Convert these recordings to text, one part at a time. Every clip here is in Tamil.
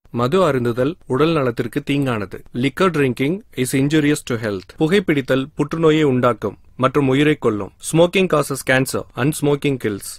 மது அருந்துதல் உடல் நலத்திற்கு தீங்கானது liquor drinking is injurious to health புகைப்பிடித்தல் புற்றுநோயை உண்டாக்கும் மற்றும் உயிரை கொல்லும் smoking causes cancer and smoking kills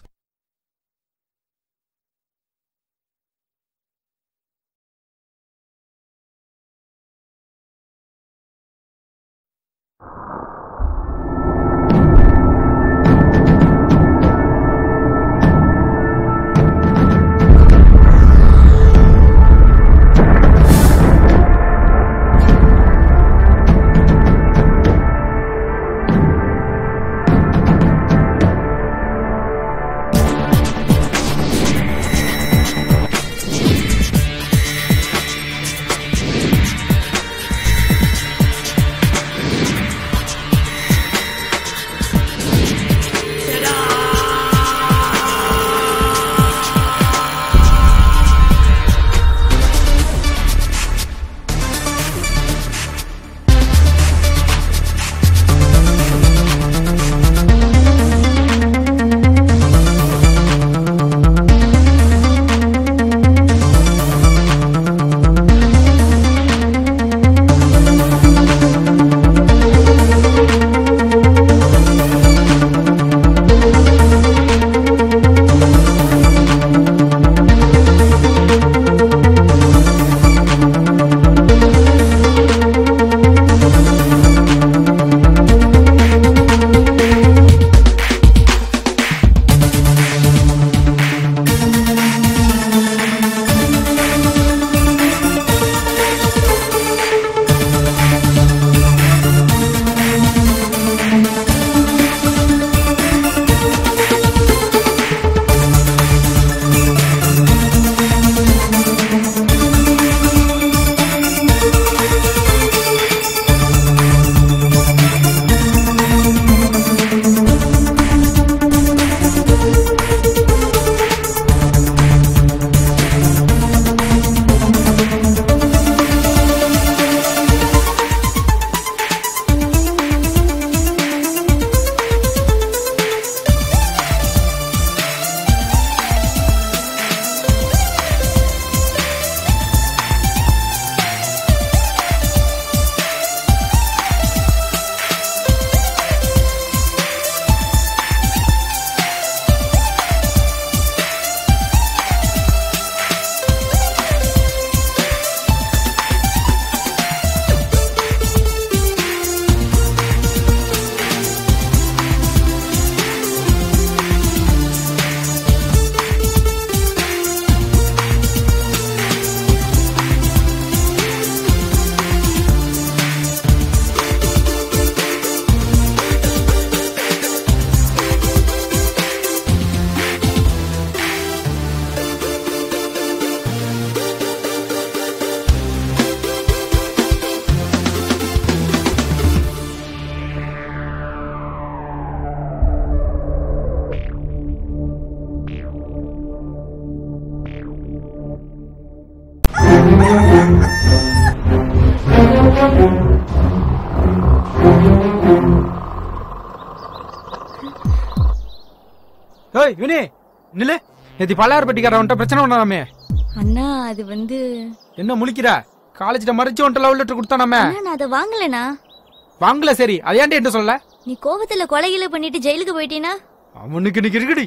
ஏய் வினி நில்லு நேத்தி பல்லாயிரப்பட்டிக்கார உன்ட்ட பிரச்சனை பண்ணாமே அண்ணா அது வந்து என்ன முழிக்கிற காலேஜ்ல மறைச்சு உன்ட்ட லவ் லெட்டர் கொடுத்தானாமே அண்ணா நான் அதை வாங்கலண்ணா வாங்கல சரி அது ஏன்டா என்ன சொல்ல நீ கோவத்துல கொலையில பண்ணிட்டு ஜெயிலுக்கு போயிட்டீனா அவனுக்கு இன்னைக்கு இருக்குடி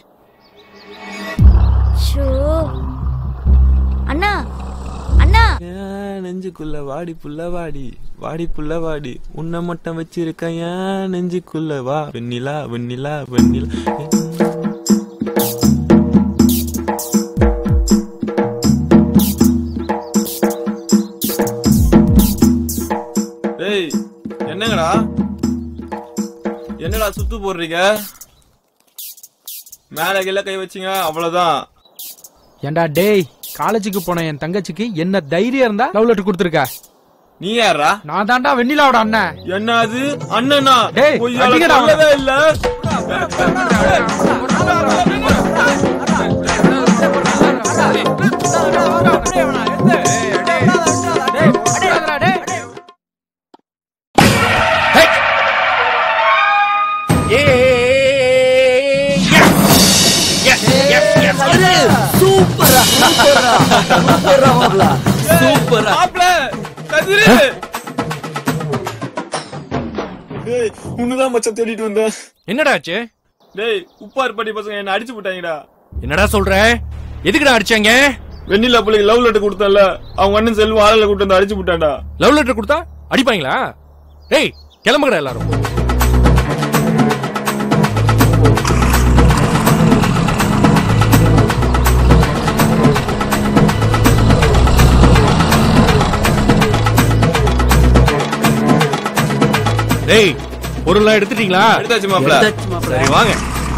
ஷோ அண்ணா அண்ணா ஏன் நெஞ்சுக்குள்ள வாடி புள்ள வாடி வாடி புள்ள வாடி உன்னை மட்டும் வச்சிருக்க ஏன் நெஞ்சுக்குள்ள வா வெண்ணிலா வெண்ணிலா வெண்ணிலா டேய் என்னங்கடா என்னடா சுத்து போடுறீங்க மேல கீழ கை வச்சீங்க அவ்வளவுதான் ஏன்டா டேய் காலேஜுக்கு போன என் தங்கச்சிக்கு என்ன தைரியம் இருந்தா லவ் லெட்டர் கொடுத்துருக்க நீ யாரா நான் தான்டா வெண்ணிலாவோட அண்ணன் என்ன அது அண்ணனா டேய், பொய்யால அடிக்கடா அவனை. சொல்லவே இல்ல சூப்பரா சூப்பரா சூப்பரா மாப்ள டேய் உன்னதான் மச்சான் தேடிட்டு வந்தேன் என்னடா ஆச்சு டேய் உப்பார் பாட்டி பசங்க என்ன அடிச்சு போட்டாங்கடா என்னடா சொல்ற எதுக்குடா அடிச்சாங்க வெண்ணிலா பிள்ளைக்கு லவ் லெட்டர் கொடுத்தல அவங்க அண்ணன் செல்வம் ஆளல கூட்டு வந்து அடிச்சு போட்டான்டா லவ் லெட்டர் கொடுத்தா அடிப்பாங்களா டேய் கிளம்புங்கடா எல்லாரும் டேய் பொருள்லாம் எடுத்துட்டீங்களா எடுத்தாச்சு மாப்ள சரி வாங்க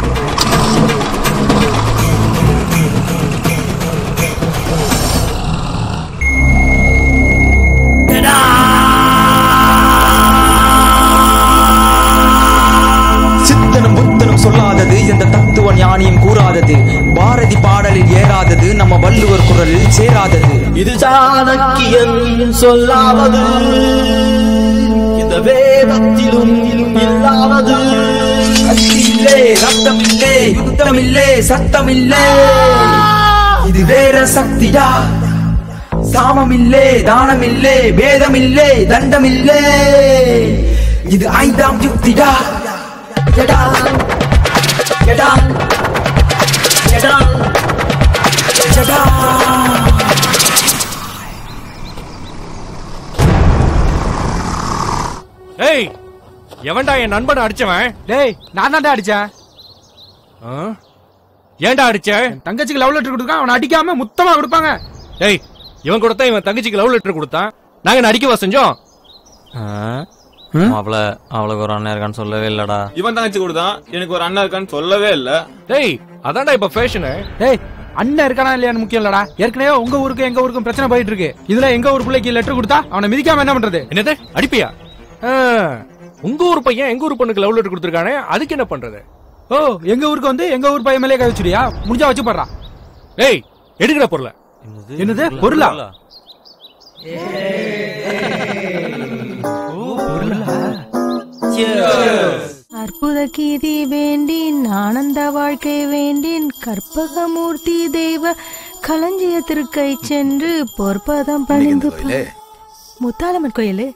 சித்தனும் புத்தனும் சொல்லாதது எந்த தத்துவ ஞானியும் கூறாதது பாரதி பாடலில் ஏறாதது நம்ம வள்ளுவர் குரலில் சேராதது இது சாணக்கியன் சொல்லாதது இந்த வேதத்திலும் இல்லாதது கத்தியில்லே ரத்தமில்லே யுத்தமில்லே சத்தமில்லே இது வேற சக்தியா சாமமில்லே தானமில்லே வேதமில்லே தண்டமில்லே இது ஐந்தாம் யுக்திடா எடா எடா எடா எடா ஏய் எவன்டா என் நண்பனை அடிச்சவன் டேய் நான் தான்டா அடிச்சேன் ஆ? ஏன்டா அடிச்ச என் தங்கச்சிக்கு லவ் லெட்டர் கொடுக்கான் அவனை அடிக்காம முத்தமா கொடுப்பாங்க ஏய் இவன் கொடுத்தா இவன் தங்கச்சிக்கு லவ் லெட்டர் கொடுத்தான் நாங்க என்ன அடிக்கவா செஞ்சோம் மாப்பிள அவளுக்கு ஒரு அண்ணன் இருக்கான்னு சொல்லவே இல்லடா இவன் தங்கச்சி கொடுத்தான் எனக்கு ஒரு அண்ணா இருக்கான்னு சொல்லவே இல்ல டேய் அதான்டா இப்ப ஃபேஷனு டேய் அண்ணன் இருக்கானா இல்லையான்னு முக்கியம் இல்லடா ஏற்கனவே உங்க ஊருக்கு எங்க ஊருக்கும் பிரச்சனை போயிட்டு இருக்கு இதுல எங்க ஊர் பிள்ளைக்கு லெட்டர் கொடுத்தா அவனை மிதிக்காம என்ன பண்றது என்னது அடிப்பியா ஆ, உங்க ஊர் பையன் எங்க ஊர் பொண்ணுக்கு லவ் லெட்டர் கொடுத்துருக்கானே அதுக்கு என்ன பண்றது ஓ எங்க ஊருக்கு வந்து எங்க ஊர் பையன் மேலே கை வச்சுடியா முடிஞ்சா வச்சு போடுறா ஏய் எடுக்கிற பொருளை என்னது பொருளா அற்புத கீதி வேண்டின் ஆனந்த வாழ்க்கை வேண்டின் கற்பகமூர்த்தி தெய்வ களஞ்சியத்திற்கை சென்று பொற்பதம் பணிந்து ப- முத்தாலம்மன் கோயிலு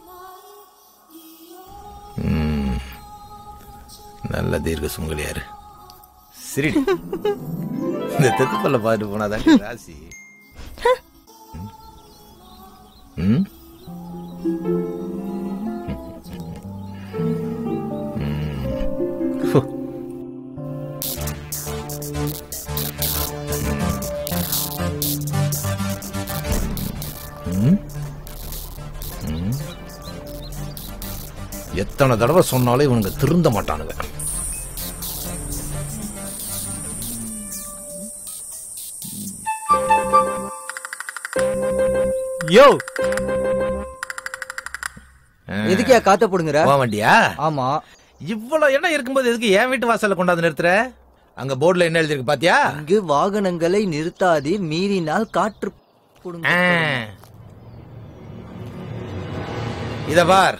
நல்ல தீர்க்க சுங்கலியாரு சரி இந்த தெத்துப்பல்ல பாட்டு போனாதான் ராசி ம்? ம். ஃபு. ம்? ம். எத்தனை தடவை சொன்னாலும் இவனுங்க திருந்த மாட்டானுங்க யோ எதுக்கியா காத்த போடுங்கிற போக வண்டியா ஆமா இவ்வளவு இடம் இருக்கும்போது எதுக்கு என் வீட்டு வாசல்ல கொண்டாந்து நிறுத்துற அங்க போர்டுல என்ன எழுதிருக்கு பாத்தியா இங்கு வாகனங்களை நிறுத்தாதே மீறினால் காற்று போடுங்க ஆ. இத பார்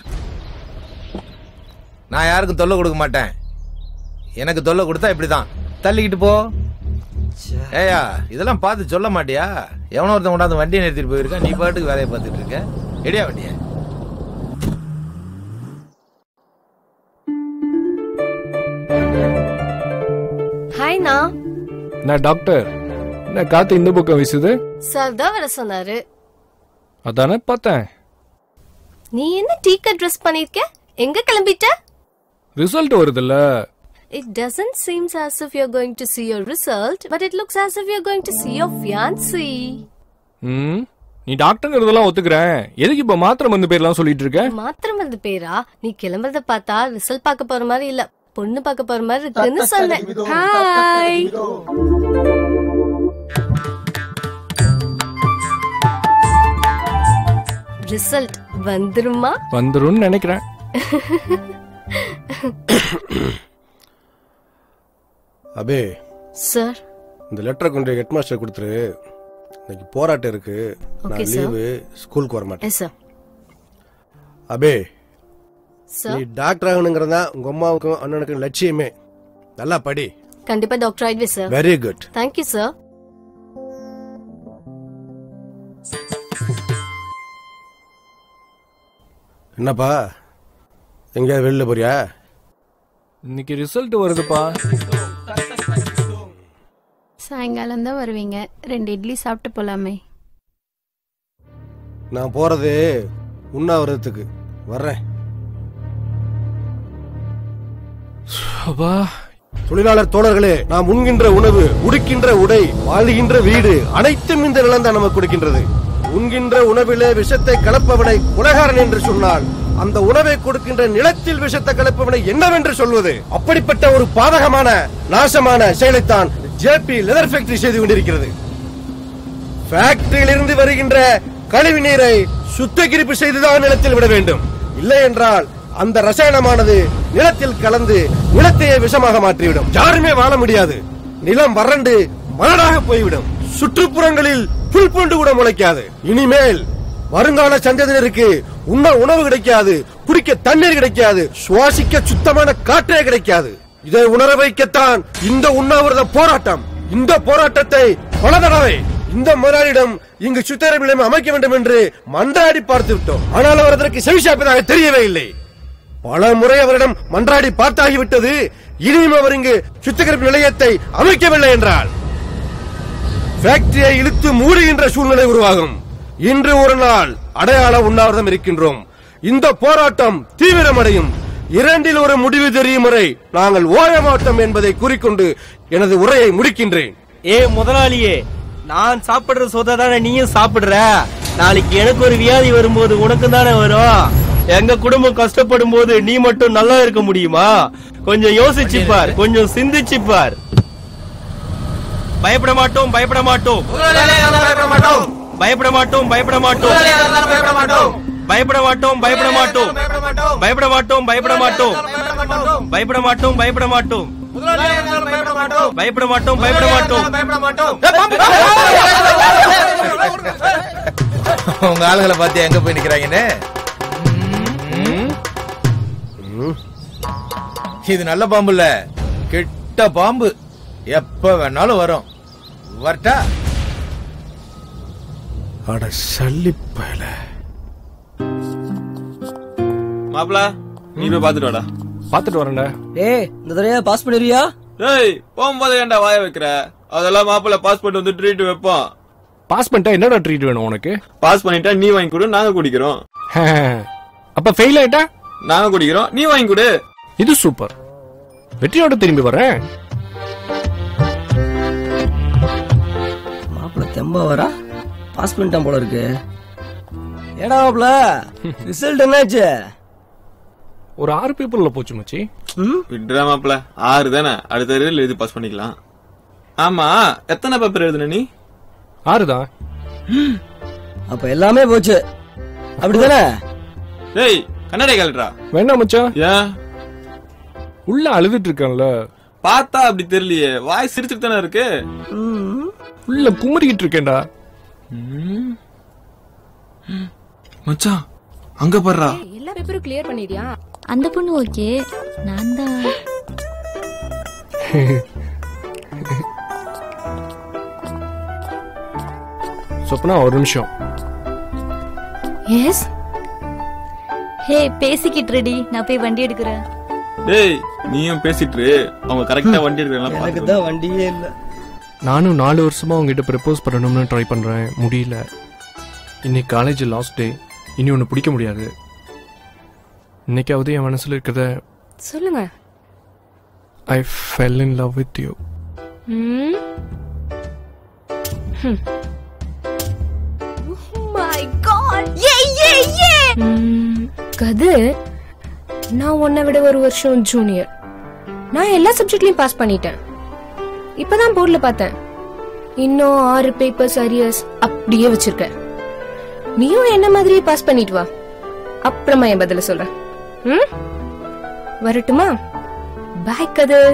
நான் யாருக்கும் தொல்லை கொடுக்க மாட்டேன் எனக்கு தொல்லை கொடுத்தா இப்படிதான் தள்ளிக்கிட்டு போ ஏயா இதெல்லாம் பார்த்து சொல்ல மாட்டியா எவனோ ஒருத்தன் கொண்டாந்து வண்டியை நிறுத்திட்டு போயிருக்க நீ பாட்டுக்கு வேலையை பார்த்துட்டு இருக்க எடியா வண்டிய ஹாய்ண்ணா நான் டாக்டர் என்ன காத்து இந்த பக்கம் வீசுது சார் தான் வர சொன்னாரு அதானே பார்த்தேன் நீ என்ன டீக்க ட்ரெஸ் பண்ணிருக்க எங்க கிளம்பிட்ட ரிசல்ட் வருதுல்ல it doesn't seems as if you're going to see your result but it looks as if you're going to see your fiancé ம் நீ டாக்டர்ங்கிறதெல்லாம் ஒத்துக்கிறேன் எதுக்கு இப்ப மாத்திரை மருந்து பேர்லாம் சொல்லிட்டு இருக்க மாத்திரம் வந்து பேரா நீ கிளம்புறத பார்த்தா ரிசல்ட் பார்க்க போற மாதிரி இல்ல பொண்ணு பார்க்க போற மாதிரி இருக்குன்னு சொன்னேன் ஹாய் ரிசல்ட் வந்துருமா வந்துரும்னு நினைக்கிறேன் அபே சார் இந்த லெட்டரை கொண்டு ஹெட் மாஸ்டர் கொடுத்துரு இன்னைக்கு போராட்டம் இருக்கு Okay, நான் sir. லீவு ஸ்கூலுக்கு வர மாட்டேன் எஸ் சார் அபே நீ சார் டாக்டர் ஆகணுங்கிறது தான் உங்க அம்மாவுக்கும் அண்ணனுக்கும் லட்சியமே நல்லா படி கண்டிப்பா டாக்டர் ஆயிடுவே sir very good thank you sir என்னப்பா எங்கேயாவது வெளில போறியா இன்னைக்கு ரிசல்ட் வருதுப்பா சாயங்காலம் தான் வருவீங்க ரெண்டு இட்லி சாப்பிட்டு போலாமே நான் போறது உண்ணாவிரதத்துக்கு வர்றேன் அப்பா தொழிலாளர் தோழர்களே நாம் உண்கின்ற உணவு உடுக்கின்ற உடை வாழ்கின்ற வீடு அனைத்தும் இந்த நிலம் தான் நமக்கு கொடுக்கின்றது உண்கின்ற உணவிலே விஷத்தை கலப்பவனை குலகாரன் என்று சொன்னால் அந்த உணவை கொடுக்கின்ற நிலத்தில் விஷத்தை கலப்பவனை என்னவென்று சொல்வது அப்படிப்பட்ட ஒரு பாதகமான நாசமான செயலைத்தான் ஜேபி லெதர் ஃபேக்டரி செய்து கொண்டிருக்கிறது ஃபேக்டரியிலிருந்து வருகின்ற கழிவு நீரை சுத்திகரிப்பு செய்துதான் நிலத்தில் விட வேண்டும் இல்லை என்றால் அந்த ரசாயனமானது நிலத்தில் கலந்து நிலத்தையே விஷமாக மாற்றிவிடும் யாருமே வாழ முடியாது நிலம் வறண்டு மலடாக போய்விடும் சுற்றுப்புறங்களில் புல் பூண்டு கூட முளைக்காது இனிமேல் வருங்கால சந்ததியினருக்கு உண்ண உணவு கிடைக்காது குடிக்க தண்ணீர் கிடைக்காது சுவாசிக்க சுத்தமான காற்றே கிடைக்காது இதை உணர வைக்கத்தான் இந்த உண்ணாவிரத போராட்டம் இந்த போராட்டத்தை பல தடவை இந்த முதலாளியிடம் இங்கு சுத்திகரிப்பு நிலையம் அமைக்க வேண்டும் என்று மன்றாடி பார்த்து விட்டோம் ஆனால் அவர் அதற்கு செவிசாப்பதாக தெரியவே இல்லை பல முறை அவரிடம் மன்றாடி பார்த்தாகிவிட்டது இனியும் அவர் இங்கு சுத்திகரிப்பு நிலையத்தை அமைக்கவில்லை என்றால் ஃபேக்டரியை இழுத்து மூடுகின்ற சூழ்நிலை உருவாகும் இன்று ஒரு நாள் அடையாள உண்ணாவிரதம் இருக்கின்றோம் இந்த போராட்டம் தீவிரமடையும் இரண்டில் ஒரு முடிவு தெரியும் வரை நாங்கள் ஓய மாட்டோம் என்பதை கூறிக்கொண்டு எனது உரையை முடிக்கின்றேன் ஏ முதலாளியே நான் சாப்பிடுற சொத்தை தானே நீயும் சாப்பிடுற நாளைக்கு எனக்கு ஒரு வியாதி வரும்போது உனக்கு தானே வரும் எங்க குடும்பம் கஷ்டப்படும் போது நீ மட்டும் நல்லா இருக்க முடியுமா கொஞ்சம் யோசிச்சு பார் கொஞ்சம் சிந்திச்சு பார் பயப்பட மாட்டோம் பயப்பட மாட்டோம் பயப்பட மாட்டோம் பயப்பட மாட்டோம் பயப்பட மாட்டோம் பயப்பட மாட்டோம் பயப்பட மாட்டோம் பயப்பட மாட்டோம் பயப்பட மாட்டோம் பயப்பட மாட்டோம் பயப்பட மாட்டோம் பயப்பட மாட்டோம் உங்க ஆளுகளை பார்த்து எங்க போய் நிக்கிறாங்கன்னு இது நல்ல பாம்பு இல்ல கெட்ட பாம்பு எப்ப வேணாலும் வரும் வரட்டா அட சல்லி பயல மாப்பிள நீ போய் பாத்துட்டு வாடா பாத்துட்டு வரேன்டா ஏய் இந்த தடவை பாஸ் பண்ணிருவியா டேய் போகும்போது ஏன்டா வாய வைக்கிற அதெல்லாம் மாப்பிள பாஸ் பண்ணிட்டு வந்து ட்ரீட் வைப்போம் பாஸ் பண்ணிட்டா என்னடா ட்ரீட் வேணும் உனக்கு பாஸ் பண்ணிட்டா நீ வாங்கி கொடு நாங்க குடிக்கிறோம் அப்ப ஃபெயில் ஆயிட்டா நாங்க குடிக்கிறோம் நீ வாங்கி கொடு இது சூப்பர் வெற்றியோட திரும்பி வரேன் மாப்பிள்ள தெம்பா வரா பாஸ் பண்ணிட்டான் போல இருக்கு ஏடா மாப்பிள்ள ரிசல்ட் என்னாச்சு ஒரு ஆறு பேப்பர்ல போச்சு மச்சி விட்றா மாப்பிள ஆறு தானே அடுத்த இயர்ல எழுதி பாஸ் பண்ணிக்கலாம் ஆமா எத்தனை பேப்பர் எழுதுன நீ ஆறுதான் அப்ப எல்லாமே போச்சு அப்படிதானே டேய் கண்ணாடி கலட்ரா வேண்டாம் மச்சான் ஏன் உள்ள அழுதுட்டு இருக்கான்ல பார்த்தா அப்படி தெரியலையே வாய் சிரிச்சுட்டு தானே இருக்கு உள்ள குமரிக்கிட்டு இருக்கேன்டா மச்சான் அங்க பாடுறா எல்லா பேப்பரும் கிளியர் பண்ணிடியா அந்த பொண்ணு ஓகே நான் தான் சொப்னா ஒரு நிமிஷம் எஸ் ஹே பேசிக்கிட்டு ரெடி நான் போய் வண்டி எடுக்கிறேன் டேய் நீயும் பேசிட்டு இரு. அவங்க கரெக்டா வண்டி எடுக்கிறாங்களா எனக்கு தான் வண்டியே இல்ல நானும் நாலு வருஷமா உங்ககிட்ட ப்ரப்போஸ் பண்ணணும்னு ட்ரை பண்றேன் முடியல இன்னைக்கு காலேஜ் லாஸ்ட் டே இனி ஒன்று பிடிக்க முடியாது இன்னைக்காவது என் மனசுல இருக்கிறத சொல்லுங்க I fell in love with you hmm my god ஏ ஏ ஏ ம், கதிர் நான் உன்னை விட ஒரு வருஷம் ஜூனியர் நான் எல்லா சப்ஜெக்ட்லயும் பாஸ் பண்ணிட்டேன் இப்பதான் போர்ட்ல பார்த்தேன் இன்னும் ஆறு பேப்பர்ஸ் அரியர்ஸ் அப்படியே வச்சிருக்க நீயும் என்ன மாதிரியே பாஸ் பண்ணிட்டு வா அப்புறமா என் பதில சொல்றேன் ம் வரட்டுமா பாய் கதிர்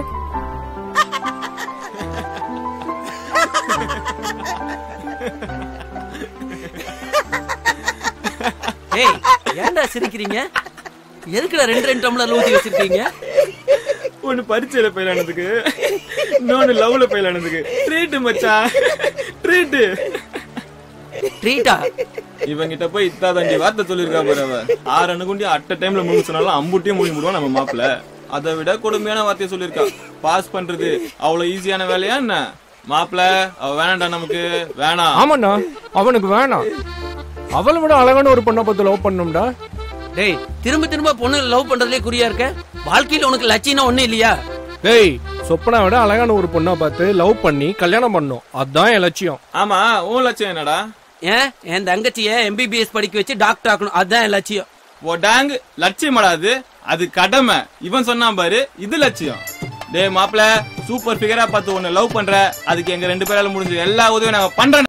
ஏய் ஏன்டா சிரிக்கிறீங்க எதுக்குடா ரெண்டு ரெண்டு டம்ளர்ல ஊத்தி வச்சிருக்கீங்க ஒன்னு பரீட்சையில ஃபெயில் ஆனதுக்கு இன்னொன்னு லவ்ல ஃபெயில் ஆனதுக்கு ட்ரீட் மச்சான் ட்ரீட் ட்ரீட்டா இவங்கிட்ட போய் இத்தாதாண்டி வார்த்தை சொல்லிருக்கா பாரு அவ ஆறு அணுகுண்டி அட்ட டைம்ல மூணு சொன்னாலும் அம்புட்டியும் மூடி விடுவான் நம்ம மாப்பிள்ள அதை விட கொடுமையான வார்த்தையை சொல்லிருக்கா பாஸ் பண்றது அவ்வளவு ஈஸியான வேலையா என்ன மாப்பிள்ள அவ வேணாம்டா நமக்கு வேணாம் ஆமாண்ணா அவனுக்கு வேணாம் அவளை விட அழகான ஒரு பொண்ணை பார்த்து லவ் பண்ணணும்டா டேய் திரும்ப திரும்ப பொண்ணு லவ் பண்றதுலயே குறியா இருக்க வாழ்க்கையில உனக்கு லட்சியம் ஒண்ணும் இல்லையா டேய் சொப்பனா விட அழகான ஒரு பொண்ணை பார்த்து லவ் பண்ணி கல்யாணம் பண்ணும் அதான் என் லட்சியம் ஆமா உன் லட்சியம் என்னடா ஏன் என் தங்கச்சிய எம்பிபிஎஸ் படிக்க வச்சு டாக்டர் ஆக்கணும் அதுதான் என் லட்சியம் ஓ டாங் லட்சியமாடா அது அது கடமை இவன் சொன்னான் பாரு இது லட்சியம் டேய் மாப்பிள சூப்பர் ஃபிகரா பார்த்து உன்னை லவ் பண்ற அதுக்கு எங்க ரெண்டு பேரால முடிஞ்ச எல்லா உதவியும் நாங்க பண்றோம்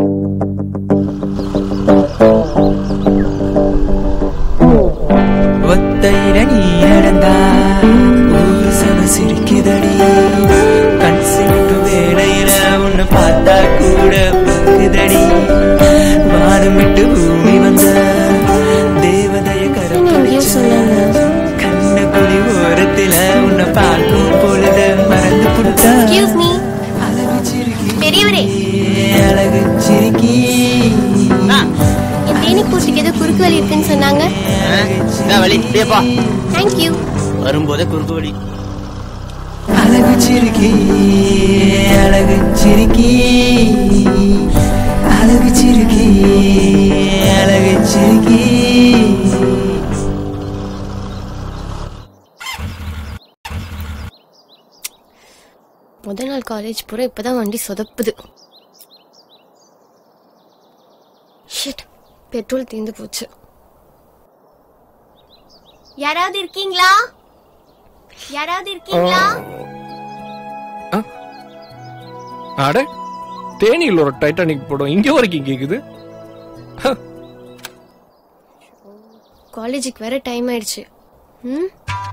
ஒத்தையில நீ நடந்தா ஊரு சன சிரிக்குதடி கண் சிரிப்பு வேளையில உன்னை பார்த்தா கூட போகுதடி வானம் விட்டு பூமி வந்த தேவதைய கரம் பிடிச்ச கண்ண குழி ஓரத்தில உன்னை பார்க்கும் பொழுது மறந்து புடுத்தா எக்ஸ்கியூஸ் மீ பெரியவரே அழகு சிரிக்கி என் தேனி பூச்சிக்கு ஏதோ குறுக்கு வலி இருக்குன்னு சொன்னாங்க வழி இப்படியேப்பா தேங்க்யூ வரும்போதே குறுக்கு வழி அழகு சிரிக்கி அழகு சிரிக்கி அழகு சிரிக்கி அழகு சிரிக்கி முத நாள் காலேஜ் பூரா இப்பதான் வண்டி சொதப்புது ஷிட் பெட்ரோல் தீர்ந்து போச்சு யாராவது இருக்கீங்களா யாராவது இருக்கீங்களா அட தேனியில் ஒரு டைட்டானிக் படம் இங்க வரைக்கும் கேக்குது காலேஜுக்கு வேற டைம் ஆயிடுச்சு ம்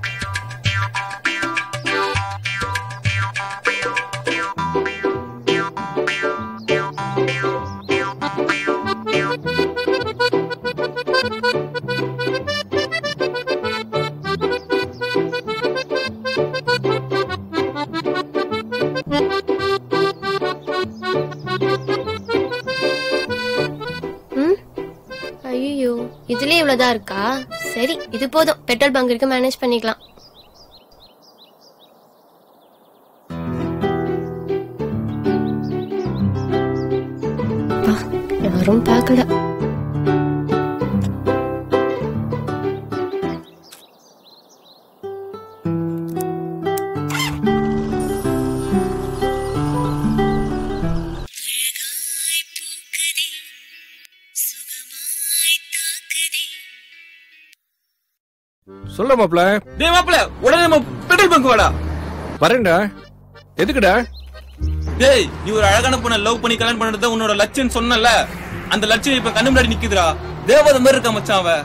ம் ஐயோ இதுலயே இவ்வளவுதான் இருக்கா சரி இது போதும் பெட்ரோல் பங்க் இருக்கு மேனேஜ் பண்ணிக்கலாம் அப்பா, யாரும் பார்க்கல சொல்ல மாப்ள டேய் மாப்பிள உடனே நம்ம பெட்ரோல் பங்க் வாடா வரேன்டா எதுக்குடா டேய் நீ ஒரு அழகான பொண்ணை லவ் பண்ணி கல்யாணம் பண்றது உன்னோட லட்சியம் சொன்னல அந்த லட்சியம் இப்ப கண்ணு முன்னாடி நிக்குதுடா தேவதை மாதிரி இருக்கா மச்சான் அவ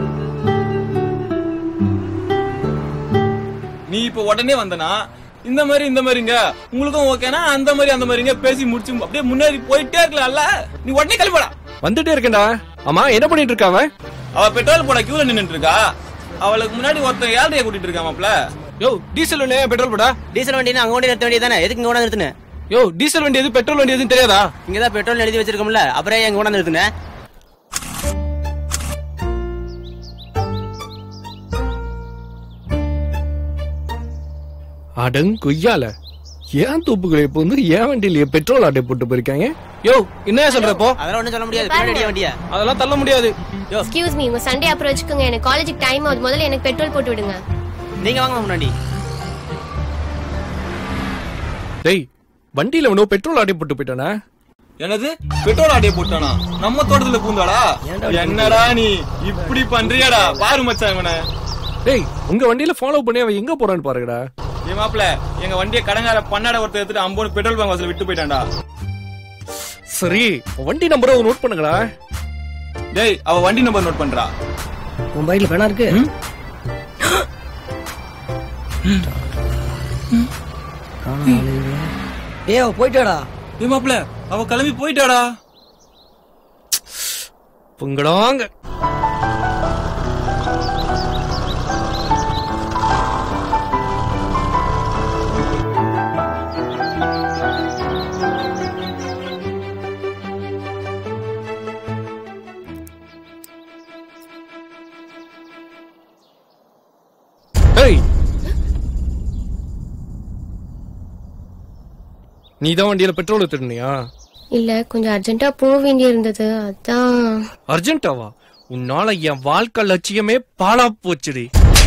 நீ இப்ப உடனே வந்தனா இந்த மாதிரி இந்த மாதிரிங்க உங்களுக்கும் ஓகேனா அந்த மாதிரி அந்த மாதிரிங்க பேசி முடிச்சு அப்படியே முன்னாடி போயிட்டே இருக்கலாம்ல நீ உடனே கிளம்பிடா வந்துட்டே இருக்கேன்டா ஆமா என்ன பண்ணிட்டு இருக்க அவன் அவ பெட்ரோல் போட கியூல நின்னுட்டு இருக்கா அவளுக்கு முன்னாடி ஒருத்தன் ஏழ்றைய கூட்டிட்டு இருக்கா மாப்ள யோ டீசல் ஒண்ணே பெட்ரோல் போடா டீசல் வண்டி அங்க கொண்டு நிறுத்த வேண்டியதானே எதுக்கு இங்க கொண்டு நிறுத்துன யோ டீசல் வண்டி எது பெட்ரோல் வண்டி எதுன்னு தெரியாதா இங்கதான் பெட்ரோல் எழுதி வச்சிருக்கோம்ல அப்புறம் ஏன் இங்க கொண்டு நிறுத்துன அடங் கொய்யால ஏன் தூப்புகளை இப்போ வந்து ஏன் வண்டியில பெட்ரோல் ஆட்டை போட்டு போயிருக்காங்க யோ என்ன சொல்றப்போ அதெல்லாம் ஒண்ணும் சொல்ல முடியாது பின்னாடி அடி வண்டியா அதெல்லாம் தள்ள முடியாது எக்ஸ்கியூஸ் மீ உங்க சண்டே அப்புறம் வச்சுக்கோங்க எனக்கு காலேஜுக்கு டைம் ஆகுது முதல்ல எனக்கு பெட்ரோல் போட்டு விடுங்க நீங்க வாங்க முன்னாடி டேய் வண்டியில அவனோ பெட்ரோல் ஆட்டை போட்டு போயிட்டானா என்னது பெட்ரோல் ஆட்டிய போட்டானா நம்ம தோட்டத்துல பூந்தாடா என்னடா நீ இப்படி பண்றியாடா பாரு மச்சான் இவனை டேய் உங்க வண்டியில ஃபாலோ பண்ணி அவன் எங்க போறான்னு பாருங்கடா ஏ மாப்ள எங்க வண்டியை கடங்கார பண்ணாட ஒருத்தர் எடுத்துட்டு அம்போன்னு பெட்ரோல் பங்க் வாசல் விட்டு போயிட்டான்டா சரி வண்டி நம்பரை நோட் பண்ணுங்கடா டேய் அவ வண்டி நம்பர் நோட் பண்றா உன் பைக்ல பேனா இருக்கு ஏ போயிட்டாடா ஏ மாப்ள அவ கிளம்பி போயிட்டாடா பொங்கடாங்க நீ தான் வண்டியில பெட்ரோல் திருநியா இல்ல கொஞ்சம் அர்ஜென்ட்டா போக வேண்டி இருந்தது அதான் அர்ஜென்ட்டாவா உன்னால என் வாழ்க்கை லட்சியமே பாலா போச்சுடி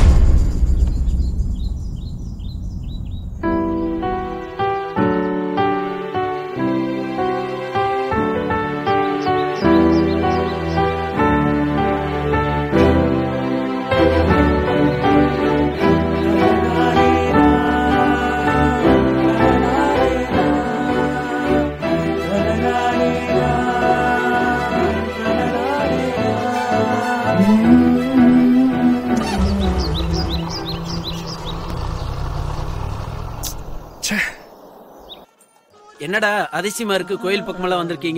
என்னடா அதிசயமா இருக்கு கோயில் பக்கமெல்லாம் வந்திருக்கீங்க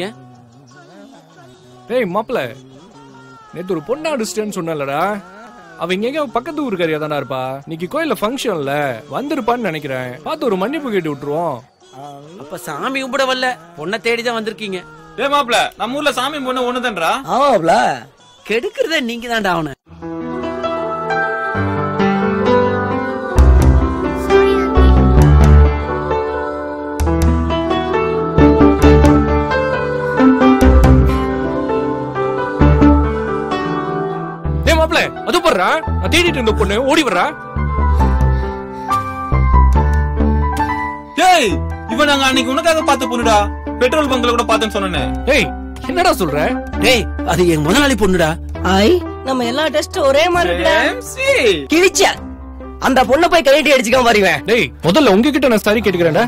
டேய் மாப்பிள நேத்து ஒரு பொண்ணு அடிச்சிட்டேன்னு சொன்னலடா அவ எங்க பக்கத்து ஊருக்காரியா தானே இருப்பா இன்னைக்கு கோயில்ல ஃபங்க்ஷன்ல வந்திருப்பான்னு நினைக்கிறேன் பார்த்து ஒரு மன்னிப்பு கேட்டு விட்டுருவோம் அப்ப சாமி கும்பிட வரல பொண்ணை தேடி தான் வந்திருக்கீங்க டேய் மாப்ள நம்ம ஊர்ல சாமி பொண்ணு ஒண்ணுதான்றா ஆமாப்ல கெடுக்கிறத நீங்க தான்டா அவனை டேய் மாப்பிள அது போடுறா நான் தேடிட்டு இருந்த பொண்ணு ஓடி வர்றா டேய் இவன் நாங்க அன்னைக்கு உனக்காக பார்த்த பொண்ணுடா பெட்ரோல் பங்க்ல கூட பார்த்தேன்னு சொன்னேனே டேய் என்னடா சொல்ற டேய் அது என் முதலாளி பொண்ணுடா ஐ நம்ம எல்லா டெஸ்ட் ஒரே மாதிரி இருக்குடா கிழிச்ச அந்த பொண்ணை போய் கையட்டி அடிச்சுக்காம பாருவேன் டேய் முதல்ல உங்ககிட்ட நான் சரி கேட்டுக்கிறேன்டா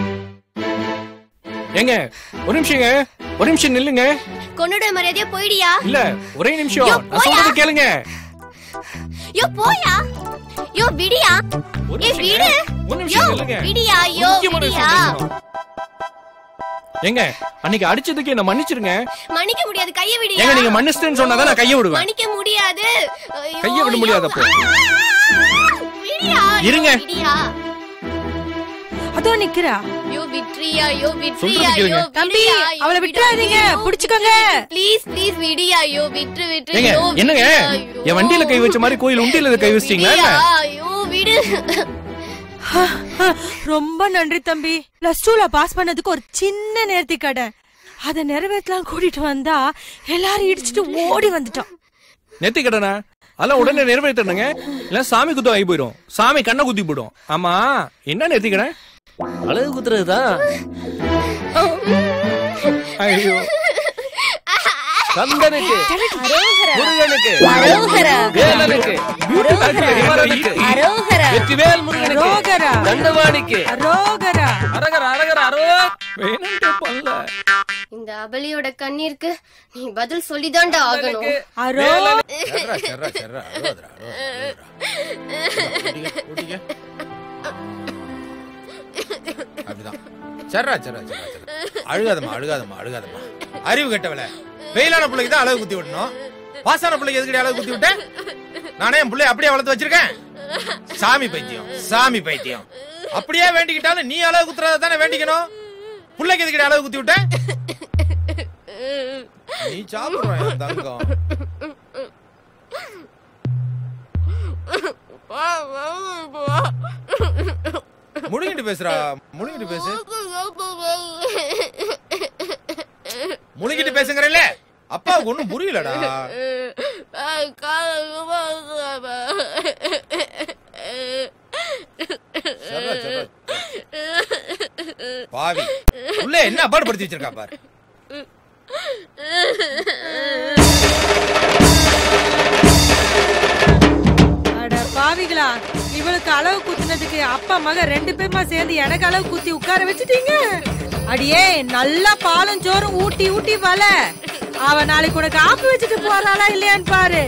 ஏங்க ஒரு நிமிஷங்க ஒரு நிமிஷம் நில்லுங்க கொன்னுட மரியாதையா போயிடியா இல்ல ஒரே நிமிஷம் யோ, நான் சொல்றது கேளுங்க யோ போயா யோ விடியா ஒரு ஏ நிமிஷங்க. விடு ஒரு யோ நிமிஷம் நில்லுங்க விடியா யோ முக்கியமான விடியா விஷயம் பேசணும். ஏங்க அன்னைக்கு அடிச்சதுக்கு என்ன மன்னிச்சிருங்க மன்னிக்க முடியாது கைய விடியா ஏங்க நீங்க மன்னிச்சிட்டேன்னு சொன்னாதான் நான் கையை விடுவேன் மன்னிக்க முடியாது ஐயோ, கையை விட முடியாது அப்போ விடியா இருங்க. யோ, விடியா அதோ நிக்கிறா யோ விட்ரியா யோ விட்ரியா சொல்றது யோ கேளுங்க. தம்பி, அவளை விட்டுறாதீங்க, புடிச்சுக்கோங்க. ப்ளீஸ் ப்ளீஸ் விடியா யோ விட்ரு விட்ரு ஏங்க யோ, என்னங்க விட்ரியா, என் வண்டியில கை வச்ச மாதிரி கோயில் உண்டியில கை வச்சிட்டீங்களா என்ன? விடியா, யோ விடு ரொம்ப நன்றி தம்பி பிளஸ் டூல பாஸ் பண்ணதுக்கு ஒரு சின்ன நேர்த்தி கடை அத நிறைவேற்றலாம் கூட்டிட்டு வந்தா எல்லாரும் இடிச்சிட்டு ஓடி வந்துட்டோம் நெத்தி கடனா அதெல்லாம் உடனே நிறைவேற்றணுங்க இல்ல சாமி குத்தம் ஆகி போயிடும் சாமி கண்ணை குத்தி போயிடும் ஆமா என்ன நெத்தி கடை அழகு குத்துறதுதான் ஐயோ கந்தனுக்கு முருகனுக்கு அரோகரா. வேலனுக்கு குமரனுக்கு அரோகரா. வெற்றிவேல் முருகனுக்கு அரோகரா. தண்டவாணிக்கு அரோகரா அரகர அரகர அரோ இந்த அபலியோட கண்ணீருக்கு நீ பதில் சொல்லிதான்டா ஆகணும் அரோ சர்ரா, சர்ரா, சர்ரா, அழுவாதடா, அழுவாதடா, அழுவாதடா. ஊட்டிக்க, ஊட்டிக்க. அப்படிதான் சர்ரா சர்ரா சர்ரா சர்ரா அழுகாதம்மா அழுகாதம்மா அழுகாதம்மா அறிவு கெட்டவள வெயிலான பிள்ளைக்கு தான் அழகு குத்தி விடணும் பாசான பிள்ளைக்கு எதுக்கடி அழகு குத்தி விட்டேன் நானே என் பிள்ளைய அப்படியே வளர்த்து வச்சிருக்கேன் சாமி பைத்தியம் சாமி பைத்தியம் அப்படியே வேண்டிக்கிட்டாலும் நீ அழகு குத்துறத தானே வேண்டிக்கணும் பிள்ளைக்கு எதுக்கடி அழகு குத்தி விட்ட நீ சாப்பிடுற என் தங்கம் முழுங்கிட்டு பேசுறா முழுங்கிட்டு பேசு முழுங்கிட்டு பேசுங்கறல்ல அப்பாவுக்கு ஒண்ணும் புரியலடா சர்ரா, சர்ரா. பாவி உள்ள என்ன அப்பாடு படுத்தி வச்சிருக்கா பாரு அட பாவிகளா இவளுக்கு அளவு குத்துனதுக்கு அப்பா மக ரெண்டு பேருமா சேர்ந்து எனக்கு அளவு குத்தி உட்கார வச்சுட்டீங்க அடியே நல்லா பாலும் சோறும் ஊட்டி ஊட்டி வல அவ நாளைக்கு உனக்கு ஆப்பு வச்சுட்டு போறாளா இல்லையான்னு பாரு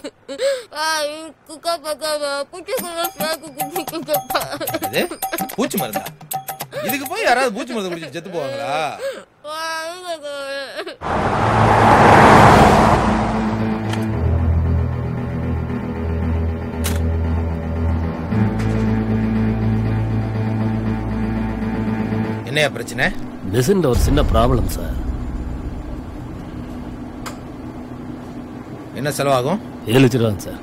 இது பூச்சி மருந்தா இதுக்கு போய் யாராவது பூச்சி மருந்து குடிச்சு செத்து போவாங்களா என்னையா பிரச்சனை மிஷின்ல ஒரு சின்ன ப்ராப்ளம் சார் என்ன செலவாகும் ஏழு லட்ச ரூபா சார்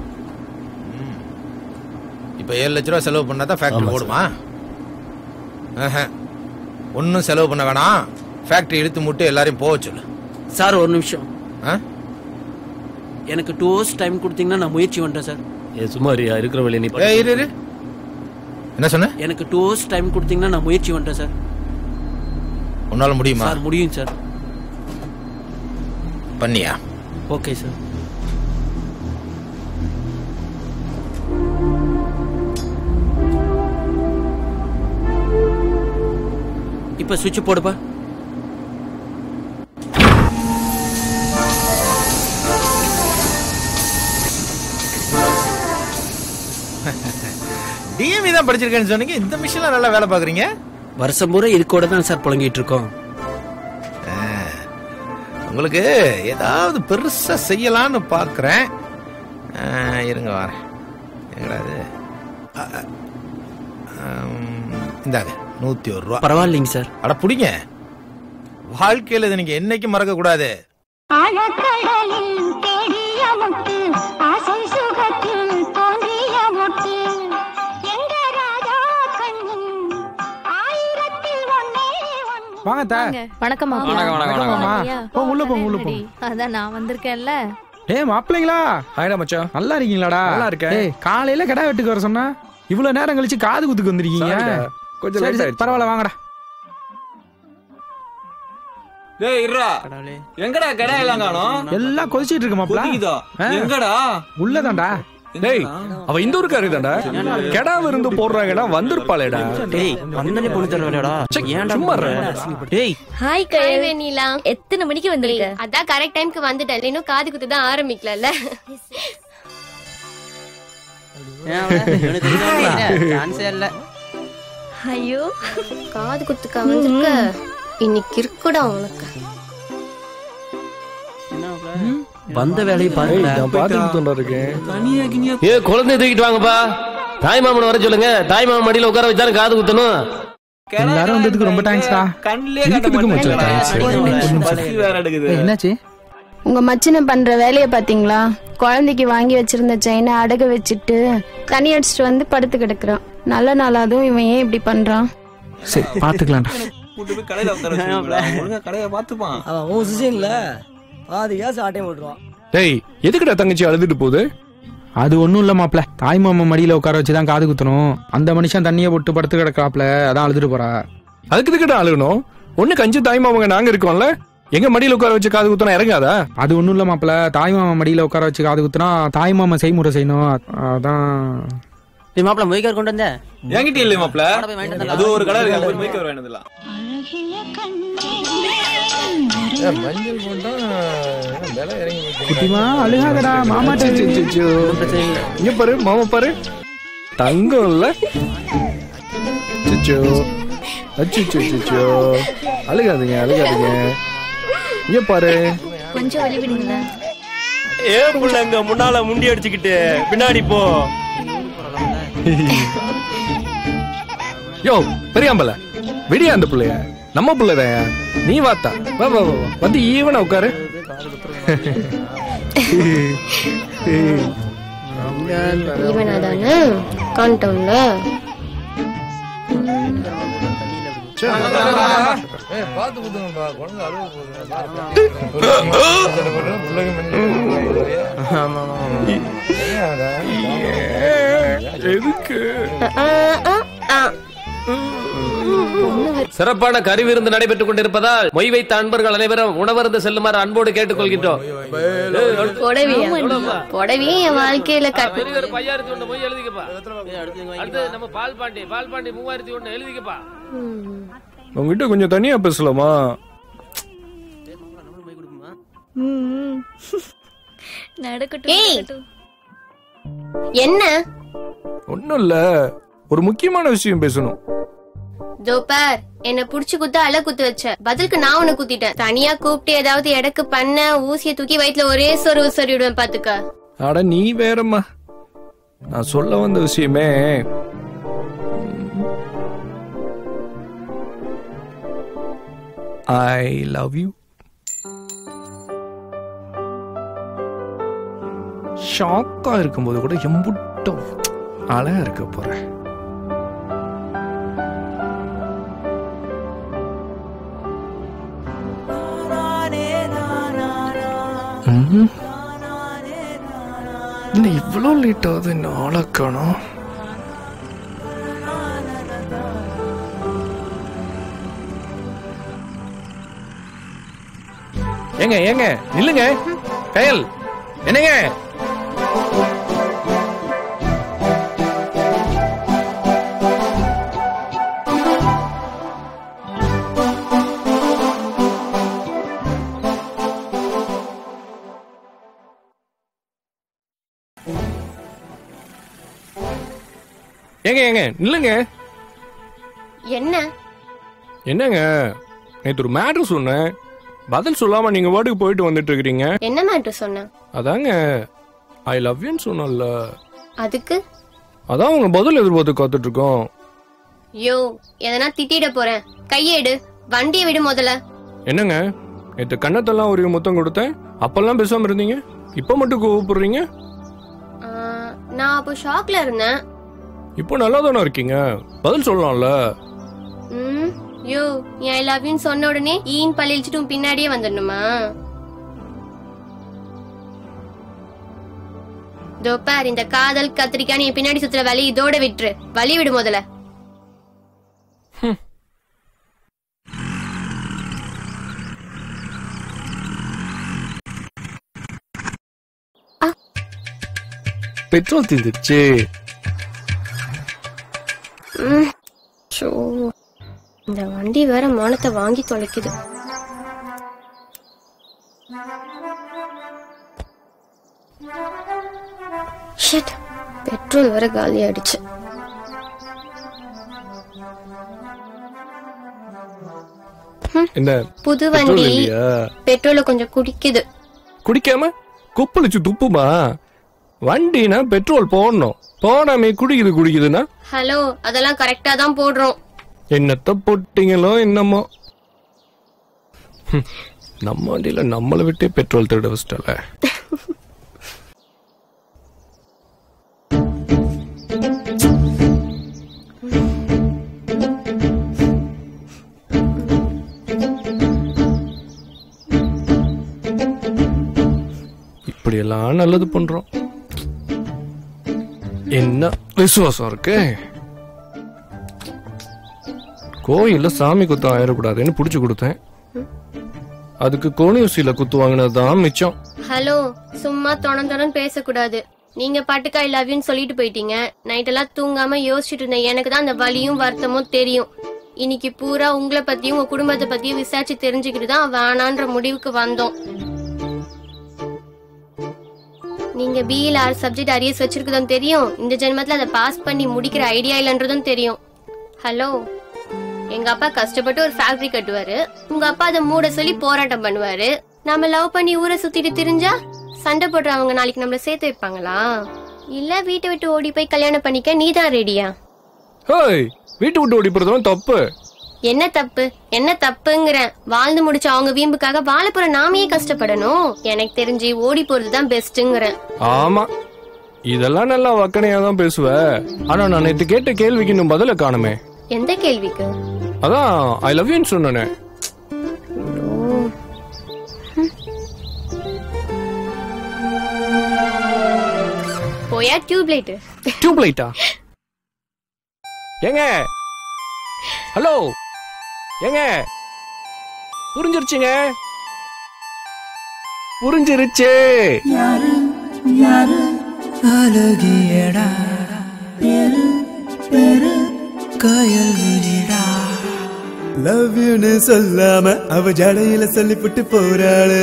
இப்ப ஏழு லட்ச ரூபா செலவு பண்ணா தான் ஃபேக்டரி ஆமா, ஓடுமா ஆஹா. ஒன்றும் செலவு பண்ண வேணாம் ஃபேக்டரி இழுத்து முட்டு எல்லாரையும் போக சொல்லு சார் ஒரு நிமிஷம் ஆ? எனக்கு டூ ஹவர்ஸ் டைம் கொடுத்தீங்கன்னா நான் முயற்சி பண்றேன் சார் ஏ சுமாரியா இருக்கிற வேலையை நீ ஏய், இரு இரு என்ன சொன்ன எனக்கு டூ ஹவர்ஸ் டைம் கொடுத்தீங்கன்னா நான் முயற்சி பண்றேன் சார் உன்னால முடியுமா சார் முடியும் சார் பண்ணியா ஓகே சார் இப்ப சுவிட்ச் போடுப்பா டிஎம்இ தான் படிச்சிருக்கேன்னு சொன்னீங்க இந்த மிஷின்ல நல்லா வேலை பாக்குறீங்க வருஷம் பூரா இதுக்கூட தான் சார் புழங்கிட்டு இருக்கோம் உங்களுக்கு ஏதாவது பெருசா செய்யலாம்னு பாக்குறேன் ஆ, இருங்க வரேன் எங்கடா இது அ, அ, ஆம், இந்தாங்க நூத்தி ஒரு ரூபா பரவாயில்லைங்க சார் அட புடிங்க வாழ்க்கையில இதை நீங்க என்னைக்கும் மறக்க கூடாது ஆழக்கடலில் தேடிய முத்து ஆசை சுகத்தில் தோன்றிய முத்து எங்க ராஜா கண்ணின் ஆயிரத்தில் ஒன்னே ஒன்று வாங்க தா வணக்கம் மாப்பிள. வணக்கம், வணக்கம், மாமா. ஐயா, போங்க, உள்ள போங்க, உள்ள ரெடி. அதான் நான் வந்திருக்கேன்ல ஏய் மாப்பிள்ளைங்களா ஹாய்டா மச்சான் நல்லா இருக்கீங்களாடா நல்லா இருக்கேன். ஏய் காலையில கடை வெட்டுக்கு வர சொன்னா இவ்வளவு நேரம் கழிச்சு காது குத்துக்கு வந்திருக்கீங்க Sorry டா. கொஞ்சம் சரி, late சரி, ஆயிடுச்சு. பரவாயில்ல வாங்கடா டேய் இருடா எங்கடா கடை எல்லாம் காணோம் எல்லாம் கொதிச்சிட்டு இருக்கு மாப்பிள கொதிக்குதா? ஆ. எங்கடா? உள்ளதான்டா டேய் அவ இந்த ஊருக்காரி தான்டா கெடா விருந்து போடுறாங்கடா வந்திருப்பாளேடா டேய் வந்தனே பொண்ணு தர வேலையாடா ஏன்டா சும்மா பண்ற? இருடா. டேய் ஹாய் ஹாய் வெண்ணிலா எத்தனை மணிக்கு வந்திருக்க அதான் கரெக்ட் டைம்க்கு வந்துட்டேன் இன்னும் காது குத்து தான் ஆரம்பிக்கல சான்ஸே இல்ல ஐயோ காது குத்துக்கா வந்திருக்க இன்னைக்கு இருக்குடா உனக்கு வந்த வேலையை பாருங்க நான் பாத்துட்டு இருக்கேன் ஏ குழந்தைய தூக்கிட்டு வாங்கப்பா தாய் மாமன் வர சொல்லுங்க தாய் மாமன் மடியில உட்கார வச்சாலும் காது குத்தணும் எல்லாரும் வந்ததுக்கு ரொம்ப தேங்க்ஸ்டா கண்ணிலே இதுக்கு மச்சான் thanks. பசி வேற எடுக்குது ஏய், என்னாச்சு உங்க மச்சினை பண்ற வேலைய பாத்தீங்களா குழந்தைக்கு வாங்கி வச்சிருந்த செயினை அடகு வச்சுட்டு தண்ணி அடிச்சிட்டு வந்து படுத்து கிடக்குறான் நல்ல நாளாதும் இவன் ஏன் இப்படி பண்றான் சரி பாத்துக்கலாம்டா கூட்டு போய் கடையில உட்கார வச்சிருக்கீங்களா? ஒழுங்கா கடையை பாத்துப்பான் அவன் உன் சிசின்ல பாதி காசு ஆட்டையும் போட்டுருவான் டேய் எதுக்குடா தங்கச்சி அழுதுட்டு போகுது அது ஒண்ணும் இல்ல மாப்ள தாய் மாமா மடியில உட்கார வச்சுதான் காது குத்தணும் அந்த மனுஷன் தண்ணியை போட்டு படுத்து கிடக்காப்ல அதான் அழுதுட்டு போறா அதுக்கு எதுக்குடா அழுகணும் ஒண்ணு கஞ்சி தாய் மாமங்க நாங்க இருக்கோம்ல எங்க மடியில உட்கார வச்சு காது குத்தனா இறங்காதா அது ஒண்ணும் இல்ல மாப்ள தாய் மாமா மடியில உட்கார வச்சு காது குத்துனா தாய் மாமா செய்முறை செய்யணும் அதான் டேய் மாப்ள மொய்க்கார் கொண்டு வந்த என்கிட்ட இல்லையே மாப்ள அது ஒரு கடை இருக்கு அங்க போய் மைக்க வேணுதுலாம் மஞ்சள் போட்டா விலை இறங்கி போச்சு. குட்டிமா அழுகாதடா மாமா இங்க பாரு மாமா பாரு தங்கம் இல்ல சிச்சோ அச்சுச்சோ சிச்சோ அழுகாதீங்க அழுகாதீங்க இங்க பாரு கொஞ்சம் வழி விடுங்களா ஏ புள்ளங்க முன்னால முண்டி அடிச்சுக்கிட்டு பின்னாடி போ யோ பெரியாம்பல விடியா அந்த புள்ளைய நம்ம புள்ளதான் நீ வாத்தா வா வா வா வா. வந்து ஈவனா உட்காரு இவனா தானே காண்டோம்ல ஏய், பாத்து குத்துங்கப்பா, குழந்தை அழுக போகுது. பிள்ளைங்க மஞ்சள் ஏன்டா? எதுக்கு சிறப்பான கறி விருந்து நடைபெற்றுக் கொண்டிருப்பதால் மொய் வைத்த அன்பர்கள் அனைவரும் உணவருந்து செல்லுமாறு அன்போடு கேட்டுக்கொள்கின்றோம் புடவையா புடவையே என் வாழ்க்கையில கட்டு பெரியவர் பையாயிரத்தி ஒண்ணு மொய் எழுதிக்கப்பா அடுத்து நம்ம பால் பாண்டி பால் பாண்டி மூவாயிரத்தி ஒண்ணு எழுதிக்கப்பா உங்ககிட்ட கொஞ்சம் தனியா பேசலாமா நடக்கட்டும் ஏய். நடக்கட்டும். என்ன ஒண்ணும் இல்ல ஒரு முக்கியமான விஷயம் பேசணும் ஜோபார் என்ன புடிச்சு குத்த அல குத்து வச்ச பதிலுக்கு நான் உன்னை குத்திட்டேன் தனியா கூப்பிட்டு ஏதாவது எடக்கு பண்ண ஊசிய தூக்கி வயித்துல ஒரே சொருவு சொருவிடுவேன் பாத்துக்க அட நீ வேறம்மா நான் சொல்ல வந்த விஷயமே ஐ லவ் யூ ஷாக்கா இருக்கும்போது கூட எம்புட்டும் அழகா இருக்க போறேன் ம்ஹும். என்ன இவ்வளோ லேட் ஆகுது என்ன ஆளா காணோம் ஏங்க ஏங்க நில்லுங்க கயல் என்னங்க ஏங்க ஏங்க நில்லுங்க என்ன என்னங்க நேற்று ஒரு மேட்ரு சொன்னேன் பதில் சொல்லாம நீங்க வாட்டுக்கு போயிட்டு வந்துட்டு இருக்கிறீங்க என்ன மேட்ரு சொன்ன அதாங்க ஐ லவ் யூன்னு சொன்னல அதுக்கு அதான் உங்க பதில் எதிர்பார்த்து காத்துட்டு இருக்கோம் யோ எதனா திட்டிட போறேன் கையேடு வண்டியை விடு முதல்ல என்னங்க நேற்று கண்ணத்தெல்லாம் ஒரு முத்தம் கொடுத்தேன் அப்பெல்லாம் பேசாம இருந்தீங்க இப்ப மட்டும் கூப்பிடுறீங்க ஆ, நான் அப்போ ஷாக்ல இருந்தேன் இப்போ நல்லா தானே இருக்கீங்க பதில் சொல்லலாம்ல ம் யோ ஐ லவ் யூன்னு சொன்ன உடனே ஈன் பழிச்சிட்டு உன் பின்னாடியே வந்துடணுமா இதோ பார் இந்த காதல் கத்திரிக்காய் என் பின்னாடி சுத்துற வலி இதோட விட்டுரு வலி விடு முதல்ல பெட்ரோல் தீர்ந்துச்சு ம். ஷோ இந்த வண்டி வேற மானத்தை வாங்கி தொலைக்குது ஷிட் பெட்ரோல் வேற காலி ஆயிடுச்சு என்ன புது பெட்ரோல் வண்டி இல்லையா பெட்ரோல கொஞ்சம் குடிக்குது குடிக்காம கொப்பளிச்சு துப்புமா வண்டினா பெட்ரோல் போடணும் போடாம குடிக்குது குடிக்குதுன்னா ஹலோ அதெல்லாம் கரெக்டா தான் போடுறோம் என்னத்த போட்டீங்களோ என்னமோ ஹம், நம்ம வண்டியில நம்மளை விட்டே பெட்ரோல் திருட வச்சிட்டல இப்படியெல்லாம் நல்லது பண்றோம் என்ன விசுவாசம் இருக்கு கோயில்ல சாமி குத்தம் ஆயிடக்கூடாதுன்னு புடிச்சு கொடுத்தேன் அதுக்கு கோணியூசியில குத்து வாங்கினதுதான் மிச்சம் ஹலோ சும்மா தொண தொணன்னு பேசக்கூடாது நீங்க பாட்டுக்கு ஐ லவ் யூன்னு சொல்லிட்டு போயிட்டீங்க நைட் எல்லாம் தூங்காம யோசிச்சுட்டு இருந்தேன் எனக்கு தான் அந்த வலியும் வருத்தமும் தெரியும் இன்னைக்கு பூரா உங்களை பத்தியும் உங்க குடும்பத்தை பத்தியும் விசாரிச்சு தெரிஞ்சுக்கிட்டு தான் வேணான்ற முடிவுக்கு வந்தோம் நீங்க பிஇல ஆறு சப்ஜெக்ட் அரியர்ஸ் வச்சிருக்கதும் தெரியும் இந்த ஜென்மத்துல அதை பாஸ் பண்ணி முடிக்கிற ஐடியா இல்லைன்றதும் தெரியும் ஹலோ எங்க அப்பா கஷ்டப்பட்டு ஒரு ஃபேக்டரி கட்டுவாரு உங்க அப்பா அதை மூட சொல்லி போராட்டம் பண்ணுவாரு நாம லவ் பண்ணி ஊரை சுத்திட்டு திரிஞ்சா சண்டை போடுறவங்க நாளைக்கு நம்மள சேர்த்து வைப்பாங்களா இல்ல வீட்டை விட்டு ஓடி போய் கல்யாணம் பண்ணிக்க நீதான் ரெடியா ஹேய் வீட்டு விட்டு ஓடி போறதும் தப்பு என்ன தப்பு என்ன தப்புங்கிறேன் வாழ்ந்து முடிச்ச அவங்க வீம்புக்காக வாழ போற நாமையே கஷ்டப்படணும் எனக்கு தெரிஞ்சு ஓடி போறதுதான் பெஸ்ட்ங்கிறேன் ஆமா இதெல்லாம் நல்லா வக்கனையா தான் பேசுவ ஆனா நான் நேத்து கேட்ட கேள்விக்கு இன்னும் பதில காணுமே எந்த கேள்விக்கு அதான் ஐ லவ் யூன்னு சொன்னேனே போயா டியூப் லைட் டியூப் லைட்டா ஏங்க ஹலோ ஏங்க புரிஞ்சிருச்சுங்க புரிஞ்சிருச்சு அழகியடா பெரு பெரு காயல் விழிடா லவ் யூன்னு சொல்லாம அவ ஜடையில சொல்லிவிட்டு போறாளு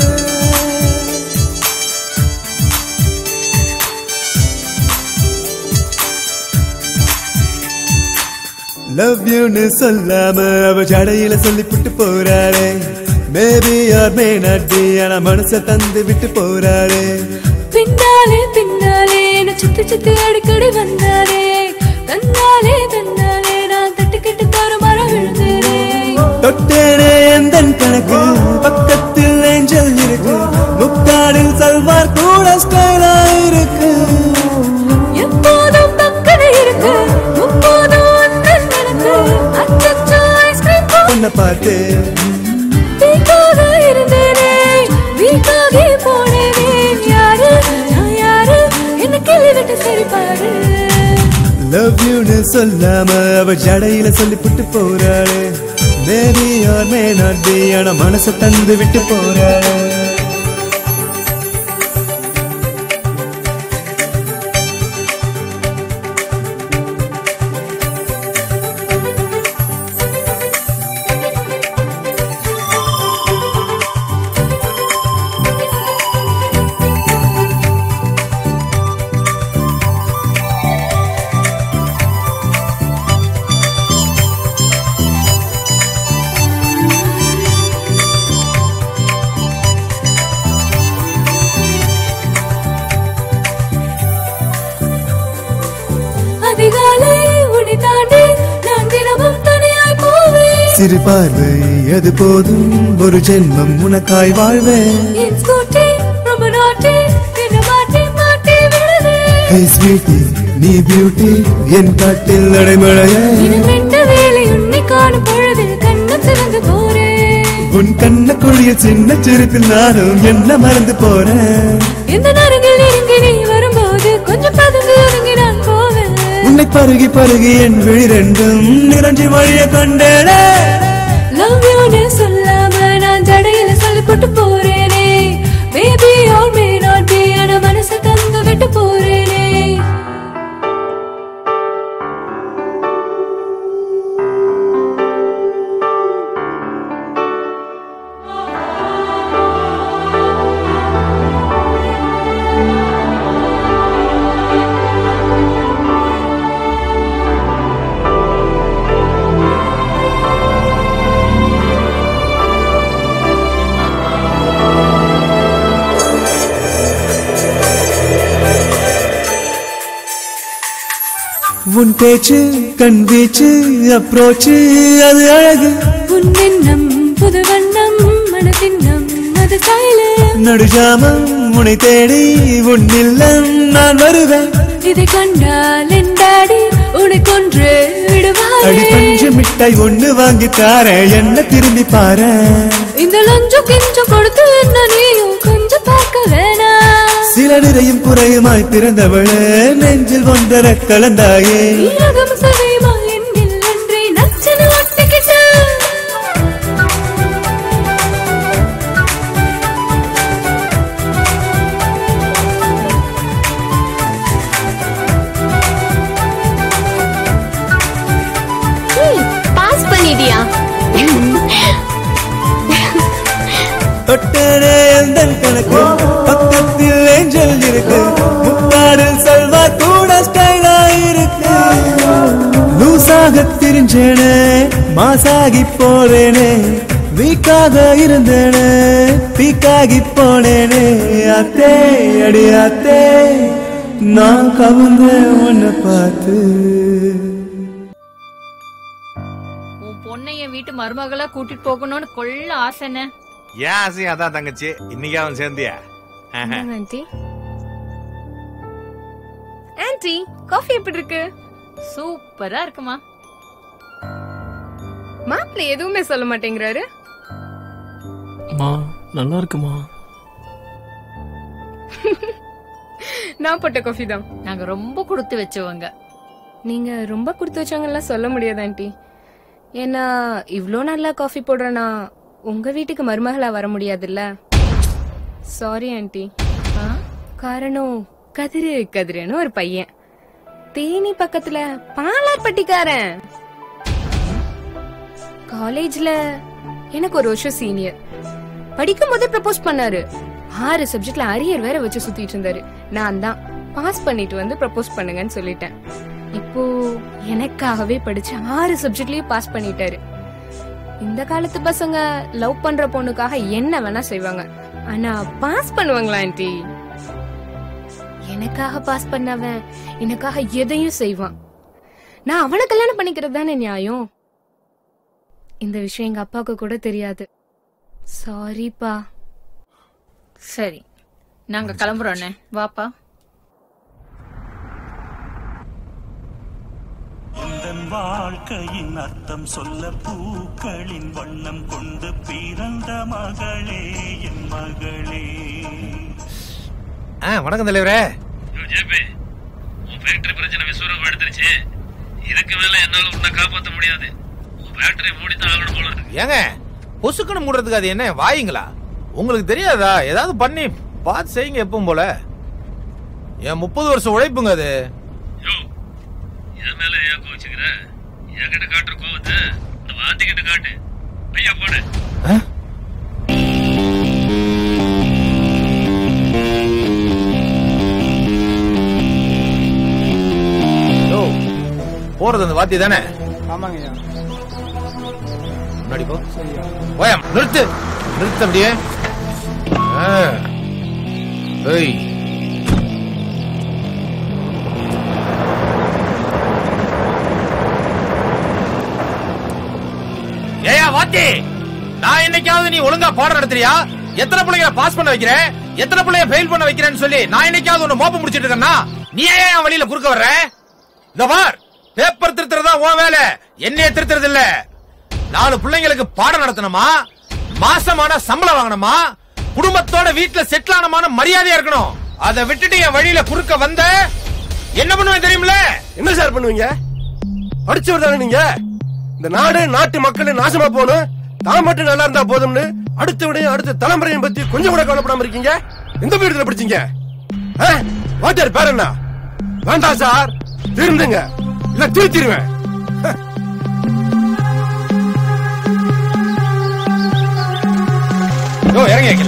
லவ் யூன்னு சொல்லாம அவ ஜடையில சொல்லிவிட்டு போறாளே maybe or may not be ஆனா மனச தந்து விட்டு போறாளே பின்னாலே பின்னாலே என்ன சுத்தி சுத்தி அடிக்கடி வந்தாரே தன்னாலே தன்னாலே நான் தட்டுக்கிட்டு தருமாற விழுந்தேனே தொட்டேனே எந்தன் கணக்கு பக்கத்தில் ஏஞ்சல் இருக்கு முக்காடில் சல்வார் கூட ஸ்டைலா இருக்கு எப்போதும் பக்கமே இருக்கு முப்போதும் அண்ணன் எனக்கு அச்சச்சோ ஐஸ்கிரீம் உன்னை பார்த்து வீக்காக இருந்தேனே வீக்காகி போன லவ் யூன்னு சொல்லாம அவ ஜடையில சொல்லிப்புட்டு போறாளே maybe or may not be ஆனா மனசை தந்து விட்டு போறாளே அதிகாலை உன்னை தாண்டி நான் தினமும் தனியாய் போவேன் சிறு பார்வை அது போதும் ஒரு ஜென்மம் உனக்காய் வாழ்வேன் என் ஸ்கூட்டி ரொம்ப நாட்டி என்ன மாட்டி மாட்டி விடுதே ஹே ஸ்வீட்டி நீ பியூட்டி என் காட்டில் நடைமழையே இன்னும் ரெண்டு வேளை உன்னை காணும் பொழுது கண்ணு திறந்து போறேன் உன் கண்ண குழிய சின்ன சிரிப்பில் நானும் என்ன மறந்து போறேன் இந்த நரங்கில் இறங்கி நீ வரும்போது கொஞ்சம் பதுங்கி ஒதுங்கி நான் போவேன் உன்னை பருகி பருகி என் விழி ரெண்டும் நிறைஞ்சி வழிய கண்டேனே லவ் யூன்னு சொல்லாம நான் ஜடையில சொல்லி போட்டு போறேனே baby or may not be ஆனா மனசை தந்து விட்டு போறேனே உன் பேச்சு கண் வீச்சு அப்ரோச்சு அது அழகு உன் எண்ணம் புது வண்ணம் மனதின்னம் அது சாயலு நடுஜாமம் உன்னை தேடி உன் இல்லம் நான் வருவேன் இதை கண்டால் என் டாடி உன்னை கொன்று அடி விடுவாரே பஞ்சு மிட்டாய் ஒண்ணு வாங்கி தார என்ன திரும்பி பாரு இந்த லஞ்சம் கிஞ்சம் கொடுத்து என்ன நீயும் கொஞ்சம் பார்க்க வேணாம் சில நிறையும் குறையுமாய் பிறந்தவளே நெஞ்சில் ஒன்றர கலந்தாயே ஈரகம் சதையுமா என்னில் அன்றே நச்சன ஒட்டிக்கிட்ட பாஸ் பண்ணிட்டியா தொட்டனே எந்தன் கணக்கு பக்கத்தில் ஏஞ்சல் இருக்கு முத்தாடு செல்வா கூட ஸ்டைலா இருக்கு லூசாக திரிஞ்சேனே மாசாகி போறேனே வீக்காக இருந்தேனே பீக்காகி போனேனே அத்தே அடி அத்தே நான் கவுந்த உன்னை பார்த்து உன் பொண்ணை என் வீட்டு மருமகளா கூட்டிட்டு போகணும்னு கொள்ள ஆசைன்னு ஏன் ஆசையும் அதான் தங்கச்சி இன்னைக்கு அவன் சேர்ந்தியா ஆண்டி ஆண்டி காஃபி எப்படி இருக்கு சூப்பரா இருக்குமா மாப்பிள்ள எதுவுமே சொல்ல மாட்டேங்கிறாரு மா நல்லா இருக்குமா நான் போட்ட காஃபி தான் நாங்க ரொம்ப கொடுத்து வச்சவங்க நீங்க ரொம்ப கொடுத்து வச்சவங்கலாம் சொல்ல முடியாது ஆண்டி ஏன்னா இவ்ளோ நல்லா காஃபி போடுறேனா உங்க வீட்டுக்கு மருமகளா வர முடியாதுல்ல சாரி ஆண்டி காரணம் கதிரு கதிருன்னு ஒரு பையன் தேனி பக்கத்துல பாலார்பட்டிக்காரன் காலேஜ்ல எனக்கு ஒரு வருஷம் சீனியர் படிக்கும் போதே ப்ரப்போஸ் பண்ணாரு ஆறு சப்ஜெக்ட்ல அரியர் வேற வச்சு சுத்திட்டு இருந்தாரு நான் தான் பாஸ் பண்ணிட்டு வந்து ப்ரப்போஸ் பண்ணுங்கன்னு சொல்லிட்டேன் இப்போ எனக்காகவே படிச்சு ஆறு சப்ஜெக்ட்லயும் பாஸ் பண்ணிட்டாரு இந்த காலத்து பசங்க லவ் பண்ற பொண்ணுக்காக என்ன வேணா செய்வாங்க ஆனா பாஸ் பண்ணுவாங்களா ஆண்டி எனக்காக பாஸ் பண்ணவன் எனக்காக எதையும் செய்வான் நான் அவனை கல்யாணம் பண்ணிக்கிறது தானே நியாயம் இந்த விஷயம் எங்க அப்பாவுக்கு கூட தெரியாது சாரிப்பா சரி நாங்க கிளம்புறோண்ணே வாப்பா உந்தன் வாழ்க்கையின் அர்த்தம் சொல்ல பூக்களின் வண்ணம் கொண்டு பிறந்த மகளே என் மகளே ஆ வணக்கம் தலைவரே ஜேபி உன் ஃபேக்டரி பிரச்சனை விஸ்வரூபம் எடுத்துருச்சு இதுக்கு மேல என்னால உன்னை காப்பாத்த முடியாது பேட்டரி மூடித்தான் ஆகணும் போல இருக்கு ஏங்க பொசுக்குன்னு மூடுறதுக்கு அது என்ன வாயுங்களா உங்களுக்கு தெரியாதா ஏதாவது பண்ணி பார்த்து செய்யுங்க எப்பவும் போல என் முப்பது வருஷம் உழைப்புங்க அது என் மேல ஏன் கோச்சுக்கிற என்கிட்ட காட்டுற கோவத்தை இந்த வாத்திக்கிட்ட காட்டு ஐயா போடு யோ, போறது அந்த வாத்தி தானே ஆமாங்க ஐயா முன்னாடி போ போயா நிறுத்து நிறுத்து அப்படியே ஆ. ஏய் ஏயா வாத்தி நான் என்னைக்காவது நீ ஒழுங்கா பாடம் நடத்துறியா எத்தனை பிள்ளைங்களை பாஸ் பண்ண வைக்கிற எத்தனை பிள்ளைய ஃபெயில் பண்ண வைக்கிறேன்னு சொல்லி நான் என்னைக்காவது உன்னை மோப்பம் முடிச்சிட்டு இருக்கேன்னா நீ ஏன் என் வழியில குறுக்க வர்ற இந்த பார் பேப்பர் திருத்துறதா உன் வேலை என்னைய திருத்துறது இல்ல நாலு பிள்ளைங்களுக்கு பாடம் நடத்தணுமா மாசமான சம்பளம் வாங்கணுமா குடும்பத்தோட வீட்டுல செட்டில் ஆனமான மரியாதையா இருக்கணும் அதை விட்டுட்டு என் வழியில குறுக்க வந்த என்ன பண்ணுவேன் தெரியுமில என்ன சார் பண்ணுவீங்க படிச்சவர் தானே நீங்க இந்த நாடு நாட்டு மக்கள் நாசமா போகணும் தான் மட்டும் நல்லா இருந்தா போதும்னு அடுத்த விடையும் அடுத்த தலைமுறையும் பத்தி கொஞ்சம் கூட கவலைப்படாம இருக்கீங்க எந்த வீடுல படிச்சீங்க ஆ? வாத்தியார் பேர் என்ன வேண்டாம் சார் திருந்துங்க இல்ல திருத்திடுவேன் யோ இறங்கி வைக்கல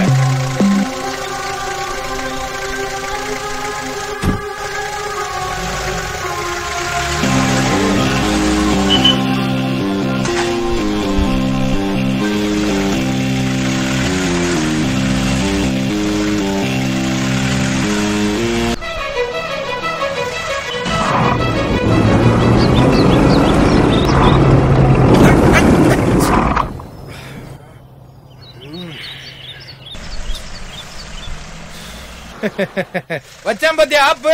வச்சான் பத்தியா ஆப்பு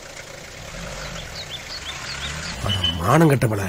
மானம் கட்டப்பட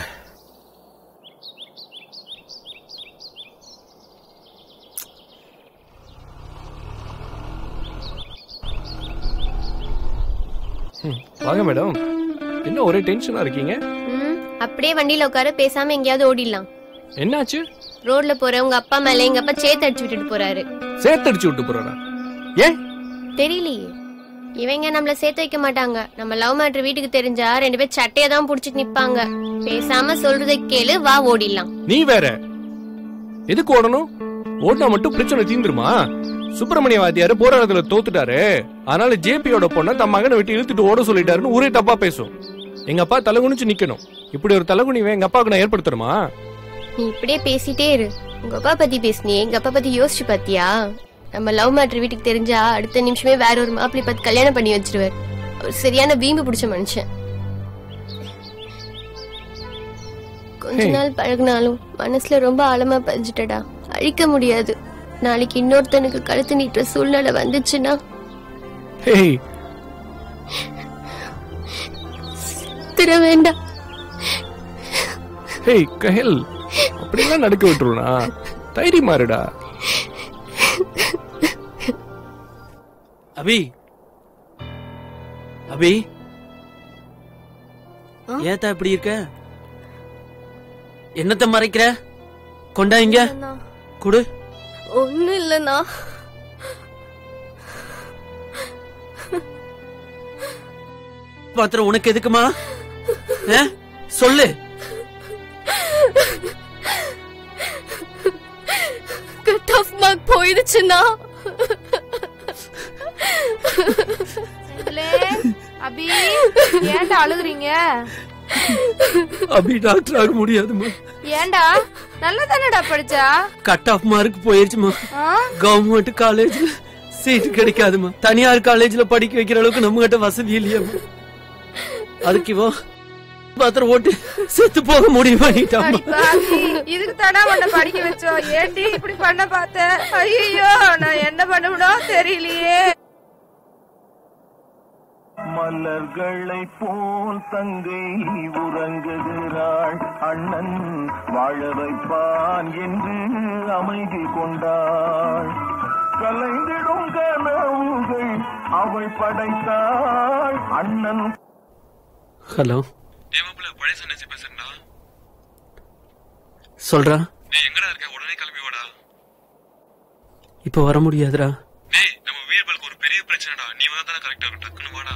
வாங்க மேடம் என்ன ஒரே டென்ஷனா இருக்கீங்க ம், அப்படியே வண்டியில உட்கார பேசாம எங்கேயாவது ஓடிடலாம் என்னாச்சு ரோட்ல போற உங்க அப்பா மேல எங்க அப்பா சேத்து அடிச்சு விட்டுட்டு போறாரு சேர்த்தடிச்சு விட்டு போறாரா ஏன் தெரியலையே இவங்க நம்மள சேர்த்து வைக்க மாட்டாங்க நம்ம லவ் மேட்ரு வீட்டுக்கு தெரிஞ்சா ரெண்டு பேர் சட்டையை தான் புடிச்சிட்டு நிப்பாங்க பேசாம சொல்றதை கேளு வா ஓடிடலாம் நீ வேற எதுக்கு ஓடணும் ஓடினா மட்டும் பிரச்சனை தீந்துருமா சுப்பிரமணிய வாத்தியாரு போராட்டத்துல தோத்துட்டாரு அதனால ஜேபியோட பொண்ணை தம் மகனை விட்டு இழுத்துட்டு ஓட சொல்லிட்டாருன்னு ஊரே தப்பா பேசும் எங்க அப்பா தலைகுனிச்சு நிக்கணும் இப்படி ஒரு தலைகுனிவை எங்க அப்பாவுக்கு நான் ஏற்படுத்தணுமா நீ இப்படியே பேசிட்டே இரு உங்க அப்பா பத்தி பேசுனியே எங்க அப்பா பத்தி யோசிச்சு பாத்தியா நம்ம லவ் மேட்ரு வீட்டுக்கு தெரிஞ்சா அடுத்த நிமிஷமே வேற ஒரு மாப்பிள்ளை பார்த்து கல்யாணம் பண்ணி வச்சிருவார் அவர் சரியான வீம்பு பிடிச்ச மனுஷன் கொஞ்ச Hey. நாள் பழகினாலும் மனசுல ரொம்ப ஆழமா பதிஞ்சிட்டடா அழிக்க முடியாது நாளைக்கு இன்னொருத்தனுக்கு கழுத்து நீட்டுற சூழ்நிலை வந்துச்சுன்னா ஹேய் திர வேண்டாம் ஹேய் கஹல் அப்படிலாம் நடக்க விட்டுருவா தைரியமா இருடா அபி அபி ஏத்தா இப்படி இருக்க என்னத்த மறைக்கிற கொண்டா இங்க குடு ஒண்ணு இல்லண்ணா பாத்திரம் உனக்கு எதுக்குமா ஆ? சொல்லு கட் ஆஃப் மார்க் போயிடுச்சுண்ணா அபி ஏன்டா அழுகுறீங்க அபி டாக்டர் ஆக முடியாதுமா ஏன்டா நல்லா தானடா படிச்சா கட் ஆஃப் மார்க் போயிருச்சுமா ஆ? கவர்மெண்ட் காலேஜ்ல சீட் கிடைக்காதுமா தனியார் காலேஜ்ல படிக்க வைக்கிற அளவுக்கு நம்ம கிட்ட வசதி இல்லையாமா அதுக்கு இவன் பாத்திரம் ஓட்டு செத்து போக முடிவு பண்ணிட்டாமா அடி பாவி, இதுக்கு தானா உன்னை படிக்க வச்சோம் ஏன்டி இப்படி பண்ண பார்த்த ஐயோ நான் என்ன பண்ணணும் தெரியலையே மலர்களை போல் தங்கை உறங்குகிறாள் அண்ணன் வாழ வைப்பான் என்று அமைதி கொண்டாள் கலைந்திடும் கனவுகள் அவள் படைத்தாள் அண்ணன் ஹலோ டேய் மாப்பிள்ள பழைய சன்னியாசி பேசுறா சொல்றா டேய் எங்கடா இருக்க உடனே கிளம்பி வாடா இப்ப வர முடியாதுடா டேய் நம்ம வீரபாலுக்கு ஒரு பெரிய பிரச்சனைடா நீ வந்தா தானே கரெக்டா இருக்கும் டக்குன்னு வாடா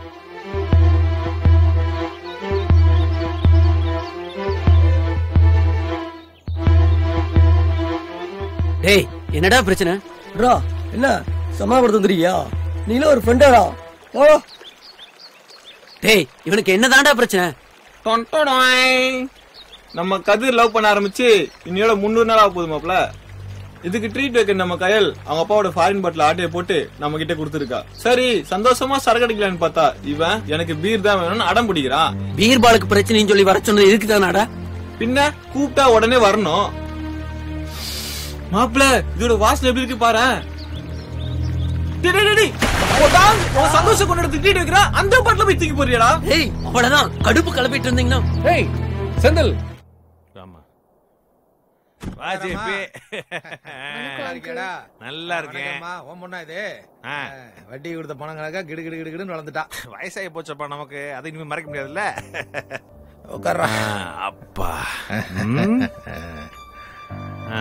டேய் என்னடா பிரச்சனை ப்ரோ என்ன சமாளித்து வந்துருக்கியா நீங்களும் ஒரு ஃப்ரெண்டாடா ஓ டேய் இவனுக்கு என்னதான்டா பிரச்சனை டொன்டொடாய். நம்ம கதிர் லவ் பண்ண ஆரம்பிச்சு இன்னையோட முந்நூறு நாள் ஆக போகுது மாப்ள இதுக்கு ட்ரீட் வைக்க நம்ம கயல் அவங்க அப்பாவோட ஃபாரின் பாட்டில் ஆட்டையை போட்டு நம்ம கிட்ட கொடுத்துருக்கா சரி சந்தோஷமா சரக்கு அடிக்கலான்னு பார்த்தா இவன் எனக்கு பீர் தான் வேணும்னு அடம் பிடிக்கிறான் பீர் பாலுக்கு பிரச்சனைன்னு சொல்லி வர சொன்னது இதுக்கு தானாடா பின்ன கூப்பிட்டா உடனே வரணும் மாப்ள இதோட வாசனை எப்படி இருக்கு பாரு சந்தோஷம் கொண்டாடுறதுக்கு ட்ரீட் வைக்கிறா அந்த பாட்டில போய் தூக்கி போறியாடா ஏய் அவ்வளவுதான் கடுப்பு கிளப்பிட்டு இருந்தீங்கன்னா ஏய் செந்தில் வா ஜேபி நல்லா இருக்கேடா நல்லா இருக்கேன் வணக்கம்மா, உன் பொண்ணா இது ஆ. வட்டி கொடுத்த பணம் கணக்கா கிடு கிடு கிடு கிடுன்னு வளர்ந்துட்டா வயசாகி போச்சப்பா நமக்கு அதை இனிமே மறக்க முடியாதுல்ல உட்கார்றா ஆ, அப்பா ம். ஆ.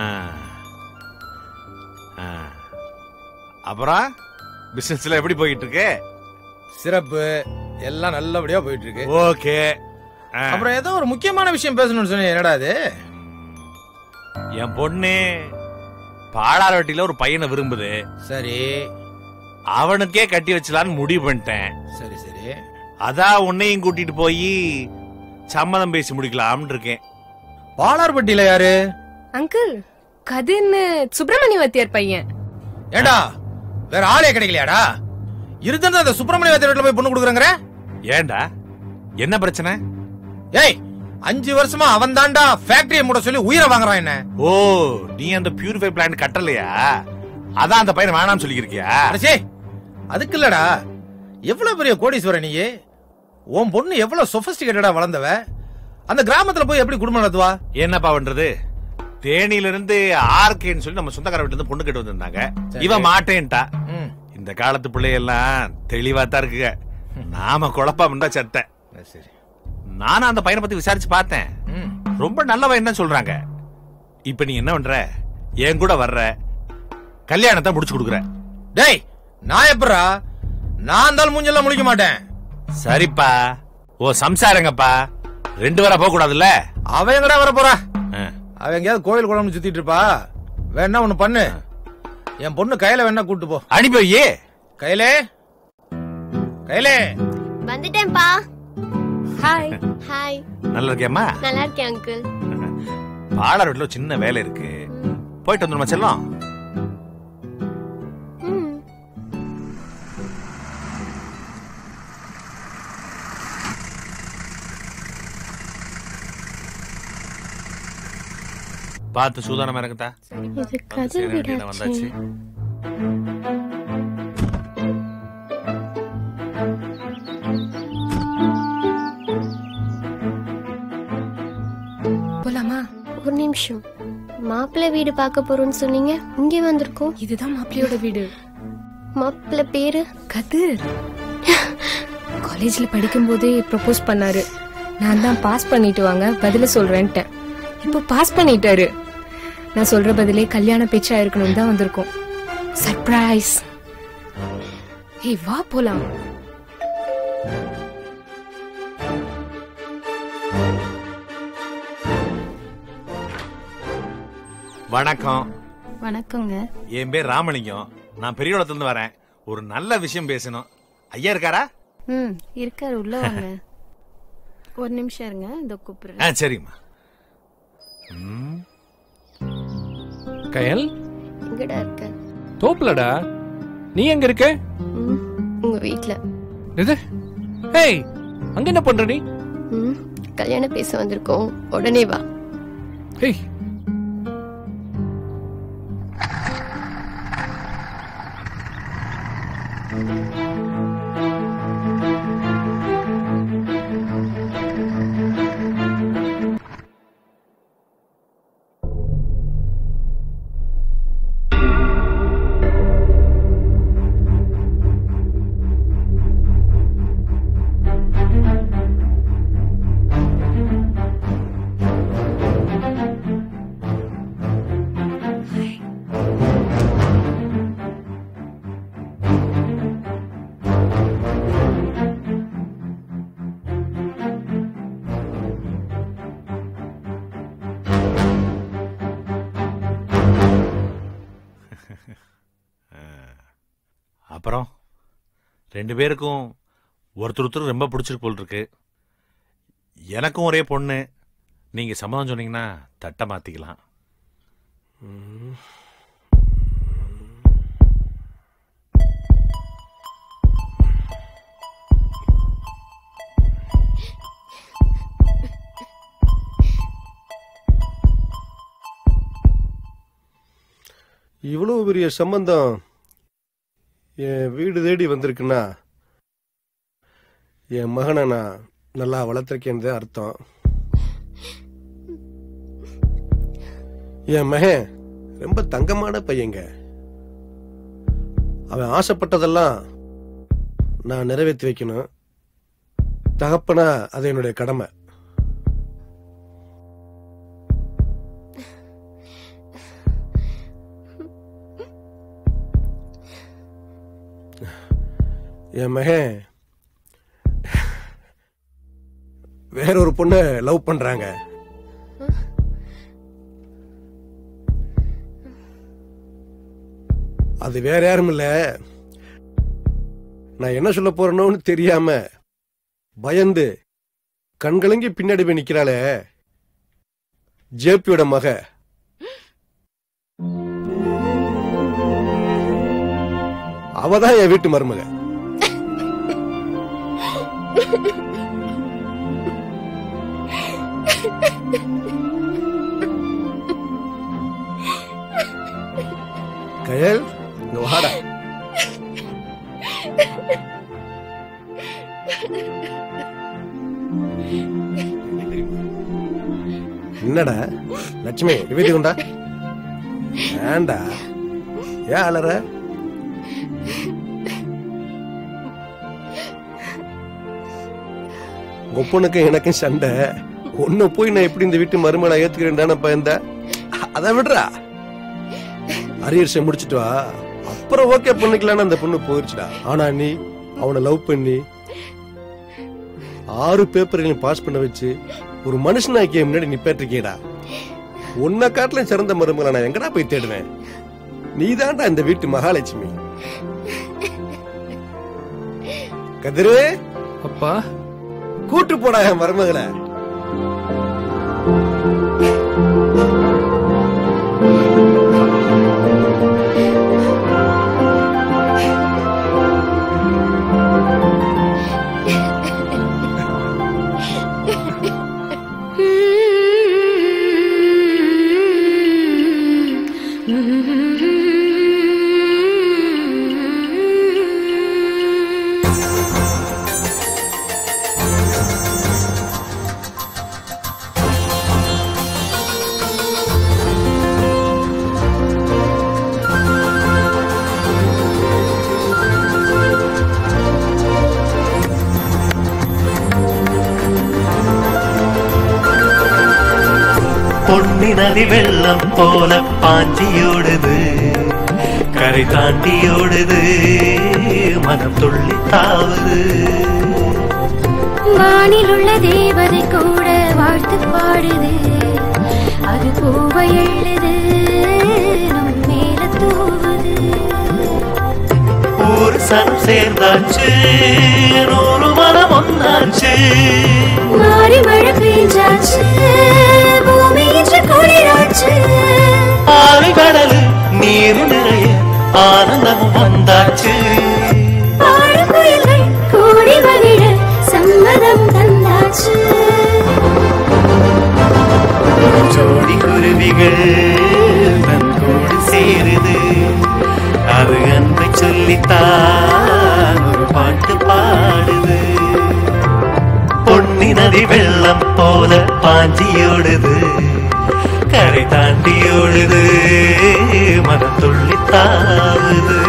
ஆ. அப்புறம் பிசினஸ்ல எப்படி போயிட்டு இருக்கு சிறப்பு எல்லாம் நல்லபடியா போயிட்டு இருக்கு ஓகே அப்புறம் ஏதோ ஒரு முக்கியமான விஷயம் பேசணும்னு சொன்னீங்க என்னடா அது என் பொண்ணு பாலாரவட்டியில ஒரு பையனை விரும்புது சரி அவனுக்கே கட்டி வச்சலான்னு முடிவு பண்ணிட்டேன் சரி சரி அதான் உன்னையும் கூட்டிட்டு போய் சம்மதம் பேசி முடிக்கலாம்னு இருக்கேன் பாலார்பட்டியில யாரு அங்கிள் கதிர்னு சுப்பிரமணிய வாத்தியார் பையன் ஏடா வேற ஆளே கிடைக்கலையாடா இருந்தா அந்த சுப்பிரமணிய வாத்தியார் வீட்டுல போய் பொண்ணு கொடுக்குறேங்கிற ஏன்டா என்ன பிரச்சனை ஏய் அஞ்சு வருஷமா அவன் தாண்டா ஃபேக்டரியை மூட சொல்லி உயிரை வாங்குறான் என்ன ஓ நீ அந்த பியூரிஃபை பிளான்ட் கட்டலையா அதான் அந்த பையனை வேணாம்னு சொல்லியிருக்கியா அடச்சே அதுக்கு இல்லடா எவ்வளவு பெரிய கோடீஸ்வரன் நீ உன் பொண்ணு எவ்வளவு சொபிஸ்டிகேட்டடா வளர்ந்தவ அந்த கிராமத்துல போய் எப்படி குடும்பம் நடத்துவா என்னப்பா பண்றது தேனியில இருந்து ஆர்கேன்னு சொல்லி நம்ம சொந்தக்கார வீட்டுல இருந்து பொண்ணு கேட்டு வந்திருந்தாங்க சரி. இவன் மாட்டேன்ட்டா ம். இந்த காலத்து பிள்ளையெல்லாம் தெளிவா தான் இருக்குங்க நாம குழப்பாம தான் சட்டை சரி நானும் அந்த பையனை பத்தி விசாரிச்சு பார்த்தேன் ம். ரொம்ப நல்லவன் தான் சொல்றாங்க இப்ப நீ என்ன பண்ற என் கூட வர்ற கல்யாணத்தை முடிச்சு கொடுக்குற டேய் நான் எப்படா நான் இருந்தாலும் மூஞ்செல்லாம் முழிக்க மாட்டேன் சரிப்பா ஓ சம்சாரங்கப்பா ரெண்டு பேரா போக கூடாதுல்ல அவன் எங்கடா வர போறா ஆ. அவன் எங்கேயாவது கோயில் குளம்னு சுத்திட்டு இருப்பா வேணா ஒண்ணு பண்ணு என் பொண்ணு கையில வேணா கூட்டு போ அனுப்பி வையே கையிலே கையிலே வந்துட்டேன்ப்பா ஹாய் ஹாய் நல்லா இருக்கியம்மா நல்லா இருக்கேன் அங்கிள் பாலார் வீட்டுல ஒரு சின்ன வேலை இருக்கு போயிட்டு வந்துருமா செல்லம் பார்த்து சூதானமா இருக்குதா இது வந்து கதை சேர வேண்டிய இடம் வந்தாச்சு விடாச்சு போலாமா ஒரு நிமிஷம் மாப்பிள்ளை வீடு பார்க்க போறோம்னு சொன்னீங்க இங்கே வந்திருக்கோம் இதுதான் மாப்பிள்ளையோட வீடு மாப்பிள்ளை பேரு கதிர் காலேஜ்ல படிக்கும்போதே ப்ரப்போஸ் பண்ணாரு நான் தான் பாஸ் பண்ணிட்டு வாங்க பதில சொல்றேன்ட்டேன் இப்போ பாஸ் பண்ணிட்டாரு நான் சொல்ற பதிலே கல்யாண பேச்சா இருக்கணும் தான் வந்திருக்கோம் சர்ப்ரைஸ் ஏய் வா போலாம் வணக்கம் வணக்கங்க என் பேர் ராமலிங்கம் நான் பெரியகுளத்துல இருந்து வரேன் ஒரு நல்ல விஷயம் பேசணும் ஐயா இருக்காரா ம் இருக்காரு உள்ள வாங்க ஒரு நிமிஷம் இருங்க இதோ கூப்பிடுறேன் ஆ சரிம்மா ம், கயல் எங்கடா இருக்க தோப்புலடா நீ எங்க இருக்க ம், உங்க வீட்ல இது ஏய் அங்க என்ன பண்ற நீ ம், கல்யாணம் பேச வந்திருக்கோம் உடனே வா ஏய் ரெண்டு பேருக்கும் ஒருத்தர் ஒருத்தர் ரொம்ப பிடிச்சிருக்கு போல் இருக்கு எனக்கும் ஒரே பொண்ணு நீங்க சம்மதம் சொன்னீங்கன்னா தட்டை மாத்திக்கலாம் இவ்வளவு பெரிய சம்பந்தம் என் வீடு தேடி வந்திருக்குன்னா என் மகனை நான் நல்லா வளர்த்துருக்கேன்னு தான் அர்த்தம் என் மகன் ரொம்ப தங்கமான பையங்க அவன் ஆசைப்பட்டதெல்லாம் நான் நிறைவேற்றி வைக்கணும் தகப்பனா அது என்னுடைய கடமை என் மகன் வேற ஒரு பொண்ணை லவ் பண்றாங்க அது வேற யாரும் இல்ல நான் என்ன சொல்ல போறேனோன்னு தெரியாம பயந்து கண்கலங்கி பின்னாடி போய் நிக்கிறாளே ஜேபியோட மக அவதான் என் வீட்டு மருமக கயல் இங்க வாடா என்னடா லட்சுமி நிவேதி கொண்டா வேண்டா ஏன் அலற ஒப்பனுக்கும் எனக்கும் சண்டை ஒன்னு போய் நான் எப்படி இந்த வீட்டு மருமகளை ஏத்துக்கிறேன்டான பயந்த அதை விடுறா அரியர்ஸை முடிச்சிட்டு வா அப்புறம் ஓகே பண்ணிக்கலான்னு அந்த பொண்ணு போயிருச்சுடா ஆனா நீ அவனை லவ் பண்ணி ஆறு பேப்பரையும் பாஸ் பண்ண வச்சு ஒரு மனுஷனாக்கிய முன்னாடி நிப்பாட்டிருக்கேடா உன்னை காட்டிலும் சிறந்த மருமகளை நான் எங்கடா போய் தேடுவேன் நீதான்டா இந்த வீட்டு மகாலட்சுமி கதிரு அப்பா கூட்டு போடா என் மருமகளை பொன்னி நதி வெள்ளம் போல பாஞ்சியோடுது கரை தாண்டியோடுது மனம் துள்ளி தாவுது வானில் உள்ள தேவதை கூட வாழ்த்து பாடுது அது பூவை எழுது நம் மேல தூவுது ஊர் சனம் சேர்ந்தாச்சு நூறு மனம் ஒன்னாச்சு மாறி மழை பெய்ஞ்சாச்சு பூமி இன்று குளிராச்சு ஆறு கடல் நீர் நிறைய ஆனந்தம் வந்தாச்சு ஆடு குயில்கள் கூடி மகிழ சம்மதம் தந்தாச்சு ஜோடி குருவிகள் தன் கூடு சேருது அது அன்பை சொல்லித்தான் ஒரு பாட்டு பாடுது பொன்னி நதி வெள்ளம் போல பாஞ்சியோடுது கரை தாண்டியோடுது மனம் துள்ளித்தாவுது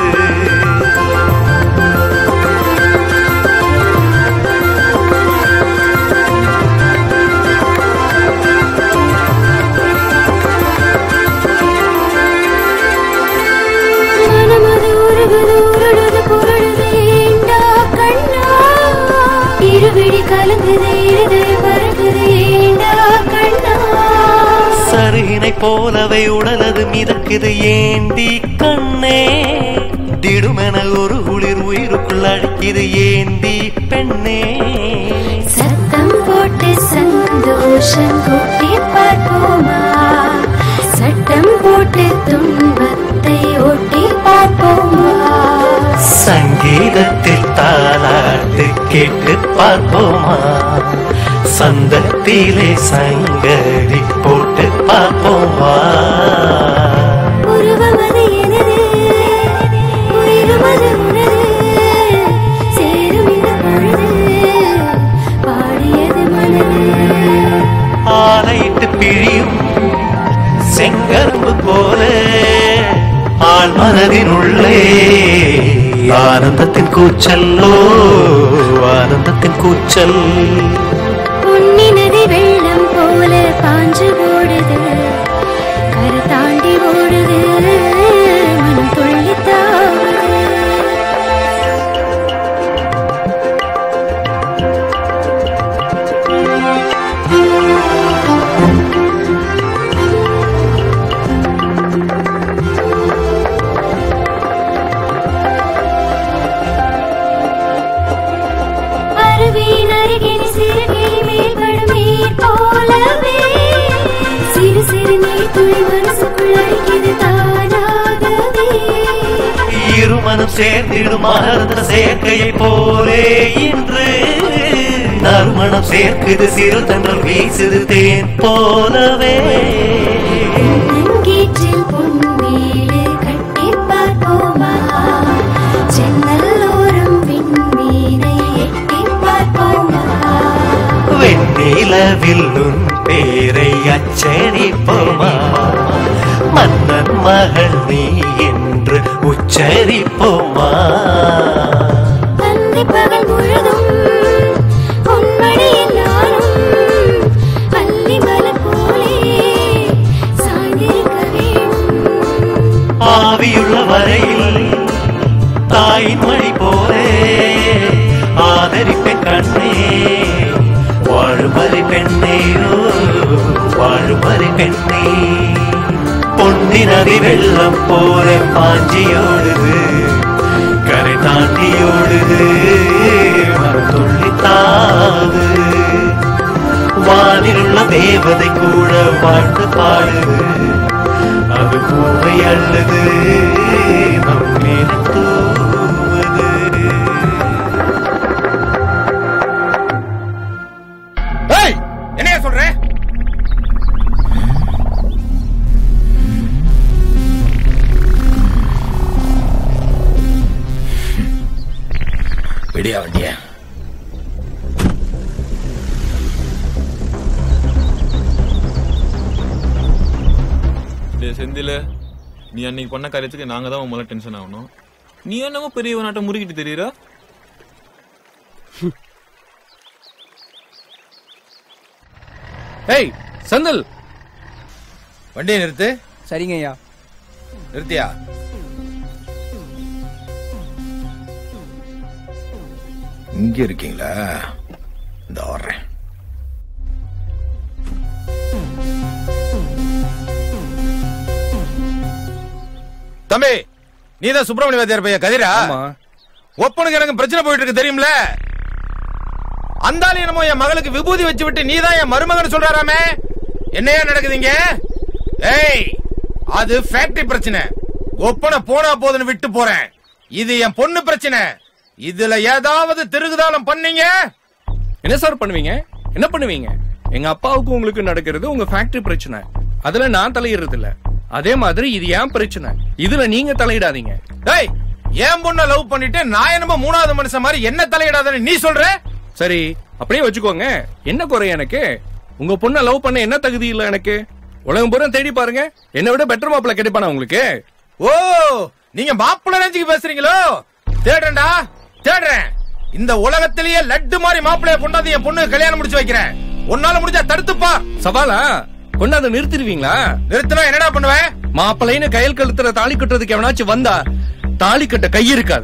மனமது உருகுது உருளுது புரளுது ஏண்டா கண்ணா இருவிழி கலங்குது எழுது பறக்குது ஏண்டா கண்ணா சருகினை போலவை உடலது மிதக்குது ஏண்டி கண்ணே திடுமென ஒரு குளிர் உயிருக்குள் உள்ளடக்கிது ஏந்தி பெண்ணே சத்தம் போட்டு சந்தோஷம் கூட்டி பார்ப்போமா சட்டம் போட்டு துன்பத்தை ஓட்டி பார்ப்போமா சங்கீதத்தில் தாளாட்டு கேட்டு பார்ப்போமா சந்தத்திலே சங்கதி போட்டு பார்ப்போமா உருவம் அது எனது உயிரும் அது உனது சேரும் இந்த பொழுது பாடியது மனது ஆலையிட்டு பிழியும் செங்கரும்பு போல ஆள் மனதின் உள்ளே ஆனந்தத்தின் கூச்சல்லோ ஆனந்தத்தின் கூச்சல் பொன்னி நதி வெள்ளம் போல பாஞ்சு ஓடுது கரை தாண்டி ஓடுது மனம் துள்ளி தாவுது அருவியின் அருகில் சிறு கிளி மேல் படும் நீர் போலவே சிறு சிறு நீர் துளி மனசுக்குள் அடிக்குது தானாகவே இருமனம் சேர்ந்திடும் மகரந்த சேர்க்கையை போலே இன்று நறுமணம் சேர்க்குது சிறு தன்றல் வீசுது தேன் போலவே கீற்றில் பொன்மேடு கட்டி பார்ப்போமா ஜன்னல் ஓரம் விண்மீனை எட்டி பார்ப்போமா வெண்ணிலவில் உன் பேரை அச்சரிப்போமா மன்னன் மகள் நீ என்று உச்சரிப்போமா அந்தி பகல் முழுதும் உன்மடியில் நானும் அல்லி மலர் போலே சாய்ந்திருக்க வேணும் ஆவியுள்ள வரையில் தாயின் மொழி போலே ஆதரிப்பேன் கண்ணே வாழுமறை பெண்ணேயோ வாழுமறை பெண்ணே பொன்னி நதி வெள்ளம் போல பாஞ்சியோடுது கரை தாண்டியோடுது மரம் துள்ளி தாவு வானிலுள்ள தேவதை கூட பாட்டு பாடுது அது பூவை அல்லது நம் மேல தூவுது ஏய் என்னையா சொல்ற விடியா வண்டிய டேய் செந்தில நீ அன்னைக்கு பண்ண காரியத்துக்கு நாங்க தான் முதல்ல டென்ஷன் ஆகணும் நீ என்னமோ பெரியவனாட்ட முறுக்கிட்டு தெரியுற ஏய் செந்தில் வண்டியை நிறுத்து சரிங்க ஐயா நிறுத்தியா இங்க இருக்கீங்களா இந்த வர்றேன் தம்பி நீதான் சுப்பிரமணிய வாத்தியார் பையன் கதிரா ஒப்பனுக்கு எனக்கு பிரச்சனை போயிட்டு இருக்கு தெரியும்ல அந்தாலும் என்னமோ என் மகளுக்கு விபூதி வச்சு விட்டு நீதான் என் மருமகன் சொல்றாராமே என்னையா நடக்குதுங்க ஏய் அது ஃபேக்டரி பிரச்சனை ஒப்பனை போனா போதுன்னு விட்டு போறேன் இது என் பொண்ணு பிரச்சனை இதுல ஏதாவது திருகுதாளம் பண்ணீங்க என்ன சார் பண்ணுவீங்க என்ன பண்ணுவீங்க எங்க அப்பாவுக்கு உங்களுக்கு நடக்கிறது உங்க ஃபேக்டரி பிரச்சனை அதுல நான் தலையிடுறது இல்ல அதே மாதிரி இது ஏன் பிரச்சனை இதுல நீங்க தலையிடாதீங்க டேய் என் பொண்ண லவ் பண்ணிட்டு நான் என்னமோ மூணாவது மனுஷன் மாதிரி என்ன தலையிடாதன்னு நீ சொல்ற சரி அப்படியே வச்சுக்கோங்க என்ன குறை எனக்கு உங்க பொண்ணை லவ் பண்ண என்ன தகுதி இல்ல எனக்கு உலகம் பூரா தேடி பாருங்க என்னை விட பெட்டர் மாப்பிள்ள கிடைப்பானா உங்களுக்கு ஓ நீங்க மாப்பிள்ளை நினைச்சுக்கு பேசுறீங்களோ தேடுறேன்டா தேடுறேன் இந்த உலகத்திலேயே லட்டு மாதிரி மாப்பிள்ளைய கொண்டாந்து என் பொண்ணு கல்யாணம் முடிச்சு வைக்கிறேன் உன்னால முடிஞ்சா தடுத்துப்பா சவாலா கொண்டாந்து நிறுத்திடுவீங்களா நிறுத்தினா என்னடா பண்ணுவேன் மாப்பிள்ளைன்னு கையில் கழுத்துற தாலி கட்டுறதுக்கு எவனாச்சும் வந்தா தாலி கட்ட கை இருக்காது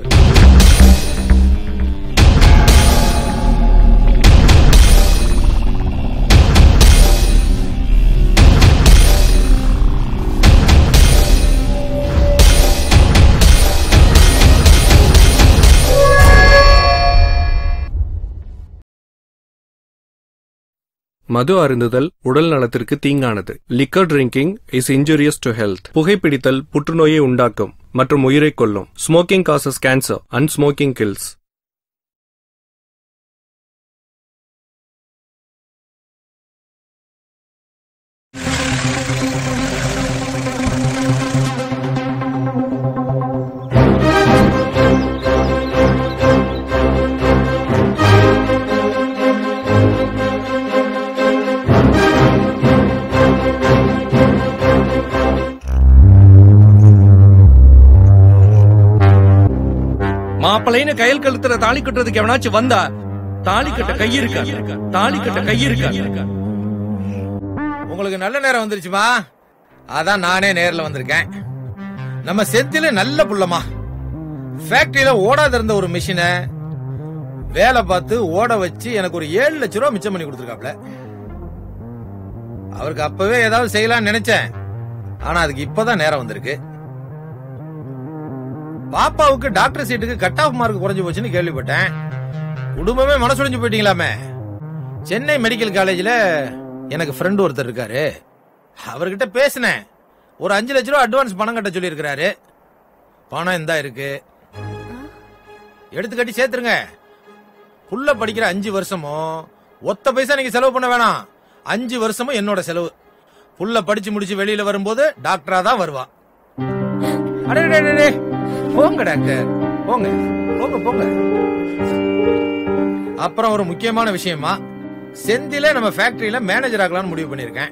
மது அருந்துதல் உடல் நலத்திற்கு தீங்கானது liquor drinking is injurious to health புகைப்பிடித்தல் புற்றுநோயை உண்டாக்கும் மற்றும் உயிரை கொல்லும் smoking causes cancer and smoking kills மாப்பிள்ளைன்னு கையில் கழுத்துல தாலி கட்டுறதுக்கு எவனாச்சும் வந்தா தாலி கட்ட கை இருக்கா தாலி கட்ட கை இருக்கா உங்களுக்கு நல்ல நேரம் வந்துருச்சுமா அதான் நானே நேர்ல வந்திருக்கேன் நம்ம செத்தில நல்ல புள்ளமா ஃபேக்டரியில ஓடாத இருந்த ஒரு மிஷினை வேலை பார்த்து ஓட வச்சு எனக்கு ஒரு ஏழு லட்ச ரூபா மிச்சம் பண்ணி கொடுத்துருக்காப்ல அவருக்கு அப்பவே ஏதாவது செய்யலாம்னு நினைச்சேன் ஆனா அதுக்கு இப்பதான் நேரம் வந்திருக்கு பாப்பாவுக்கு டாக்டர் சீட்டுக்கு கட் ஆஃப் மார்க் குறைஞ்சு போச்சுன்னு கேள்விப்பட்டேன் குடும்பமே மனசுடைஞ்சு போயிட்டீங்களாமே சென்னை மெடிக்கல் காலேஜ்ல எனக்கு ஃப்ரெண்ட் ஒருத்தர் இருக்காரு அவர்கிட்ட பேசினேன் ஒரு அஞ்சு லட்ச ரூபா அட்வான்ஸ் பணம் கட்ட சொல்லி இருக்கிறாரு பணம் இந்தா இருக்கு எடுத்து கட்டி சேர்த்துருங்க புள்ள படிக்கிற அஞ்சு வருஷமும் ஒத்த பைசா நீங்க செலவு பண்ண வேணாம் அஞ்சு வருஷமும் என்னோட செலவு புள்ள படிச்சு முடிச்சு வெளியில வரும்போது டாக்டரா தான் வருவா அடே, அடே, அடே, அடே. போங்க டாக்டர் போங்க போங்க போங்க அப்புறம் ஒரு முக்கியமான விஷயமா செந்தில நம்ம ஃபேக்டரியில மேனேஜர் ஆகலாம்னு முடிவு பண்ணிருக்கேன்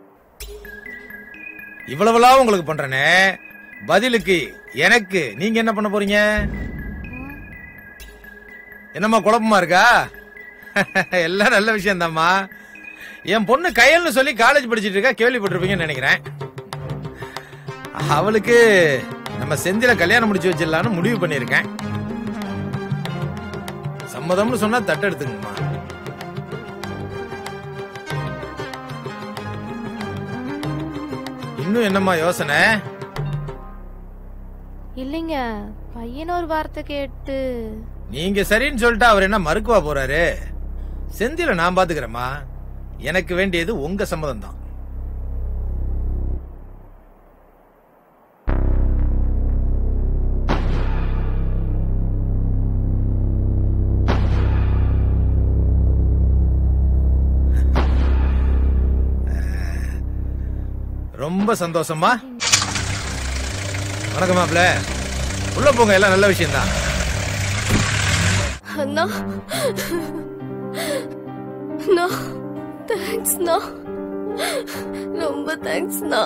இவ்வளவுலாம் உங்களுக்கு பண்றேனே பதிலுக்கு எனக்கு நீங்க என்ன பண்ண போறீங்க என்னம்மா குழப்பமா இருக்கா எல்லாம் நல்ல விஷயம் தான்மா என் பொண்ணு கையல்னு சொல்லி காலேஜ் படிச்சிட்டு இருக்கா கேள்விப்பட்டிருப்பீங்கன்னு நினைக்கிறேன் அவளுக்கு நம்ம செந்தில கல்யாணம் முடிச்சு வச்சிடலாம்னு முடிவு பண்ணிருக்கேன் சம்மதம்னு சொன்னா தட்டு எடுத்துக்கணுமா இன்னும் என்னம்மா யோசனை இல்லைங்க பையன் ஒரு வார்த்தை கேட்டு நீங்க சரின்னு சொல்லிட்டு அவர் என்ன மறுக்குவா போறாரு செந்தில நான் பாத்துக்கிறேம்மா எனக்கு வேண்டியது உங்க சம்மதம் தான் ரொம்ப சந்தோஷமா வணக்கம் மாப்ள உள்ள போங்க எல்லாம் நல்ல விஷயம் தான் அண்ணா அண்ணா தேங்க்ஸ்ண்ணா ரொம்ப தேங்க்ஸ்ண்ணா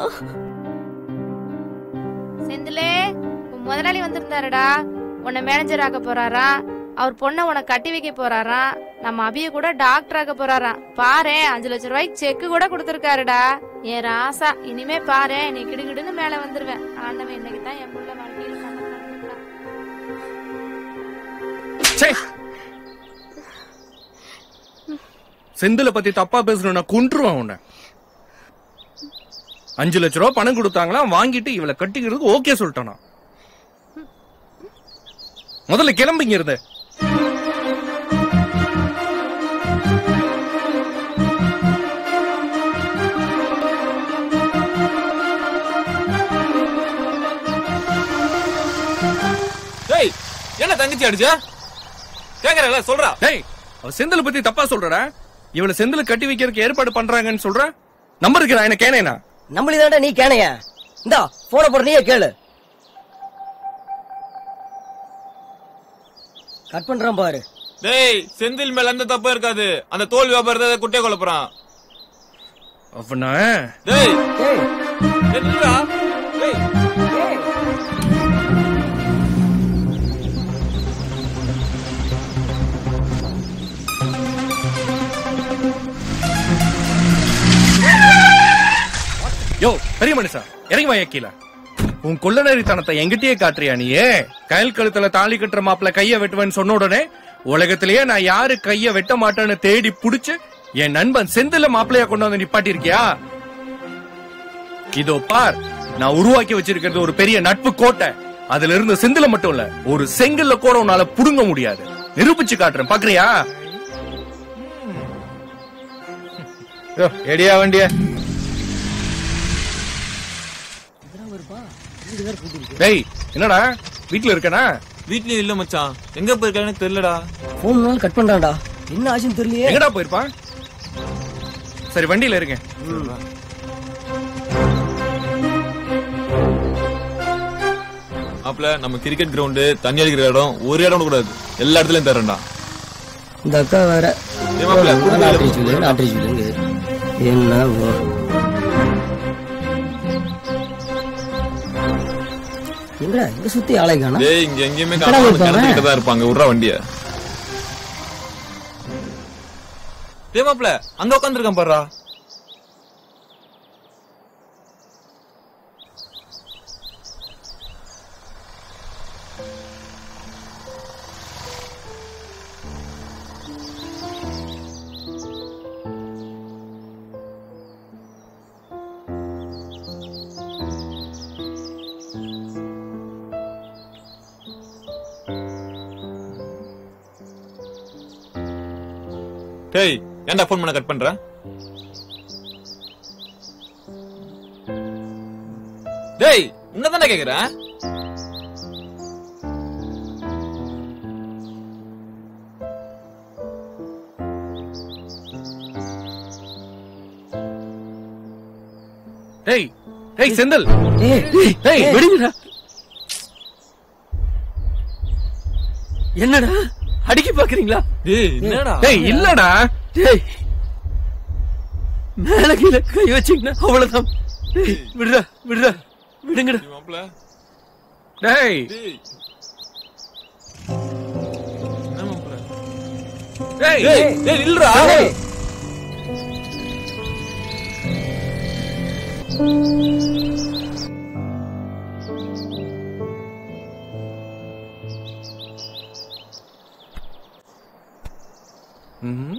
செந்திலே உன் முதலாளி வந்திருந்தாருடா உன்னை மேனேஜர் ஆக்க போறாரா அவர் பொண்ணை உனக்கு கட்டி வைக்க போறாரா நம்ம அபிய கூட டாக்டர் ஆக்க போறாராம் பாரு அஞ்சு லட்ச ரூபாய்க்கு செக்கு கூட கொடுத்துருக்காருடா ஏன் ராசா இனிமே பாரு நீ கிடுகிடுன்னு மேல வந்துருவேன் ஆண்டவன் இன்னைக்கு தான் என் புள்ள வாழ்க்கையில சந்தோஷமா செந்தில பத்தி தப்பா பேசணும் நான் கொன்றுவேன் உன்னை அஞ்சு லட்ச ரூபா பணம் கொடுத்தாங்களா வாங்கிட்டு இவளை கட்டிக்கிறதுக்கு ஓகே சொல்லிட்டானா முதல்ல கிளம்பிங்க இருந்து டேய் என்ன தங்கச்சி அடிச்ச கேக்குறல சொல்றா டேய் அவ செந்தில பத்தி தப்பா சொல்றடா இவளை செந்தில கட்டி வைக்கிறதுக்கு ஏற்பாடு பண்றாங்கன்னு சொல்ற நம்பர் இருக்கிறா என்ன கேனேனா நம்மளுதான்டா நீ கேனைய இந்தா போன போட நீயே கேளு கட் பண்றான் பாரு டேய் செந்தில் மேல எந்த தப்பும் இருக்காது அந்த தோல் வியாபாரத்தை குட்டே குழப்புறான் அவன டேய் டேய், நில்லுடா. டேய் யோ பெரிய மனுஷா இறங்கி வாயா கீழே உன் கொள்ளநெறித்தனத்தை எங்கிட்டயே காட்டுறியா நீயே கயல் கழுத்துல தாலி கட்டுற மாப்பிள கைய வெட்டுவேன்னு சொன்ன உடனே உலகத்திலேயே நான் யாரு கைய வெட்ட மாட்டேன்னு தேடி புடிச்சு என் நண்பன் செந்தில மாப்பிளைய கொண்டு வந்து நிப்பாட்டி இருக்கியா இதோ பார் நான் உருவாக்கி வச்சிருக்கிறது ஒரு பெரிய நட்பு கோட்டை அதுல இருந்து செந்தில மட்டும் இல்ல ஒரு செங்கல்ல கூட உன்னால புடுங்க முடியாது நிரூபிச்சு காட்டுறேன் பாக்குறியா யோ, எடியா வண்டிய டேய் என்னடா வீட்ல இருக்கனா வீட்லயும் இல்ல மச்சான் எங்க போயிருக்கான்னு தெரியலடா போன் கட் பண்றான்டா என்ன ஆச்சுன்னு தெரியலையே எங்கடா போயிருப்பான் சரி வண்டியில இருங்க அப்பல நம்ம கிரிக்கெட் கிரவுண்டு தண்ணி அடிக்கிற இடம் ஒரு இடம் கூடாது எல்லா இடத்துலயும் தரேன்டா இந்த அக்கா வேற ஏய் மாப்ள, கூட்டிட்டு நாட்டு வா. சொல்லு நாட்டு சொல்லுங்க என்ன ஓ. எங்கடா இங்க சுத்தி ஆளை காணா டேய் இங்க எங்கேயுமே எங்கடா காணாம போயிருப்பாங்க? கிணத்துக்கிட்ட தான் இருப்பாங்க விட்றா வண்டிய டேய் மாப்ள அங்க உட்காந்துருக்கான் பாருடா டேய் ஏன்டா ஃபோன் பண்ண கட் பண்ற டேய் உன்னதானே கேக்குறேன் டேய் டேய் செந்தில் ஏய் டேய் விடுங்கடா என்னடா அடிக்க பாக்குறீங்களா டேய் என்னடா டேய் இல்லடா டேய் மேல கீழே கை வச்சீங்கன்னா அவ்வளவுதான் டேய் விடுடா விடுடா விடுங்கடா மாப்ள டேய் டேய் என்ன மாப்ள டேய் டேய் டேய் இல்லடா ம்ஹும்.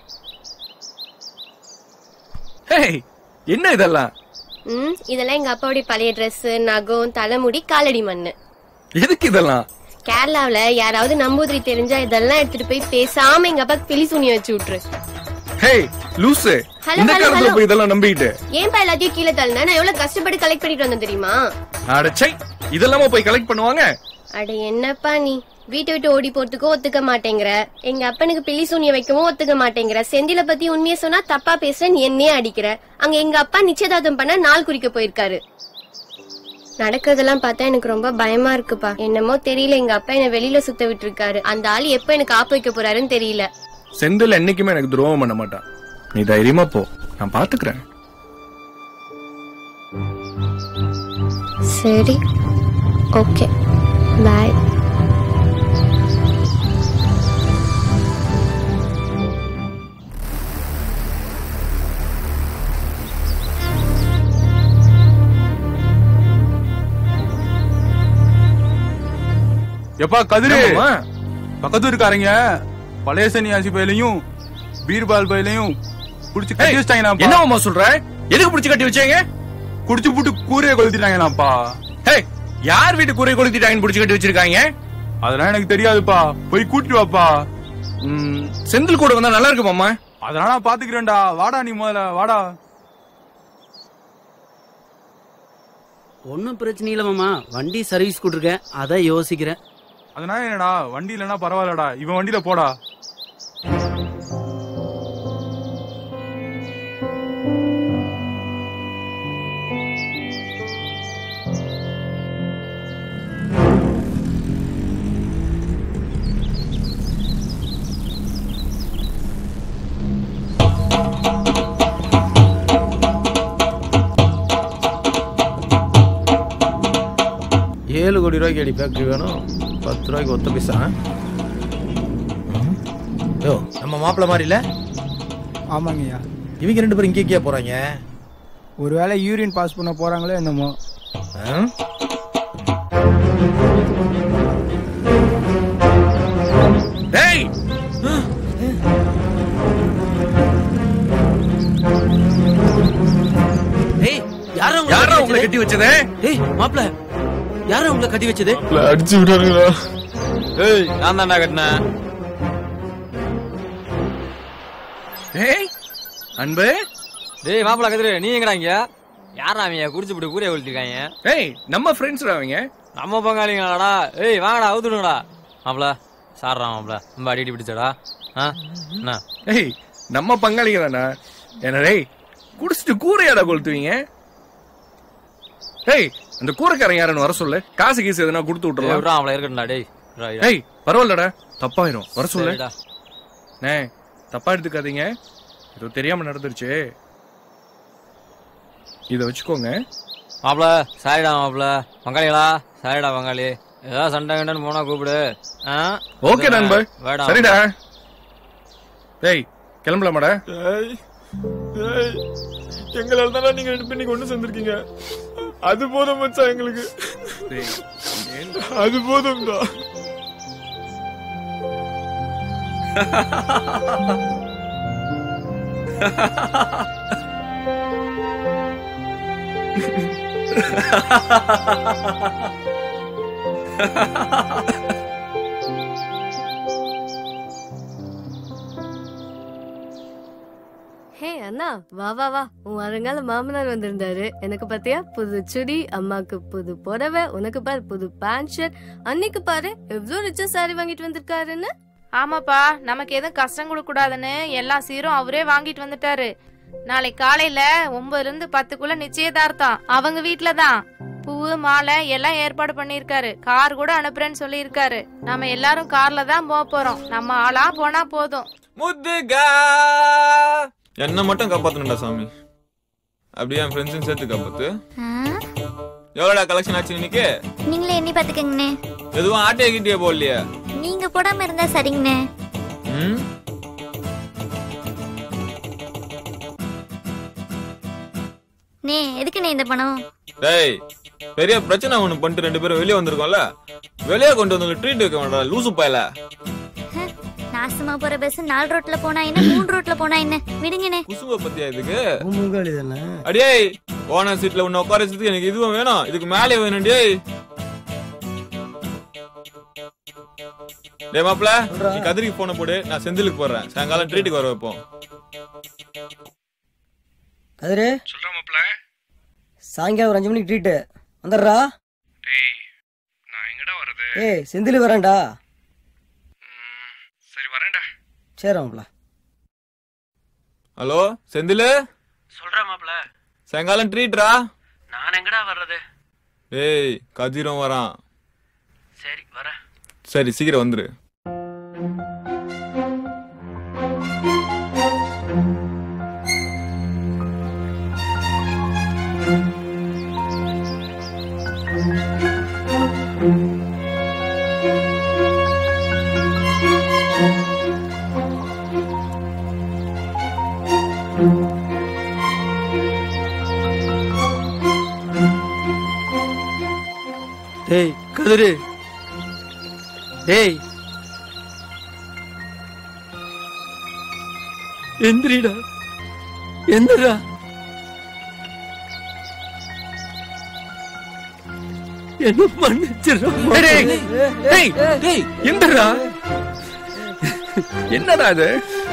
டேய் என்ன இதெல்லாம் ம் இதெல்லாம் எங்க அப்பாவுடைய பழைய Dress நகம் தலைமுடி காலடி மண்ணு எதுக்கு இதெல்லாம் கேரளாவுல யாராவது நம்பூதிரி தெரிஞ்சா இதெல்லாம் எடுத்துட்டு போய் பேசாம எங்க அப்பாக்கு பிலி சுனி வச்சு விட்டுரு ஹேய் லூசு Hello, இந்த hello, காலத்துல hello. போய் இதெல்லாம் நம்பிட்டு ஏன்பா எல்லாத்தையும் கீழே தள்ளின நான் எவ்வளவு கஷ்டப்பட்டு கலெக்ட் பண்ணிட்டு வந்தேன் தெரியுமா அடச்சை இதெல்லாமா போய் கலெக்ட் பண்ணுவாங்க அட என்னப்பா நீ வீட்டை விட்டு ஓடி போறதுக்கும் ஒத்துக்க மாட்டேங்கிற எங்க அப்பனுக்கு பில்லி சூனிய வைக்கவும் ஒத்துக்க மாட்டேங்கிற செந்தில பத்தி உண்மையை சொன்னா தப்பா பேசுறேன் என்னையே அடிக்கிற அங்க எங்க அப்பா நிச்சயதார்த்தம் பண்ண நாள் குறிக்க போயிருக்காரு நடக்கிறதெல்லாம் பார்த்தா எனக்கு ரொம்ப பயமா இருக்குப்பா என்னமோ தெரியல எங்க அப்பா என்ன வெளியில சுத்த விட்டு இருக்காரு அந்த ஆள் எப்ப எனக்கு ஆப்பு வைக்க போறாருன்னு தெரியல செந்தில் என்னைக்குமே எனக்கு துரோகம் பண்ண மாட்டான் நீ தைரியமா போ நான் பாத்துக்கிறேன் சரி ஓகே பாய் எப்பா கதிரு என்னம்மா? பக்கத்து இருக்காருங்க பழைய சன்னியாசி பயிலையும் பீர்பால் பயிலையும் புடிச்சு கட்டி ஏய், வச்சிட்டாங்களாப்பா என்னம்மா சொல்ற எதுக்கு புடிச்சு கட்டி வச்சீங்க குடிச்சு புட்டு கூரையை கொளுத்திட்டாங்களாப்பா ஹே யார் வீட்டு கூரை கொளுத்திட்டாங்கன்னு புடிச்சு கட்டி வச்சிருக்காங்க அதெல்லாம் எனக்கு தெரியாதுப்பா போய் கூட்டிட்டு வாப்பா ம், செந்தில் கூட வந்தா நல்லா இருக்குமாமா அதெல்லாம் நான் பாத்துக்கிறேன்டா வாடா நீ முதல்ல வாடா ஒன்னும் பிரச்சனை இல்ல மாமா வண்டி சர்வீஸ் கொடுத்துருக்கேன் அதான் யோசிக்கிறேன் அதனால என்னடா வண்டி இல்லைன்னா பரவாயில்லடா இவன் வண்டியில போடா ஏழு கோடி ரூபாய்க்கு அடி ஃபேக்டரி வேணும் பத்து ரூபாய்க்கு ஒத்த பைசா யோ நம்ம மாப்பிள்ள மாதிரி இல்ல ஆமாங்கய்யா இவங்க ரெண்டு பேரும் இங்கே இங்கேயா போறாங்க ஒருவேளை யூரின் பாஸ் பண்ண போறாங்களோ என்னமோ ஆ? டேய் ஏய் யாரா உங்களை யாரா உங்களை கட்டி வச்சது ஏய் மாப்ள யாரா உங்களை கட்டி வச்சது அடிச்சு விடாருங்களா ஏய் நான் தான்டா கட்டினேன் டேய் அன்பு டேய் மாப்பிள கதிரு நீ எங்கடா இங்க யாரா அவங்க குடிச்சு விட்டு கூரைய கொளுத்திருக்காங்க ஏய் நம்ம ஃப்ரெண்ட்ஸ் அவங்க நம்ம பங்காளிங்களாடா ஏய் வாங்கடா அவுத்துடுங்கடா மாப்பிள சாடுறா மாப்பிள ரொம்ப அடி அடி பிடிச்சடா ஆ என்ன ஏய் நம்ம பங்காளிங்க தானே என்ன டேய் குடிச்சிட்டு கூரையாடா கொளுத்துவீங்க ஏய் அந்த கூரைக்காரன் யாருன்னு வர சொல்லு காசு கீசு எதுனா கொடுத்து விட்றா விட்டுறலாம் அவளை இருக்கட்டும்டா டேய் விட்றா, விட்றா. ஏய் பரவாயில்லடா தப்பாயிரும் வர சொல்லு சரிடா. நே தப்பா எடுத்துக்காதீங்க ஏதோ தெரியாம நடந்துருச்சு இத வச்சுக்கோங்க மாப்பிள சாரிடா மாப்பிள பங்காளிகளா சாரிடா பங்காளி ஏதாவது சண்டை கண்டன்னு போனா கூப்பிடு ஆ? ஓகே நண்பர் வேடா சரிடா டேய் கிளம்பலாமாடா ஏய், ஏய், எங்களால தானே நீங்க ரெண்டு பேரும் இன்னைக்கு ஒண்ணு சேர்ந்திருக்கீங்க அது போதும் மச்சான் எங்களுக்கு அது போதும்டா ஹே அண்ணா வா வா வா உன் வருங்கால மாமனார் வந்திருந்தாரு எனக்கு பாத்தியா புது சுடி அம்மாக்கு புது புடவை உனக்கு பாரு புது பேண்ட் ஷர்ட் அன்னைக்கு பாரு எவ்வளவு ரிச்சா சாரி வாங்கிட்டு வந்திருக்காருன்னு ஆமாப்பா நமக்கு எதுவும் கஷ்டம் கொடுக்க கூடாதுன்னு எல்லா சீரும் அவரே வாங்கிட்டு வந்துட்டாரு நாளைக்கு காலையில ஒன்பதுல இருந்து பத்துக்குள்ள நிச்சயதார்த்தம் அவங்க வீட்ல தான் பூவு மாலை எல்லாம் ஏற்பாடு பண்ணிருக்காரு கார் கூட அனுப்புறேன்னு சொல்லியிருக்காரு நம்ம எல்லாரும் கார்ல தான் போக போறோம் நம்ம ஆளா போனா போதும் முத்துகா என்ன மட்டும் காப்பாத்தணும்டா சாமி அப்படியே என் ஃப்ரெண்ட்ஸையும் சேர்த்து காப்பாத்து எவ்வளோடா கலெக்ஷன் ஆச்சு இன்னைக்கு நீங்களே எண்ணி பாத்துக்கங்கண்ணே எதுவும் ஆட்டைய கிட்டியே போடலையே நீங்க போடாம இருந்தா சரிங்கண்ணே ம் நே எதுக்குண்ணே இந்த பணம் டேய் பெரிய பிரச்சனை ஒண்ணு பண்ணிட்டு ரெண்டு பேரும் வெளியே வந்திருக்கோம்ல வெளியே கொண்டு வந்து ட்ரீட் வைக்க வேண்டாம் லூசு பயல நாசமா போற பஸ் நாலு ரோட்ல போனா என்ன மூணு ரோட்ல போனா என்ன விடுங்கண்ணே குசும்ப பத்தியா இதுக்கு முங்காளி தானே அடியே ஓனர் சீட்ல உன்னை உட்கார வச்சதுக்கு எனக்கு இதுவும் வேணும் இதுக்கு மேலே வேணும் டேய் டேய் மாப்ள நீ கதிரிக்கு போன போடு நான் செந்திலுக்கு போடுறேன் சாயங்காலம் ட்ரீட்டுக்கு வர வைப்போம் கதிரு சாயங்காலம் ஒரு அஞ்சு மணிக்கு ட்ரீட்டு வந்துடுறா ஏய் செந்தில் வரேன்டா சரி வரேன்டா சரி அவங்கள ஹலோ செந்திலு சொல்றா மாப்ள சாயங்காலம் ட்ரீட்ரா நான் எங்கடா வர்றது ஏய் கதிரும் வரான் சரி வரேன் சரி சீக்கிரம் வந்துரு டேய் கதிரு டேய் எந்திரிடா எந்திரா என்ன மன்னிச்சிடா டேய், டேய், டேய், எந்திரா. என்னடா இது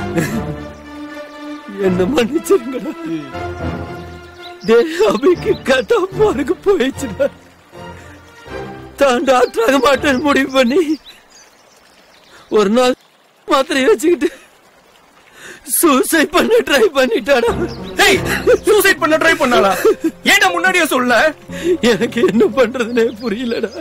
என்ன மன்னிச்சிருங்கடா டேய் அபிக்கு கட்டா போருக்கு போயிடுச்சுடா தான் டாக்டர் ஆக மாட்டேன்னு முடிவு பண்ணி ஒரு நாள் மாத்திரையை வச்சுக்கிட்டு சூசைட் பண்ண ட்ரை பண்ணிட்டாடா டேய் சூசைட் பண்ண ட்ரை பண்ணாளா ஏன்டா முன்னாடியே சொல்ல எனக்கு என்ன பண்றதுனே புரியலடா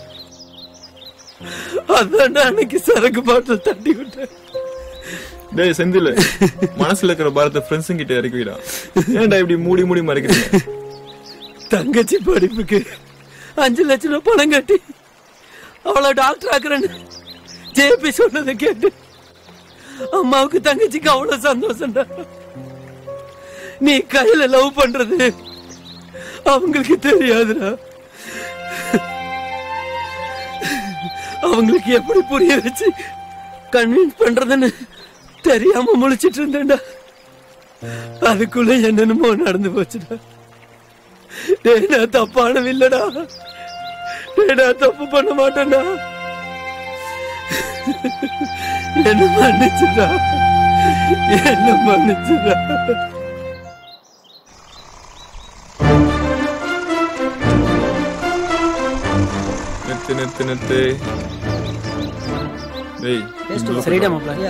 அதான்டா அன்னைக்கு சரக்கு பாட்டில் தட்டி விட்டேன் டேய் செந்தில் மனசுல இருக்கிற பாரத்தை ஃப்ரெண்ட்ஸுங்க கிட்ட இறக்கி விடா ஏன்டா இப்படி மூடி மூடி மறைக்கிறீங்க தங்கச்சி படிப்புக்கு அஞ்சு லட்சம் ரூபாய் பணம் கட்டி அவளை டாக்டர் ஆக்குறேன்னு ஜேபி சொன்னதை கேட்டு அம்மாவுக்கு தங்கச்சிக்கு அவ்வளவு சந்தோஷம்டா நீ கையில லவ் பண்றது அவங்களுக்கு தெரியாதுடா அவங்களுக்கு எப்படி புரிய வச்சு கன்வின்ஸ் பண்றதுன்னு தெரியாம முழிச்சிட்டு இருந்தேன்டா அதுக்குள்ள என்னென்னமோ நடந்து போச்சுடா டேய் நான் தப்பானது இல்லடா டேய் நான் தப்பு பண்ண மாட்டேன்டா என்ன மன்னிச்சுடா என்ன மன்னிச்சுடா நிறுத்து நிறுத்து நிறுத்து டேய் சரிடா மாப்பிள்ள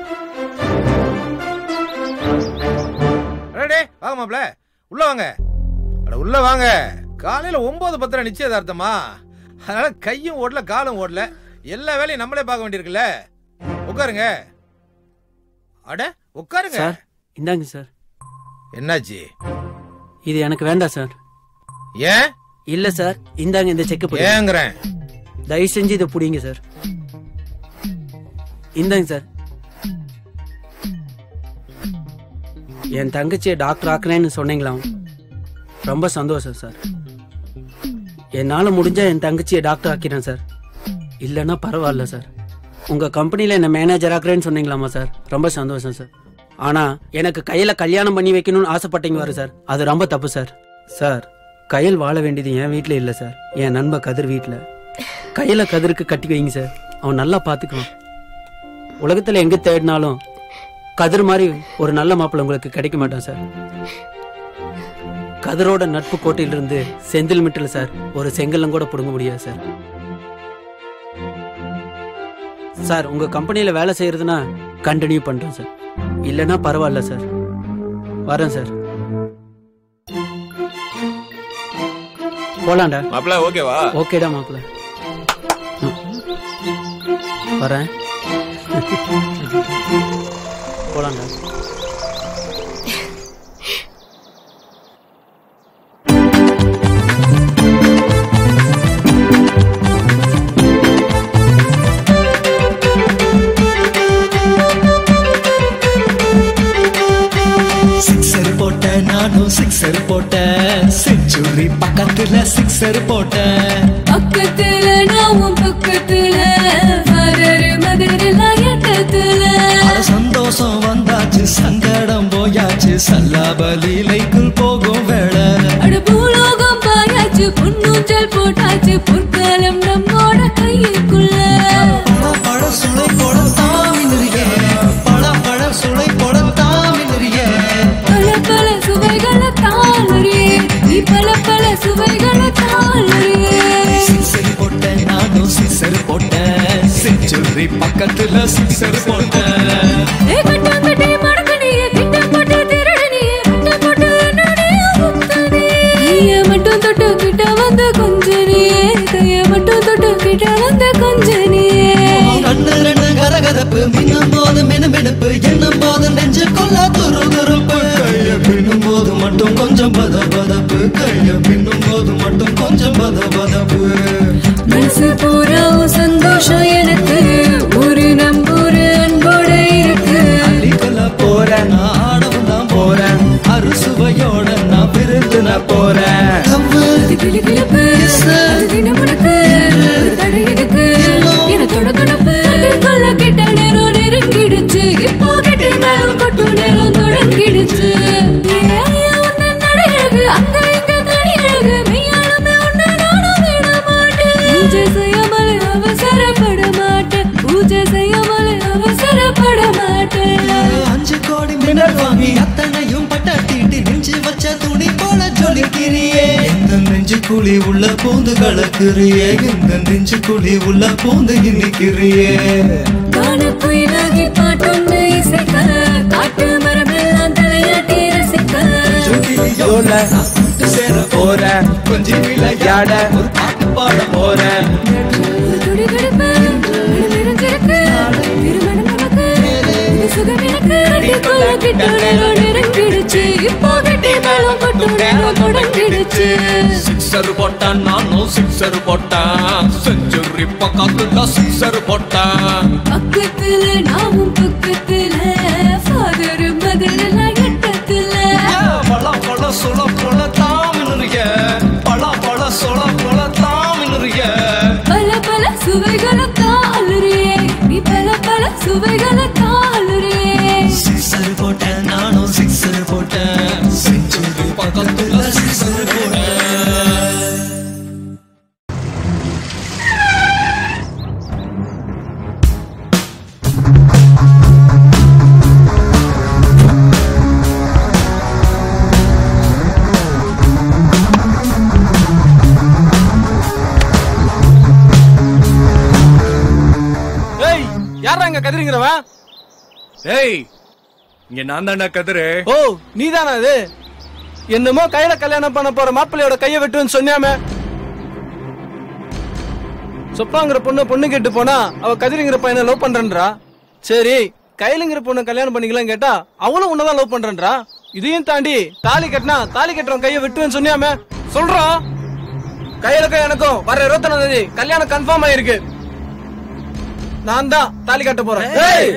டேய் வாங்க மாப்ள உள்ள வாங்க அட உள்ள வாங்க காலையில ஒன்பது பத்திரம் நிச்சயதார்த்தமா அதனால கையும் ஓடல காலும் ஓடல எல்லா வேலையும் நம்மளே பார்க்க வேண்டியிருக்குல்ல உட்காருங்க அட உட்காருங்க சார் இந்தாங்க சார் என்னாச்சு இது எனக்கு வேண்டாம் சார் ஏன் இல்ல சார் இந்தாங்க இந்த செக் ஏங்கிறேன் தயவு செஞ்சு இதை புடிங்க சார் இந்தாங்க சார் என் தங்கச்சியை டாக்டர் ஆக்குறேன்னு சொன்னீங்களாம் ரொம்ப சந்தோஷம் சார் என்னால் முடிஞ்சா என் தங்கச்சியை டாக்டர் ஆக்கிறேன் சார் இல்லைன்னா பரவாயில்ல சார் உங்கள் கம்பெனியில் என்ன மேனேஜர் ஆக்குறேன்னு சொன்னீங்களாமா சார் ரொம்ப சந்தோஷம் சார் ஆனால் எனக்கு கையில் கல்யாணம் பண்ணி வைக்கணும்னு ஆசைப்பட்டீங்க வரு சார் அது ரொம்ப தப்பு சார் சார் கையில் வாழ வேண்டியது என் வீட்டில் இல்லை சார் என் நண்பன் கதிர் வீட்டில் கையில கதிருக்கு கட்டி வைங்க சார் அவன் நல்லா பார்த்துக்குவான் உலகத்தில் எங்கே தேடினாலும் கதிர் மாதிரி ஒரு நல்ல மாப்பிள்ளை உங்களுக்கு கிடைக்க மாட்டான் சார் கதிரோட நட்பு கோட்டையிலிருந்து செந்தில் மிட்டில் சார் ஒரு செங்கல்லம் கூட பிடுங்க முடியாது சார் சார் உங்க கம்பெனியில வேலை செய்யறதுனா கண்டினியூ பண்றேன் சார் இல்லைன்னா பரவாயில்ல சார் வரேன் சார் போலாம்டா மாப்பிள ஓகேவா ஓகேடா மாப்பிள்ள வரேன் போலாம்டா சிக்ஸர் போட்டேன் நானும் சிக்ஸர் போட்டேன் செஞ்சுரி பக்கத்துல சிக்ஸர் போட்டேன் பக்கத்துல நாவும் பக்கத்துல மதரு மதரெல்லாம் எட்டத்துல அட சந்தோஷம் வந்தாச்சு சங்கடம் போயாச்சு சல்லாபலீலைக்குள் போகும் வேளை அட பூலோகம் பாயாச்சு பொன்னூஞ்சல் போட்டாச்சு பொற்காலம் நம்மோட கையுக்குள்ள பழ சுளை போடத்தான் மின்னுறியே பழ பழ சுளை போடத்தான் மின்னுறியே பல பல சுவைகளை தாளறியே நீ பல பல சுவைகளை தாளறியே சிக்ஸர் போட்டேன் நானும் சிக்ஸர் போட்டேன் செஞ்சுரி பக்கத்துல சிக்ஸர் போட்டேன் ஏ கட்டாங்கட்டி மடக்கணியே திட்டம் போட்டு திருடனியே திட்டம் போட்டு என்னுடைய முத்தனே கைய மட்டும் தொட்டு கிட்ட வந்து கொஞ்சனியே கைய மட்டும் தொட்டு கிட்ட வந்து கொஞ்சனியே கண்ணு ரெண்டு கரகரப்பு மின்னும் போது மினுமினுப்பு எண்ணும் போது நெஞ்சு கொள்ள துரு துருப்பு கைய பின்னும் போது மட்டும் கொஞ்சம் பத பதப்பு கைய பின்னும் போது மட்டும் கொஞ்சம் பத பதப்பு மனசு பூரா சந்தோஷம் எனக்கு ஒரு நம்பூரு அன்போட இருக்கு அள்ளிக்கொள்ள போறேன் நான் ஆடவும் தான் போறேன் அறுசுவையோட நான் விருந்து நான் போறேன் அது கிளுகிளுப்பு, அது தினமுனக்கு, ஒரு தடை எதுக்கு? என தொட தொடுப்பு, அதுக்குள்ள கிட்ட நேரம் நெருங்கிடுச்சு. இப்போ கிட்ட மேலும் கொட்டும் நேரம் தொடங்கிடுச்சு. ஏன் உன்னை நடையழகு, அங்க இங்க தனியழகு, மெய்யாலுமே உன்னை நானும் விட மாட்டேன். பூஜை செய்யாமல் அவசரப்பட மாட்டேன் பூஜை செய்யாமல் அவசரப்பட மாட்டேன் அஞ்சு கோடி மின்னல் வாங்கி அத்தனையும் பட்டாட்டிட்டு நெஞ்சு வச்ச துணி போல ஜொலிக்கிறியே எந்த நெஞ்சு குழி உள்ள பூந்து கலக்குறியே எந்த நெஞ்சு குழி உள்ள பூந்து இன்னிக்கிறியே காணக்குயிலாகி பாட்டொன்று இசைக்க காட்டு மரமெல்லாம் தலையாட்டி ரசிக்க சேர போறேன் கொஞ்சம் விளையாட ஒரு பாட்டு பாட போறேன் துடி துடிப்பு நிறைஞ்சிருக்கு திருமணம் நமக்கு இது சுகம் எனக்கு கட்டிக்குள்ள கிட்ட நேரம் நெருங்கிடுச்சு இப்போ கட்டி மேலும் கொட்டும் நேரம் தொடங்கிடுச்சு சிக்ஸர் போட்டான் நானும் சிக்ஸர் போட்டான் செஞ்சுரி பக்கத்துல சிக்ஸர் போட்டான் பக்கத்துல நாமும் பக்கத்துல ஃபாதர் மதர் எல்லாம் எட்டத்துல பழ பழ சுள புல தாமினுறிய பழ பழ சுள புல தாமினுறிய பல பல சுவைகளை தாளுறியே நீ பல பல சுவைகளை தாளுறியே சிக்ஸர் போட்டேன் நானும் சிக்ஸர் போட்டேன் செஞ்சுரி பக்கத்துல சிக்ஸர் போட்டேன் ஆ கதிருங்கிறவன் ஏய் இங்க நான் தான்டா கதிரு ஓ நீதானா அது என்னமோ கையில கல்யாணம் பண்ண போற மாப்பிள்ளையோட கைய வெட்டுன்னு சொன்னாமே சொப்பாங்கிற பொண்ணு பொண்ணு கேட்டு போனா அவ கதிரிங்கிற பையனை லவ் பண்றன்றா சரி கையிலுங்கிற பொண்ணு கல்யாணம் பண்ணிக்கலாம் கேட்டா அவளும் உன்னதான் லவ் பண்றன்றா இதையும் தாண்டி தாலி கட்டினா தாலி கட்டுறவன் கைய வெட்டுவேன்னு சொன்னாமே சொல்றான் கையிலுக்கும் எனக்கும் வர இருபத்தொன்னாம் தேதி கல்யாணம் கன்ஃபார்ம் ஆயிருக்கு நான் தான் தாலி கட்ட போறேன் ஏய்!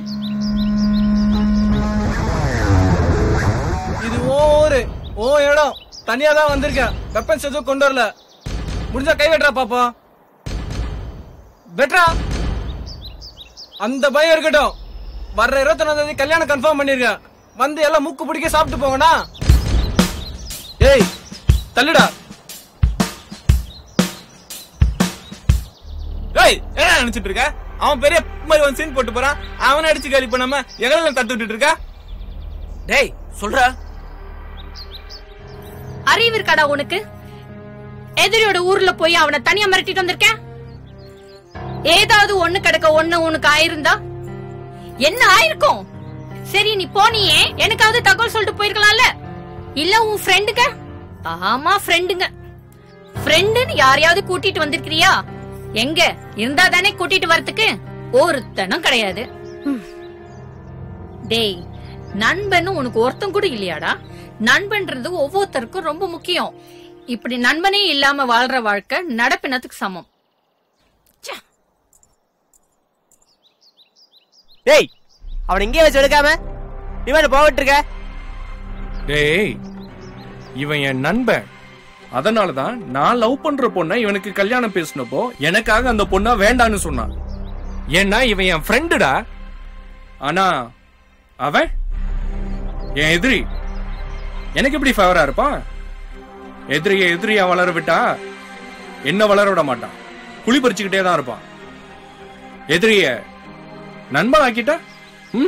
இது ஓ ஊரு ஓ இடம் தனியா தான் வந்திருக்கேன் வெப்பன்ஸ் எதுவும் கொண்டு வரல முடிஞ்சா கை வெட்டுறா பாப்பா வெட்டுறா அந்த பயம் இருக்கட்டும் வர்ற இருபத்தொன்னாம் தேதி கல்யாணம் கன்ஃபார்ம் பண்ணிருக்கேன் வந்து எல்லாம் மூக்கு பிடிக்க சாப்பிட்டு போங்கண்ணா ஏய் தள்ளுடா ஏய் என்ன நினைச்சிட்டு இருக்க அவன் பெரிய மாதிரி வந்து சீன் போட்டு போறான் அவனை அடிச்சு காலி பண்ணாம எங்களை தட்டு விட்டுட்டு இருக்க டேய் சொல்றா அறிவு இருக்காடா உனக்கு எதிரியோட ஊர்ல போய் அவனை தனியா மிரட்டிட்டு வந்திருக்கேன் ஏதாவது ஒண்ணு கிடக்க ஒண்ணு உனக்கு ஆயிருந்தா என்ன ஆயிருக்கும் சரி நீ போனியே எனக்காவது தகவல் சொல்லிட்டு போயிருக்கலாம்ல இல்ல உன் ஃப்ரெண்டுங்க ஆமா ஃப்ரெண்டுங்க ஃப்ரெண்டுன்னு யாரையாவது கூட்டிட்டு வந்திருக்கிறியா எங்க இருந்தா தானே கூட்டிட்டு வரதுக்கு ஒருத்தனும் கிடையாது ம். டேய் நண்பன் உனக்கு ஒருத்தன் கூட இல்லையாடா நண்பன்றது ஒவ்வொருத்தருக்கும் ரொம்ப முக்கியம் இப்படி நண்பனே இல்லாம வாழ்ற வாழ்க்கை நடப்பினத்துக்கு சமம் டேய் அவன் இங்கே வச்சு எடுக்காம இவன் போவிட்டு இருக்க டேய் இவன் என் நண்பன் அதனாலதான் நான் லவ் பண்ற பொண்ணை இவனுக்கு கல்யாணம் பேசினப்போ எனக்காக அந்த பொண்ணா வேண்டான்னு சொன்னான் ஏன்னா இவன் என் ஃப்ரெண்டுடா ஆனா அவன் என் எதிரி எனக்கு எப்படி ஃபேவரா இருப்பான் எதிரிய எதிரியா வளர விட்டா என்ன வளர விட மாட்டான் குழி பறிச்சுக்கிட்டே தான் இருப்பான் எதிரிய நண்பன் ஆக்கிட்டா ம்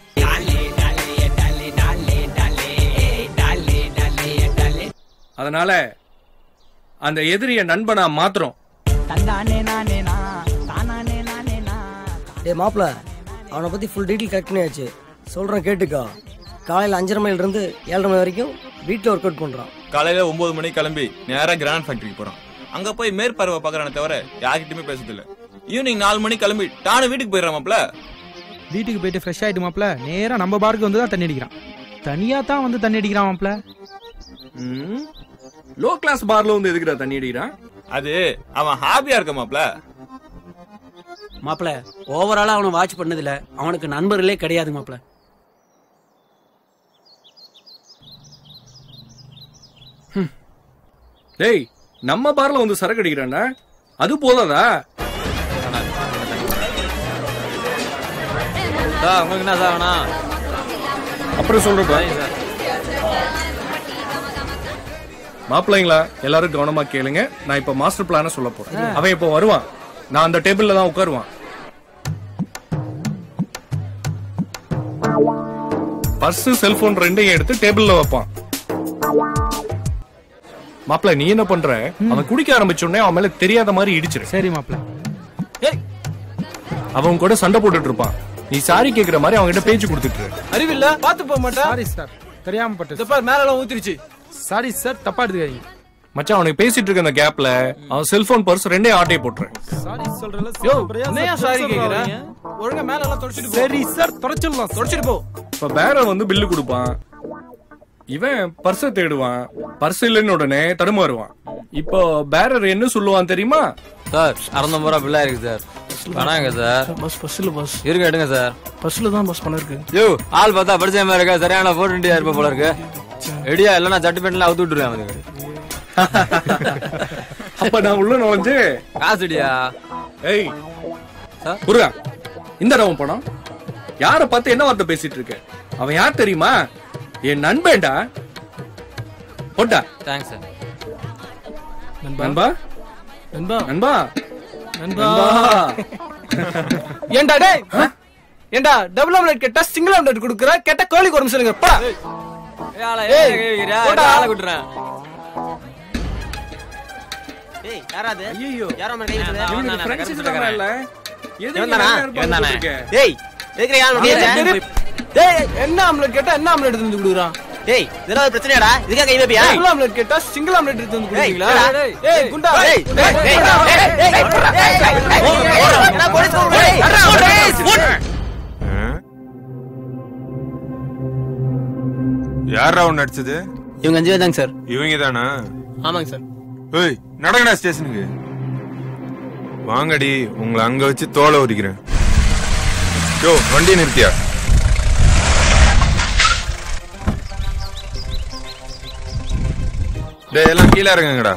அதனால அந்த எதிரிய நண்பனா மாத்திரம் டேய் மாப்பிள அவனை பத்தி ஃபுல் டீட்டெயில் கரெக்ட் பண்ணியாச்சு சொல்றேன் கேட்டுக்கோ காலையில அஞ்சரை மணில இருந்து ஏழரை மணி வரைக்கும் வீட்டில் ஒர்க் அவுட் பண்றான் காலையில ஒன்பது மணிக்கு கிளம்பி நேரா கிராண்ட் ஃபேக்டரிக்கு போறான் அங்க போய் மேற்பார்வை பாக்குறானே தவிர யார்கிட்டயுமே பேசுறது இல்ல ஈவினிங் நாலு மணிக்கு கிளம்பி டானு வீட்டுக்கு போயிடுறாமாப்ல வீட்டுக்கு போயிட்டு ஃப்ரெஷ் ஆயிட்டு மாப்ள நேரா நம்ம பாருக்கு வந்து தான் தண்ணி அடிக்கிறான் தனியா தான் வந்து தண்ணி அடிக்கிறான் மாப்ள லோ கிளாஸ் பார்ல வந்து எதுக்குடா தண்ணி அடிக்கிறான் அது அவன் ஹாப்பியா இருக்க மாப்ள மாப்பிள ஓவராலா அவனை வாட்ச் பண்ணதில்ல அவனுக்கு நண்பர்களே கிடையாது மாப்பிள டேய் நம்ம பார்ல வந்து சரக்கு அடிக்கிறான்டா அது போதாதா சார் உங்களுக்கு என்ன சார் வேணா அப்புறம் சொல்றப்பா மாப்பிள்ளைங்களா எல்லாரும் கவனமா கேளுங்க நான் இப்ப மாஸ்டர் பிளான சொல்ல போறேன் அவன் இப்ப வருவான் நான் அந்த டேபிள்ல தான் உட்காருவான் பர்ஸ் செல்போன் ரெண்டையும் எடுத்து டேபிள்ல வைப்பான் மாப்பிள்ள நீ என்ன பண்ற அவன் குடிக்க ஆரம்பிச்ச உடனே அவன் மேல தெரியாத மாதிரி இடிச்சிரு சரி மாப்பிள்ள அவன் கூட சண்டை போட்டுட்டு இருப்பான் நீ சாரி கேக்குற மாதிரி அவங்க கிட்ட பேச்சு கொடுத்துட்டு இரு. அறிவில்ல பாத்து போக மாட்டேன் சாரி சார் தெரியாம பட்டு இந்த பாரு மேல எல்லாம் ஊத்திருச்சு சாரி சார் தப்பா எடுத்துக்காதீங்க மச்சான் அவனுக்கு பேசிட்டு இருக்க அந்த கேப்ல அவன் செல்போன் பர்ஸ் ரெண்டே ஆட்டையை போட்டுறேன் சாரி சொல்றல யோ என்னையா சாரி கேக்குற ஒழுங்கா மேல எல்லாம் தொடச்சிட்டு சரி சார் தொடச்சிடலாம் தொடச்சிட்டு போ இப்ப பேரர் வந்து பில்லு கொடுப்பான் இவன் பர்ஸ தேடுவான் பர்ஸ் இல்லைன்னு உடனே தடுமாறுவான் இப்போ பேரர் என்ன சொல்லுவான் தெரியுமா சார் அறநூறு ரூபா பில்லா இருக்கு சார் வேணாங்க சார் பஸ் பஸ்ல பஸ் இருங்க எடுங்க சார் பஸ்ல தான் பஸ் பண்ணிருக்கு யோ ஆள் பார்த்தா படிச்ச மாதிரி இருக்கா சரியான போர் இண்டியா இருப்ப போல இருக்கு எடியா இல்லைன்னா சட்டு பேண்ட்லாம் அவுத்து விட்டுருவேன் அவனுக்கு அப்ப நான் உள்ள நுழைஞ்சு காசுடியா ஏய் குருகா இந்த ரவம் பணம் யார பார்த்து என்ன வார்த்தை பேசிட்டு இருக்க அவன் யார் தெரியுமா என் நண்பன்டா போட்டா தேங்க்ஸ் சார் நண்பா நண்பா நண்பா நண்பா ஏண்டா டேய் ஏண்டா டபுள் ஆம்லெட் கேட்டா சிங்கிள் ஆம்லெட் குடுக்குற கேட்டா கோழி குழம்பு சொல்லுங்க போடா ஏய், போடா. ஆளை விட்டுறேன் டேய் யாராது ஐயோ யாரோ மேல கை நான் வைக்கிறது? தான் இவனுக்கு நான் friends கருப்பு இல்லாம சக்கரை. இல்ல எதுக்கு இவன் தானா? இவன் இருப்பான்னு இவன் தானே? போட்டிருக்க? டேய் எதுக்குறியா நீ என்ன டேய் என்ன ஆம்லெட் கேட்டா என்ன ஆம்லெட் எடுத்து வந்து கொடுக்குறான் டேய் இதெல்லாம் ஒரு பிரச்சனையாடா இதுக்கா கை வைப்பியா சிங்கிள் ஆம்லெட் கேட்டா சிங்கிள் ஆம்லெட் எடுத்து வந்து டேய், கொடுக்குறீங்களா என்னடா? ஏய் குண்டா டேய், டேய், டேய், டேய், டேய், டேய், டேய், நான் போலீஸ் கூப்பிடுறேன். யாரா உன்னை அடிச்சது இவங்க அஞ்சு பேர் தாங்க சார் இவங்க தானா ஆமாங்க சார் ஏய் நடங்கடா ஸ்டேஷனுக்கு வாங்கடி உங்களை அங்க வச்சு தோலை உரிக்கிறேன் யோ வண்டி நிறுத்தியா டேய் எல்லாம் கீழே இறங்குங்கடா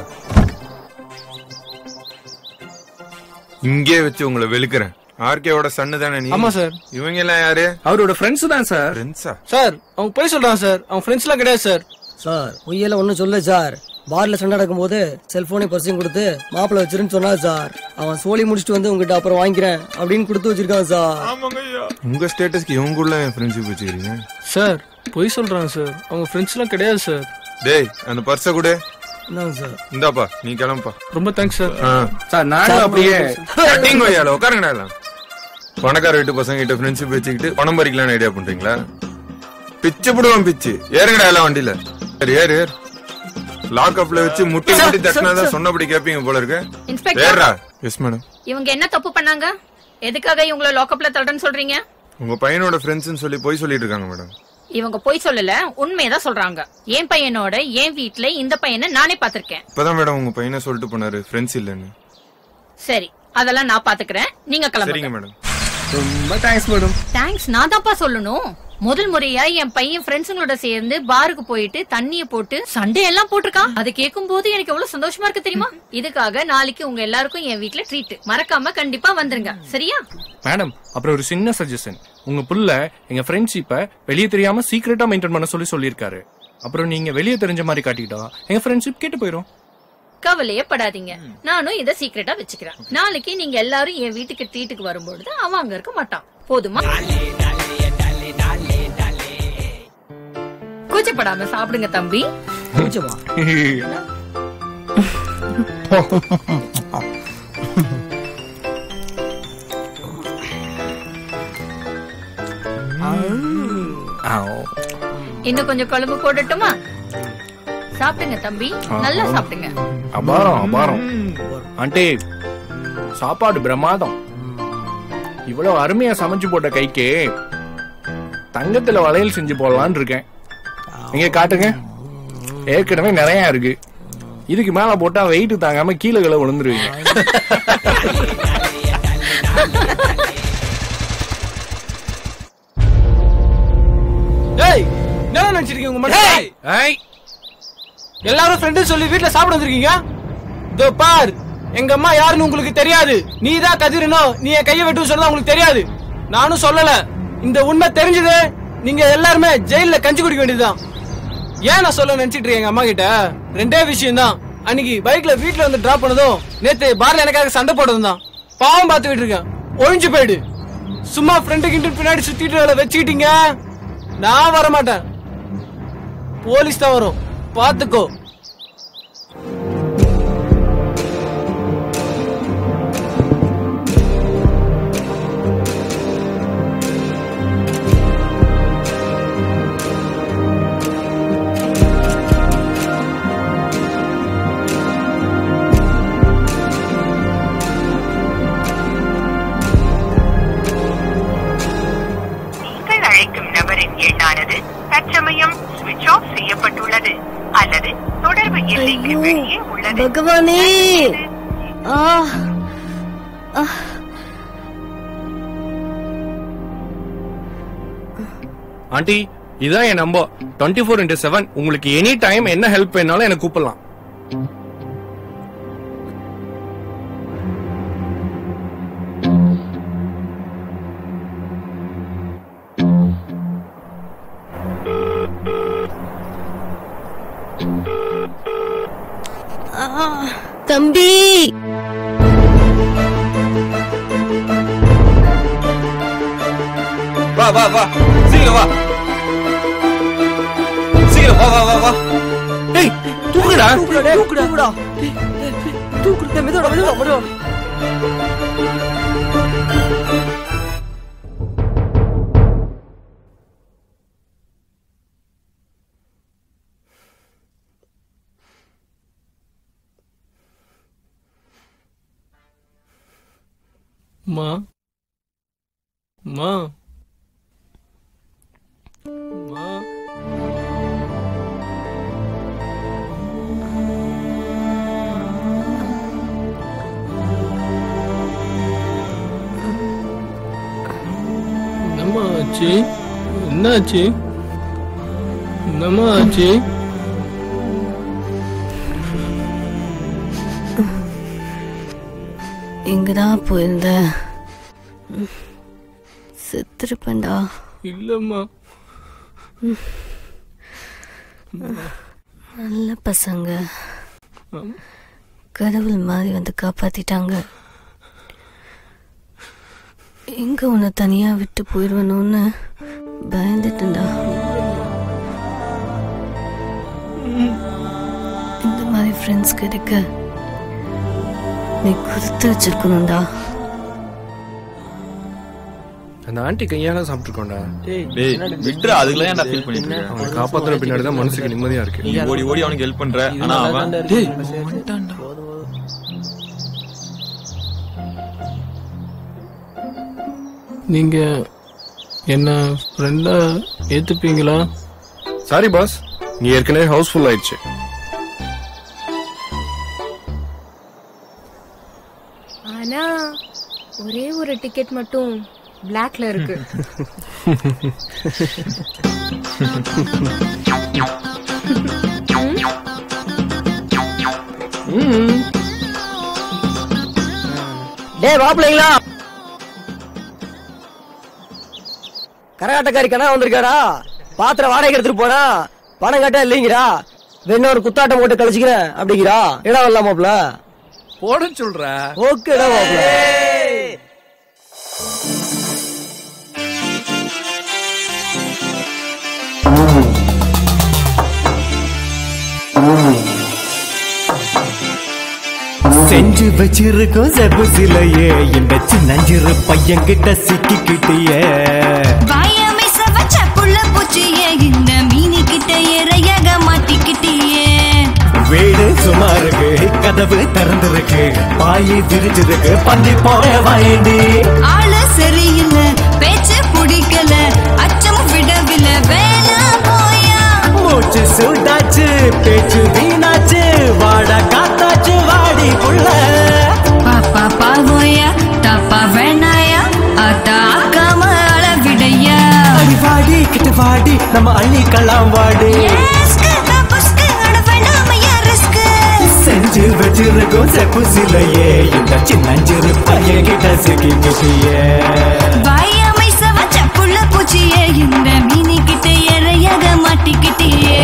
இங்கே வச்சு உங்களை வெளுக்கிறேன் ஆர்கேவோட சன்னு தானே நீ ஆமா சார். இவங்க எல்லாம் யாரு அவரோட ஃப்ரெண்ட்ஸ் தான் சார் ஃப்ரெண்ட்ஸா சார் அவங்க போய் சொல்றான் சார் அவங்க ஃப்ரெண்ட்ஸ்லாம் கிடையாது சார் சார் பொய்யெல்லாம் ஒன்றும் சொல்ல சார் பார்ல சண்டை நடக்கும்போது செல்போனை பர்சையும் கொடுத்து மாப்பிள்ளை வச்சிருன்னு சொன்னா சார் அவன் சோலி முடிச்சுட்டு வந்து உங்ககிட்ட அப்புறம் வாங்கிக்கிறேன் அப்படின்னு கொடுத்து வச்சிருக்கான் சார் உங்க ஸ்டேட்டஸ்க்கு இவங்க கூட என் ஃப்ரெண்ட்ஷிப் வச்சுக்கிறீங்க சார் போய் சொல்றாங்க சார் அவங்க ஃப்ரெண்ட்ஸ்லாம் கிடையாது சார் டேய் அந்த பர்ஸ கூட இந்தாங்க சார் இந்தாப்பா நீ கிளம்புப்பா ரொம்ப தேங்க்ஸ் சார் சார் நானும் அப்படியே கட்டிங் கொய்யால உட்காருங்கடா எல்லாம் பணக்கார வீட்டு பசங்க கிட்ட ஃப்ரெண்ட்ஷிப் வச்சுக்கிட்டு பணம் பறிக்கலாம்னு ஐடியா பண்றீங்களா பிச்சு போடுவான் பிச்சு ஏறுங்கடா எல்லாம் வண்டியில சரி ஏறு ஏறு லாக்அப்ல வச்சு முட்டி முட்டி தட்டினாதான் சொன்னபடி கேப்பீங்க போல இருக்கு இன்ஸ்பெக்டர் ஏறா எஸ் மேடம் இவங்க என்ன தப்பு பண்ணாங்க எதுக்காக இவங்கள லாக்அப்ல தள்ளுறேன்னு சொல்றீங்க உங்க பையனோட ஃப்ரெண்ட்ஸ்னு சொல்லி போய் சொல்லிட்டு இருக்காங்க மேடம் இவங்க பொய் சொல்லல உண்மையதான் சொல்றாங்க என் பையனோட என் வீட்ல இந்த பையனை நானே பாத்திருக்கேன் இப்பதான் மேடம் உங்க பையனை சொல்லிட்டு போனாரு ஃப்ரெண்ட்ஸ் இல்லைன்னு சரி அதெல்லாம் நான் பாத்துக்கிறேன் நீங்க சரிங்க கிளம்புங்க மேடம் ரொம்ப தேங்க்ஸ் மேடம் தேங்க்ஸ் நான் தான்ப்பா சொல்லணும் முதல் முறையா என் பையன் ஃப்ரெண்ட்ஸுங்களோட சேர்ந்து பாருக்கு போயிட்டு தண்ணிய போட்டு சண்டே எல்லாம் போட்டிருக்கான் அதை கேட்கும் போது எனக்கு எவ்வளவு சந்தோஷமா இருக்கு தெரியுமா இதுக்காக நாளைக்கு உங்க எல்லாருக்கும் என் வீட்ல ட்ரீட் மறக்காம கண்டிப்பா வந்துருங்க சரியா மேடம் அப்புறம் ஒரு சின்ன சஜஷன் உங்க புள்ள எங்க ஃப்ரெண்ட்ஷிப்ப வெளியே தெரியாம சீக்கிரட்டா மெயின்டைன் பண்ண சொல்லி சொல்லியிருக்காரு அப்புறம் நீங்க வெளியே தெரிஞ்ச மாதிரி காட்டிக்கிட்டா எங்க ஃப்ரெண்ட்ஷிப் கேட்டு போயிரும் கவலையே படாதீங்க நானும் இத சீக்கிரட்டா வச்சுக்கிறேன் நாளைக்கு நீங்க எல்லாரும் என் வீட்டுக்கு ட்ரீட்டுக்கு வரும்பொழுது அவன் அங்க இருக்க மாட்டான் போதுமா கூச்சப்படாம சாப்பிடுங்க தம்பி கூச்சமா இன்னும் கொஞ்சம் குழம்பு போடட்டுமா சாப்பிடுங்க தம்பி நல்லா சாப்பிடுங்க அபாரம் அபாரம் ஆண்டி சாப்பாடு பிரமாதம் இவ்வளவு அருமையா சமைச்சு போட்ட கைக்கு தங்கத்துல வளையல் செஞ்சு போடலான்னு இருக்கேன் எங்க காட்டுங்க ஏற்கனவே நிறைய இருக்கு இதுக்கு மேல போட்டா வெயிட் தாங்காம கீழே கீழே விழுந்துருவீங்க ஏய் என்ன நினைச்சிருக்கீங்க உங்க மட்டும் எல்லாரும் ஃப்ரெண்டு சொல்லி வீட்ல சாப்பிட வந்திருக்கீங்க இதோ பார் எங்க அம்மா யாருன்னு உங்களுக்கு தெரியாது நீ தான் கதிரனோ நீ என் கையை வெட்டு சொன்னா உங்களுக்கு தெரியாது நானும் சொல்லல இந்த உண்மை தெரிஞ்சது நீங்க எல்லாருமே ஜெயில கஞ்சி குடிக்க வேண்டியதுதான் ஏன் நான் சொல்ல நினைச்சிட்டு இருக்கேன் எங்க அம்மா கிட்ட ரெண்டே விஷயம் தான் அன்னைக்கு பைக்ல வீட்ல வந்து டிராப் பண்ணதும் நேத்து பார்ல எனக்காக சண்டை போட்டதும் தான் பாவம் பார்த்துக்கிட்டு இருக்கேன் ஒழிஞ்சு போயிடு சும்மா ஃப்ரெண்டு கிண்டு பின்னாடி சுத்திட்டு வேலை வச்சுக்கிட்டீங்க நான் வர மாட்டேன் போலீஸ் தான் வரும் பாத்துக்கோ நீங்கள் அழைக்கும் நபரின் எண்ணானது தற்சமயம் சுவிட்ச் ஆஃப் செய்யப்பட்டுள்ளது அல்லது தொடர்பு எல்லைக்கு வெளியே உள்ளது பகவானே ஆ ஆ. ஆண்டி இதான் என் number twenty four into seven உங்களுக்கு எனி டைம் என்ன ஹெல்ப் வேணாலும் எனக்கு கூப்பிடலாம் ஆ. தம்பி வா வா வா சீக்கிரம் வா சீக்கிரம் வா வா வா வா டேய் தூக்குடா தூக்குடா தூக்குடா தூக்குடா தூக்குடா மெதுவா மெதுவா மெதுவா மா மா மா என்னம்மா ஆச்சு என்னாச்சு என்னம்மா ஆச்சு எங்கதான் போயிருந்த ம். செத்துருப்பேன்டா இல்லம்மா ம். நல்ல பசங்க கடவுள் மாதிரி வந்து காப்பாத்திட்டாங்க எங்க உன்னை தனியா விட்டு போயிடுவனோன்னு பயந்துட்டேன்டா இந்த மாதிரி ஃப்ரெண்ட்ஸ் கிடைக்க நீ கொடுத்து வச்சிருக்கணும்டா அந்த ஆண்டி கையால சாப்பிட்டுருக்கோண்டா டேய் விட்றா அதுக்குலாம் ஏன்டா ஃபீல் பண்ணிட்டு இருக்க? அவனை காப்பாத்துற பின்னாடி தான் மனசுக்கு நிம்மதியா இருக்கு நீ ஓடி ஓடி அவனுக்கு ஹெல்ப் பண்ற ஆனா அவன் டேய் நீங்க என்ன ஃப்ரெண்டா ஏத்துப்பீங்களா சாரி பாஸ் நீ ஏற்கனவே ஹவுஸ்ஃபுல் ஆயிடுச்சு ஆனா ஒரே ஒரு டிக்கெட் மட்டும் பிளாக்ல இருக்கு டேய் மாப்பிள்ளைங்களா கரகாட்டக்காரி கனா வந்திருக்காடா பாத்திரம் வாடகை எடுத்துட்டு போனா பணம் கட்ட இல்லைங்கிறா வேணும் ஒரு குத்தாட்டம் போட்டு கழிச்சுக்கிறேன் அப்படிங்கிறா இடம் வரலாம் மாப்பிள போட சொல்ற ஓகேடா மாப்பிள செஞ்சு வச்சிருக்கோம் செப்பு சிலையே இந்த சின்னஞ்சிறு பையன்கிட்ட சிக்கிக்கிட்டியே வாயாமை சவச்ச புள்ள பூச்சியே இந்த மீனி கிட்ட இறையாக மாட்டிக்கிட்டியே வீடு சும்மா இருக்கு கதவு திறந்திருக்கு பாயி விரிச்சிருக்கு பந்தி போட வாயண்டி ஆளு சரியில்லை பேச்சு பிடிக்கல அச்சம் விடவில்லை வேணா போயா மூச்சு சூடாச்சு பேச்சு வீணாச்சு வாட காத்தாச்சு வாடி புள்ள பாப்பா பாவோயா தப்பா வேணாயா அத்தா ஆக்காம அளவிடையா அடி வாடி கிட்ட வாடி நம்ம அள்ளிக்கலாம் வாடி செஞ்சு வச்சிருக்கோம் செப்பு சிலையே இந்த சின்னஞ்சிறு பையன்கிட்ட சிக்கிக்கிட்டியே வாயாமை சவச்ச புள்ள பூச்சியே இந்த மீனி கிட்ட இறையாக மாட்டிக்கிட்டியே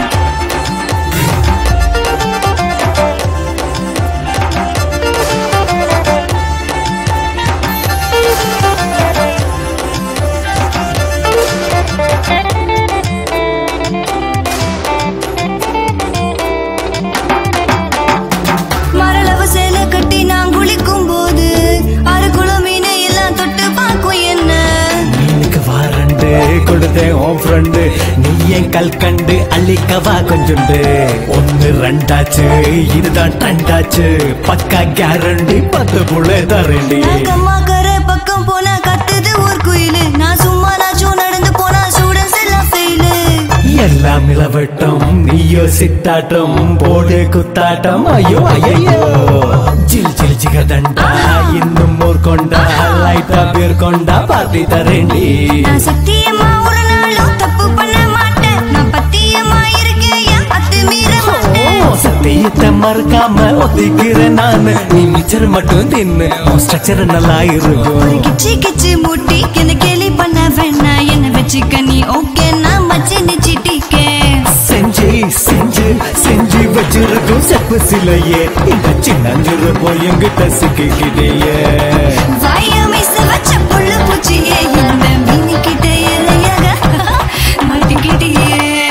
மரளவு சேலை கட்டி நான் குளிக்கும் போது ஆறு குளம் மீனை எல்லாம் தொட்டு பார்க்கும் என்ன எனக்கு வாரண்டு கொடுத்தேன் உன் ஃப்ரெண்டு நீ என் கல்கண்டு அள்ளிக்கவா கொஞ்சுண்டு ஒன்னு ரெண்டாச்சு இதுதான் ட்ரெண்டாச்சு பக்கா கேரண்டி பத்து புள்ள தரண்டி நாகம்மா கரை பக்கம் போனா கத்துது ஒரு குயிலு நான் சும்மா நாச்சும் நடந்து போனா ஸ்டூடெண்ட்ஸ் எல்லாம் ஃபெயிலு எல்லாம் இளவட்டம் நீயோ சித்தாட்டம் போடு குத்தாட்டம் ஐயோ ஐயோ ஜில் ஜில் ஜிகதண்டா இன்னும் ஊர் கொண்டா லைட்டா பேர் கொண்டா பார்ட்டி தரேண்டி நான் சத்தியமா ஒரு நாளும் தப்பு பண்ண மாட்டேன் நான் பத்தியமா இருக்கேன் என் அத்து மீற மாட்டேன் ஓ, சத்தியத்தை மறக்காம ஒத்திக்கிறேன் நானு நீ மிச்சர் மட்டும் தின்னு ஸ்ட்ரக்சர் நல்லா இருக்கும் கிச்சி கிச்சி மூட்டி என்ன கேலி பண்ண வேணா என்ன வச்சுக்க நீ ஓகே நான் மச்சி நிச்சிட்டிக்கே செஞ்சு செஞ்சு செஞ்சு வச்சிருக்கும் செப்பு சிலையே இந்த சின்னஞ்சிறு போய் எங்கிட்ட சிக்கிக்கிட்டேயே வாயாமை வச்ச புள்ள பூச்சியே இந்த மீனி கிட்ட இறையாக மாட்டிக்கிட்டியே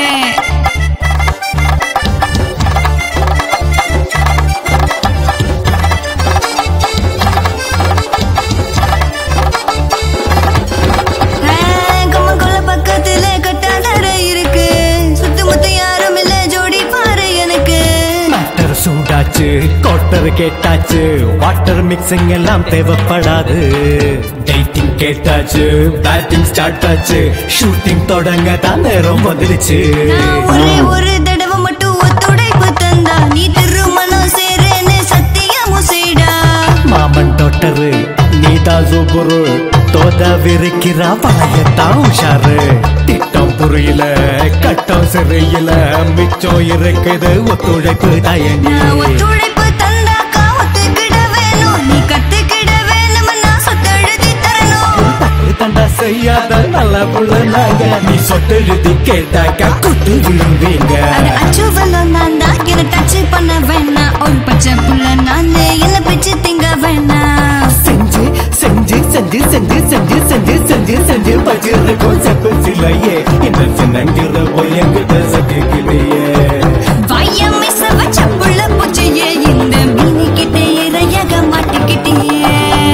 கம்மங்கொள்ள பக்கத்துல கட்டாதர இருக்கு சுத்து முத்து யாரும் இல்ல ஜோடி பாரு எனக்கு மேட்டர் சூடாச்சு கோட்டை வாட்டர் கேட்டாச்சு வாட்டர் மிக்சிங் எல்லாம் தேவைப்படாது டேட்டிங் கேட்டாச்சு பேட்டிங் ஸ்டார்ட் ஆச்சு ஷூட்டிங் தொடங்க தான் நேரம் வந்துருச்சு ஒரே ஒரு தடவை மட்டும் ஒத்துழைப்பு தந்தா நீ திருமணம் சேரேன்னு சத்தியமும் செய்டா மாமன் டாக்டரு நீதா சூப்பரு தோத விரிக்கிறா பாயத்தான் உஷாரு திட்டம் புரியல கட்டம் சரியில்ல மிச்சம் இருக்குது ஒத்துழைப்பு தயங்கி ஒத்துழைப்பு தந்தாக்கா ஒத்துக்கிட வேணும் நீ கத்துக்கிட வேணும் நான் சொத்தெழுதி தரணும் தண்டா செய்யாத நல்ல புள்ள நாங்க நீ சொத்தெழுதி கேட்டாக்க குட்டு விழுவீங்க அச்சுவலம் நான் தான் என்ன டச் பண்ண வேணாம் ஒரு பச்சை புள்ள நானு என்ன பிச்சு திங்க வேணாம் செஞ்சு செஞ்சு செஞ்சு செஞ்சு செஞ்சு செஞ்சு செஞ்சு செஞ்சு பச்சிருக்கும் செப்பு சிலையே இந்த சின்னங்கிற பொய்யங்கிட்ட சகிக்கலையே வையம் மிஸ் வச்ச புள்ள பூச்சியே இந்த மீனி கிட்டே இறையாக மாட்டிக்கிட்டே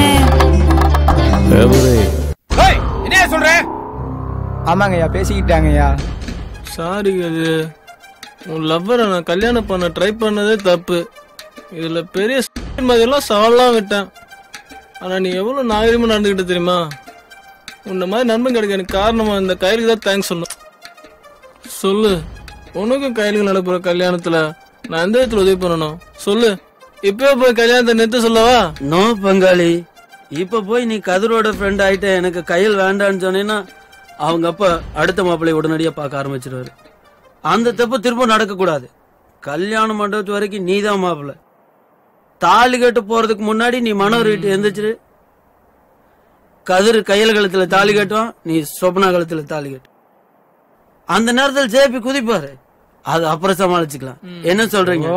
என்ன சொல்ற ஆமாங்கய்யா பேசிக்கிட்டாங்கய்யா சாரி அது உன் லவ்வரை நான் கல்யாணம் பண்ண ட்ரை பண்ணதே தப்பு இதுல பெரிய மாதிரியெல்லாம் சவால்லாம் விட்டேன் ஆனா நீ எவ்வளவு நாகரிகமா நடந்துக்கிட்ட தெரியுமா உன்ன மாதிரி நண்பன் கிடைக்க எனக்கு காரணமா இந்த கயிறுக்கு தான் தேங்க்ஸ் சொல்லணும் சொல்லு உனக்கும் கையிலுக்கு நடப்புற கல்யாணத்துல நான் எந்த விதத்துல உதவி பண்ணணும் சொல்லு இப்பவே போய் கல்யாணத்தை நிறுத்த சொல்லவா நோ பங்காளி இப்ப போய் நீ கதிரோட ஃப்ரெண்ட் ஆயிட்ட எனக்கு கையில் வேண்டான்னு சொன்னேன்னா அவங்க அப்பா அடுத்த மாப்பிள்ளைய உடனடியா பார்க்க ஆரம்பிச்சிருவாரு அந்த தப்பு திரும்ப நடக்க கூடாது கல்யாண மண்டபத்து வரைக்கும் நீ தான் மாப்பிள்ளை தாலி கட்டு போறதுக்கு முன்னாடி நீ மனோர் வீட்டு எந்திரிச்சிரு கதிர் கையில கழுத்துல தாலி கட்டுவான் நீ சொப்னா கழுத்துல தாலி கட்டு அந்த நேரத்தில் ஜேபி குதிப்பாரு அது அப்புறம் சமாளிச்சுக்கலாம் என்ன சொல்றீங்க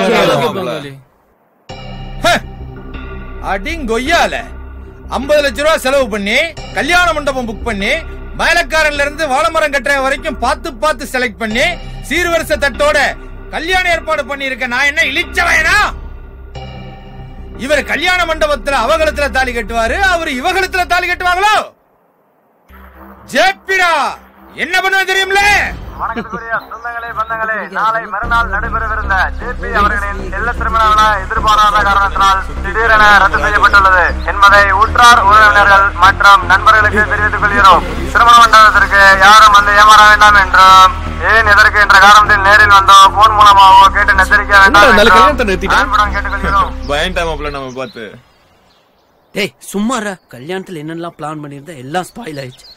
அடிங்கொய்யால ஐம்பது லட்ச ரூபா செலவு பண்ணி கல்யாண மண்டபம் புக் பண்ணி மேலக்காரன்ல இருந்து வாழைமரம் கட்டுற வரைக்கும் பார்த்து பார்த்து செலக்ட் பண்ணி சீர்வரிசை தட்டோட கல்யாண ஏற்பாடு பண்ணி இருக்க நான் என்ன இழிச்சவனா இவர் கல்யாண மண்டபத்துல அவகலத்துல தாலி கட்டுவாரு அவரு இவகலத்துல தாலி கட்டுவாங்களோ ஜேப்பிடா என்ன பண்ணுவேன் தெரியும்ல நாளை மறுநாள் நடைபெறவிருந்த ஜேபி அவர்களின் செல்ல திருமண விழா எதிர்பாராத காரணத்தினால் திடீரென ரத்து செய்யப்பட்டுள்ளது என்பதை உற்றார் உறவினர்கள் மற்றும் நண்பர்களுக்கு தெரிவித்துக் கொள்கிறோம் திருமண மண்டபத்திற்கு யாரும் வந்து ஏமாற வேண்டாம் என்றும் ஏன் எதற்கு என்ற காரணத்தில் நேரில் வந்தோ போன் மூலமாகவோ கேட்டு எச்சரிக்க வேண்டாம் நல்ல என்றும் கல்யாணத்தை நிறுத்திட்டா அன்புடன் கேட்டுக்கொள்கிறோம் பயன்டாமாப்ல நம்ம பார்த்து டேய் சும்மாரா கல்யாணத்துல என்னெல்லாம் பிளான் பண்ணியிருந்தா எல்லாம் ஸ்பாயில் ஆயிடுச்சு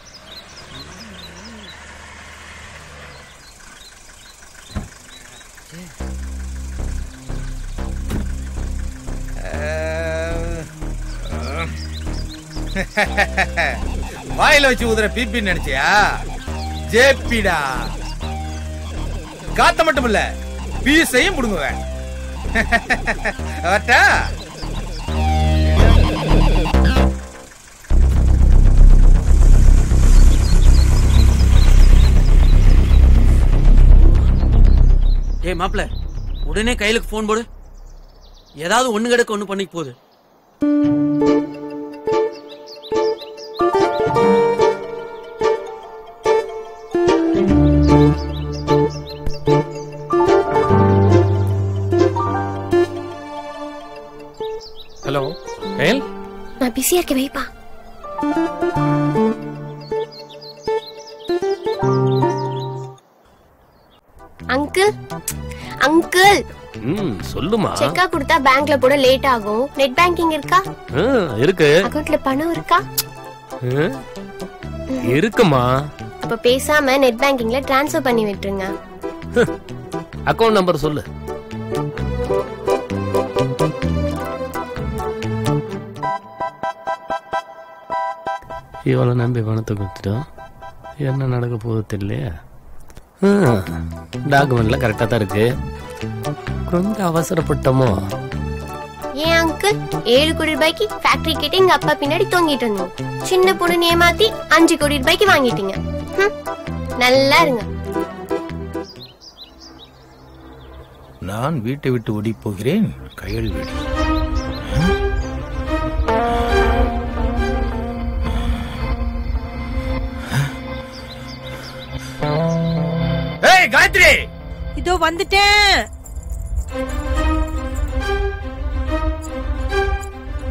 வாயில வச்சு ஊதுற பிபி நினைச்சியா ஜேபிடா காத்த மட்டும் இல்ல பீஸையும் புடுங்குவேன் வரட்டா டேய் மாப்ள உடனே கையிலுக்கு ஃபோன் போடு ஏதாவது ஒண்ணு கிடக்க ஒண்ணு பண்ணிக்கு போகுது ஹலோ கயல் நான் பிஸியா இருக்கேன் வைப்பா அங்கிள் அங்கிள் ம் சொல்லுமா செக்கா கொடுத்தா பேங்க்ல போட லேட் ஆகும் நெட் பேங்கிங் இருக்கா ஆ, இருக்கு அக்கவுண்ட்ல பணம் இருக்கா ஆ, இருக்குமா அப்ப பேசாம நெட் பேங்கிங்ல ட்ரான்ஸ்ஃபர் பண்ணி விட்டுருங்க அக்கவுண்ட் நம்பர் சொல்லு இவளை நம்பி பணத்தை கொடுத்துட்டோம் என்ன நடக்க போகுது தெரியலையே டாக்குமெண்ட்லாம் கரெக்டாக தான் இருக்கு கொஞ்சம் அவசரப்பட்டோமோ ஏன் அங்கிள் ஏழு கோடி ரூபாய்க்கு ஃபேக்டரி கிட்ட எங்க அப்பா பின்னாடி தொங்கிட்டு இருந்தோம் சின்ன பொண்ணு ஏமாத்தி அஞ்சு கோடி ரூபாய்க்கு வாங்கிட்டீங்க ஹம், நல்லா இருங்க நான் வீட்டை விட்டு ஓடி போகிறேன் கையல் வீடு ஏய் காயத்ரி இதோ வந்துட்டேன்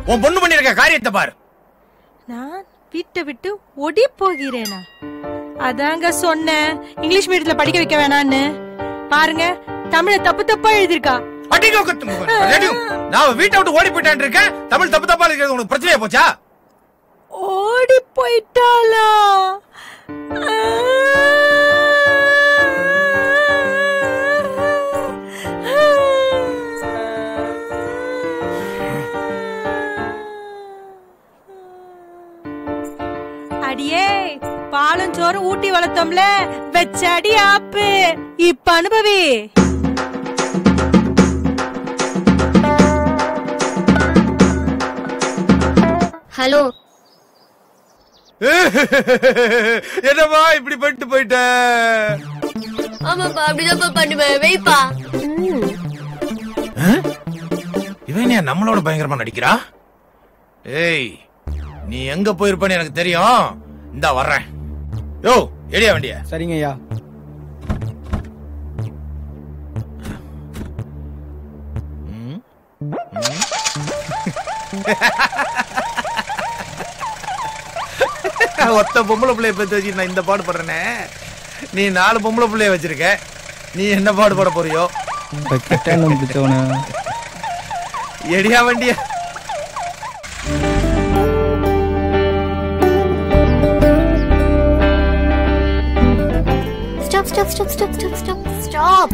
உன் பொண்ணு பண்ணிருக்க காரியத்தை பாரு நான் வீட்டை விட்டு ஒடி போகிறேனா அதாங்க சொன்னேன் இங்கிலீஷ் மீடியத்துல படிக்க வைக்க வேணான்னு பாருங்க தமிழ தப்பு தப்பா எழுதிருக்கா அடிங்க குத்து முகம். ரெடியும். நான் வீட்டை விட்டு ஓடி போயிட்டான் இருக்கேன் தமிழ் தப்பு தப்பா இருக்கிறது உனக்கு பிரச்சனையா போச்சா ஓடி போயிட்டாளா அடியே பாலும் சோறு ஊட்டி வளர்த்தோம்ல வச்ச அடி ஆப்பு இப்ப அனுபவி ஹலோ என்னப்பா இப்படி பண்ணிட்டு போயிட்ட ஆமாப்பா அப்படிதான்ப்பா பண்ணுவேன் வெய்ப்பா இவன் ஏன் நம்மளோட பயங்கரமா நடிக்கிறா ஏய் நீ எங்க போயிருப்பன்னு எனக்கு தெரியும் இந்தா வர்றேன் யோ எடியா வண்டிய சரிங்க ஐயா ஒத்த பொம்பளை பிள்ளைய பத்தி வச்சு நான் இந்த பாடு படுறேனே நீ நாலு பொம்பளை பிள்ளைய வச்சிருக்க நீ என்ன பாடு பட போறியோ கெட்டாலும் பிடிச்சவன எடியா வண்டிய stop stop stop stop stop stop stop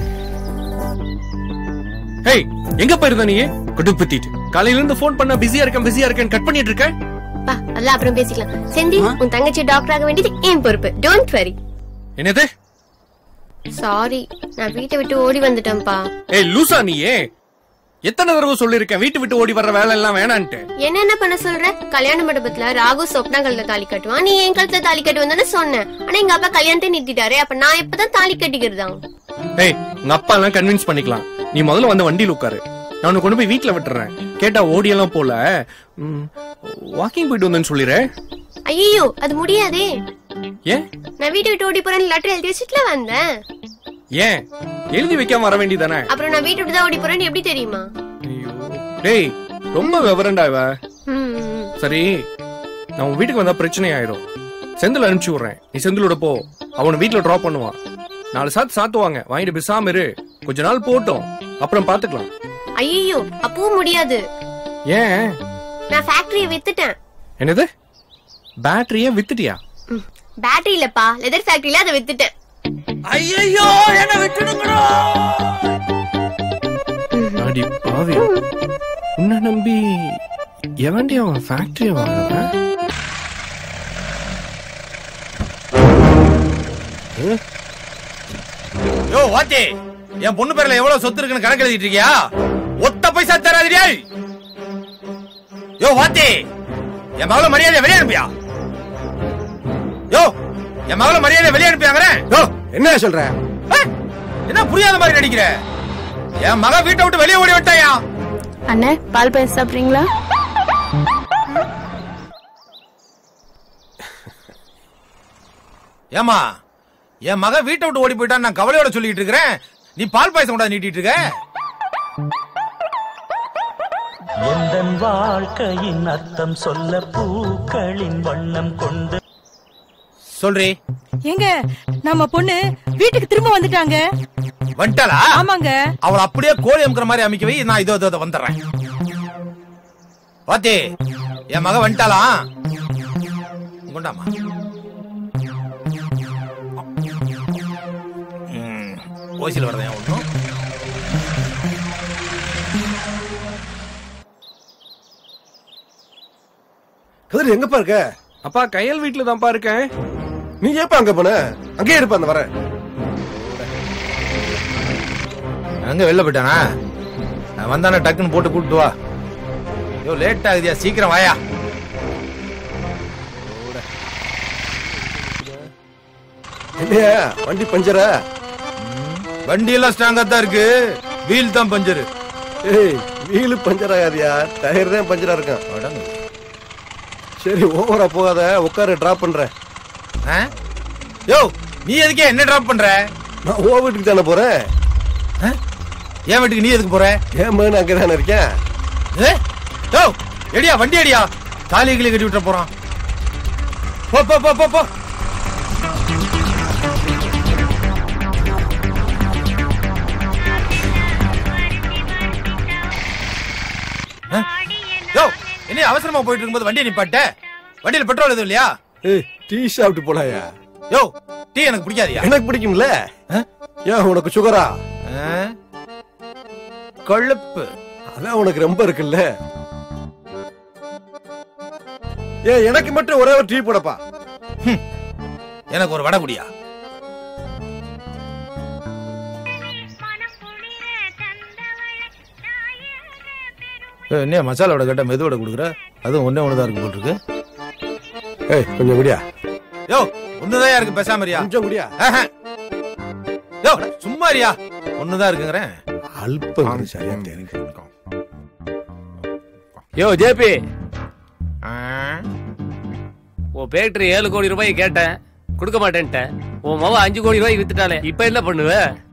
hey எங்க போயிருந்த நீ குடுப்பத்திட்டு காலையில இருந்து ஃபோன் பண்ண பிஸியா இருக்கேன் பிஸியா இருக்கேன் கட் பண்ணிட்டு இருக்க பா அதெல்லாம் அப்புறம் பேசிக்கலாம் செந்தி உன் தங்கச்சி டாக்டர் ஆக வேண்டியது என் பொறுப்பு டோன்ட் வரி என்னது சாரி நான் வீட்டை விட்டு ஓடி வந்துட்டேன்ப்பா ஏய் லூசா நீயே எத்தனை தடவை சொல்லிருக்கேன் வீட்டு விட்டு ஓடி வர்ற வேலை எல்லாம் வேணான்ட்டு என்ன என்ன பண்ண சொல்ற கல்யாண மண்டபத்துல ராகு சொப்னா கழுத்துல தாலி கட்டுவான் நீ என் கழுத்துல தாலி கட்டுவான்னு சொன்னேன் ஆனா எங்க அப்பா கல்யாணத்தை நிறுத்திட்டாரு அப்ப நான் எப்பதான் தாலி கட்டிக்கிறதா ஏய் உங்க அப்பா எல்லாம் கன்வின்ஸ் பண்ணிக்கலாம் நீ முதல்ல வந்து வண்டியில உட்காரு நான் உன்னை கொண்டு போய் வீட்ல விட்டுறேன் கேட்டா ஓடி எல்லாம் போல வாக்கிங் போயிட்டு வந்தேன்னு சொல்லிடுறேன் ஐயோ அது முடியாதே ஏன் நான் வீட்டை விட்டு ஓடி போறேன்னு லெட்டர் எழுதி வச்சுட்டுல வந்தேன் ஏன் எழுதி வைக்காம வர வேண்டியதானே அப்புறம் நான் வீட்டை விட்டு தான் ஓடி போறேன்னு எப்படி தெரியுமா டேய் ரொம்ப விவரண்டா இவ ம், ம். சரி நான் உன் வீட்டுக்கு வந்தா பிரச்சனை ஆயிரும் செந்தில் அனுப்பிச்சு விடுறேன் நீ செந்திலோட போ அவனை வீட்ல டிராப் பண்ணுவான் நாலு சாத்து சாத்துவாங்க வாங்கிட்டு பேசாம இரு கொஞ்ச நாள் போட்டோம் அப்புறம் பாத்துக்கலாம் ஐயோ அப்பவும் முடியாது ஏன் நான் ஃபேக்டரியை வித்துட்டேன் என்னது பேட்டரிய வித்துட்டியா பேட்டரி இல்லப்பா லெதர் ஃபேக்டரியில அதை வித்துட்டேன் ஐயோ என்ன விட்டுடுங்கடா அடி பாவி உன்னை நம்பி எவன்டி அவன் ஃபேக்டரிய வாங்குறான் யோ வாத்தி என் பொண்ணு பேர்ல எவ்வளவு சொத்து இருக்குன்னு கணக்கு எழுதிட்டு இருக்கியா ஒத்த பைசா தராதிரியா யோ வாத்தி என் மகள மரியாதை வெளியே அனுப்பியா யோ என் மகள மரியாதை வெளியே அனுப்பியாங்கிறேன் யோ என்ன சொல்ற என்ன புரியாத மாதிரி நடிக்கிற என் மக வீட்டை விட்டு வெளியே ஓடி விட்டாயா அண்ணே பால் பாயசம் சாப்பிட்றீங்களா ஏமா என் மக வீட்டை விட்டு ஓடி போயிட்டான்னு நான் கவலையோட சொல்லிட்டு இருக்கிறேன் நீ பால் பாயசம் கூட நீட்டிட்டு இருக்க எந்தன் வாழ்க்கையின் அர்த்தம் சொல்ல பூக்களின் வண்ணம் கொண்டு சொல்றி ஏங்க நம்ம பொண்ணு வீட்டுக்கு திரும்ப வந்துட்டாங்க வந்துட்டாளா ஆமாங்க அவளை அப்படியே கோழி அமுக்கிற மாதிரி அமைக்க வை நான் இதோ இதோ இதோ வந்துடுறேன் வாத்தி என் மக வந்துட்டாளா கொண்டாமா ம், ஓசியில் வரதேன் ஒன்றும் கதிர் எங்கப்பா இருக்க அப்பா கையல் வீட்டுல தான்ப்பா இருக்கேன் நீ ஏப்பா அங்க போன அங்கேயே இருப்ப அந்த வரேன் அங்க வெளில போயிட்டானா நான் வந்தானே டக்குன்னு போட்டு கூப்பிட்டு வா ஐயோ லேட் ஆகுதியா சீக்கிரம் வாயா இல்லையா வண்டி பஞ்சரா வண்டி எல்லாம் ஸ்ட்ராங்கா தான் இருக்கு வீல் தான் பஞ்சரு ஏய் வீலு பஞ்சர் ஆகாதியா டயர் தான் பஞ்சரா இருக்கான் சரி ஓவரா போகாத உட்காரு டிராப் பண்றேன் யோ நீ எதுக்கே என்ன டிராப் பண்ற நான் ஓ வீட்டுக்கு தானே போறேன் என் வீட்டுக்கு நீ எதுக்கு போற ஏன் மகன் அங்கே தானே இருக்கேன் யோ எடியா வண்டி அடியா தாலி கிளி கட்டி விட்டுற போறான் போ போ போ போ போ ஆ? யோ என்ன அவசரமா போயிட்டு இருக்கும்போது வண்டியை நிப்பாட்ட வண்டியில பெட்ரோல் எதுவும் இல்லையா ஏய் டீ சாப்பிட்டு போலாயா யோ டீ எனக்கு பிடிக்காதியா எனக்கு பிடிக்கும்ல ஏன் உனக்கு சுகரா கொழுப்பு அதான் உனக்கு ரொம்ப இருக்குல்ல ஏ எனக்கு மட்டும் ஒரே ஒரு டீ போடப்பா எனக்கு ஒரு வடை குடியா ஏய், என்ன மசாலா வடை கேட்டா மெது வடை கொடுக்குற அதுவும் ஒன்னே ஒண்ணுதான் இருக்கு போட்டுருக்கு ஏய் கொஞ்சம் குடியா யோ ஒண்ணுதான் இருக்கு பேசாமரியா கொஞ்சம் குடியா யோ சும்மா இருயா ஒண்ணுதான் இருக்குங்கிறேன் அல்பம் சரியா தெரியும் யோ ஜேபி உன் ஃபேக்டரி ஏழு கோடி ரூபாய் கேட்டேன் கொடுக்க மாட்டேன்ட்டேன் உன் மவ அஞ்சு கோடி ரூபாய் வித்துட்டாலே இப்ப என்ன பண்ணுவ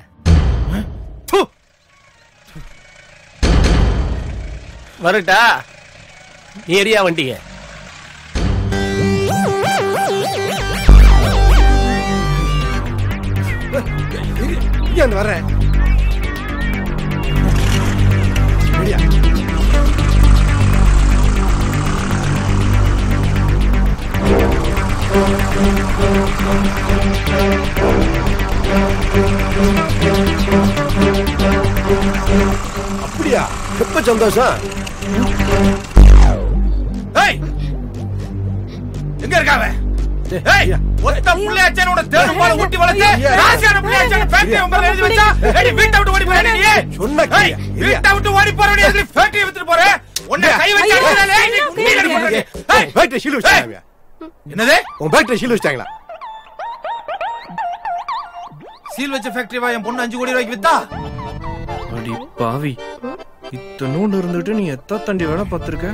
வரட்டா நீ எரியா வண்டிய இங்க வந்து வர்றேன் சரியா அப்படியா எப்ப சந்தோஷம் ஏய் எங்க இருக்காவ ஏய் ஒத்த புள்ளையாச்சே உன தேடு போல ஊட்டி வளர்த்து ராசியான புள்ளையாச்சே ஃபேக்டரி உங்க எழுதி வச்சா ஏடி வீட்டை விட்டு ஓடி போற நீ சொன்ன ஏய் வீட்டை விட்டு ஓடி போற நீ எதுக்கு ஃபேக்டரி வித்துட்டு போற உன்னை கை வச்சு அடிச்சாலே நீ குண்டில போற ஏய் பேட்டரி சீல் வச்சிட்டாங்க என்னது உன் பேட்டரி சீல் வச்சிட்டாங்களா சீல் வச்ச ஃபேக்டரி வா என் பொண்ணு அஞ்சு கோடி ரூபாய்க்கு வித்தா அடி பாவி இத்தனோண்டு இருந்துட்டு நீ எத்தா தண்டி வேலை பார்த்திருக்க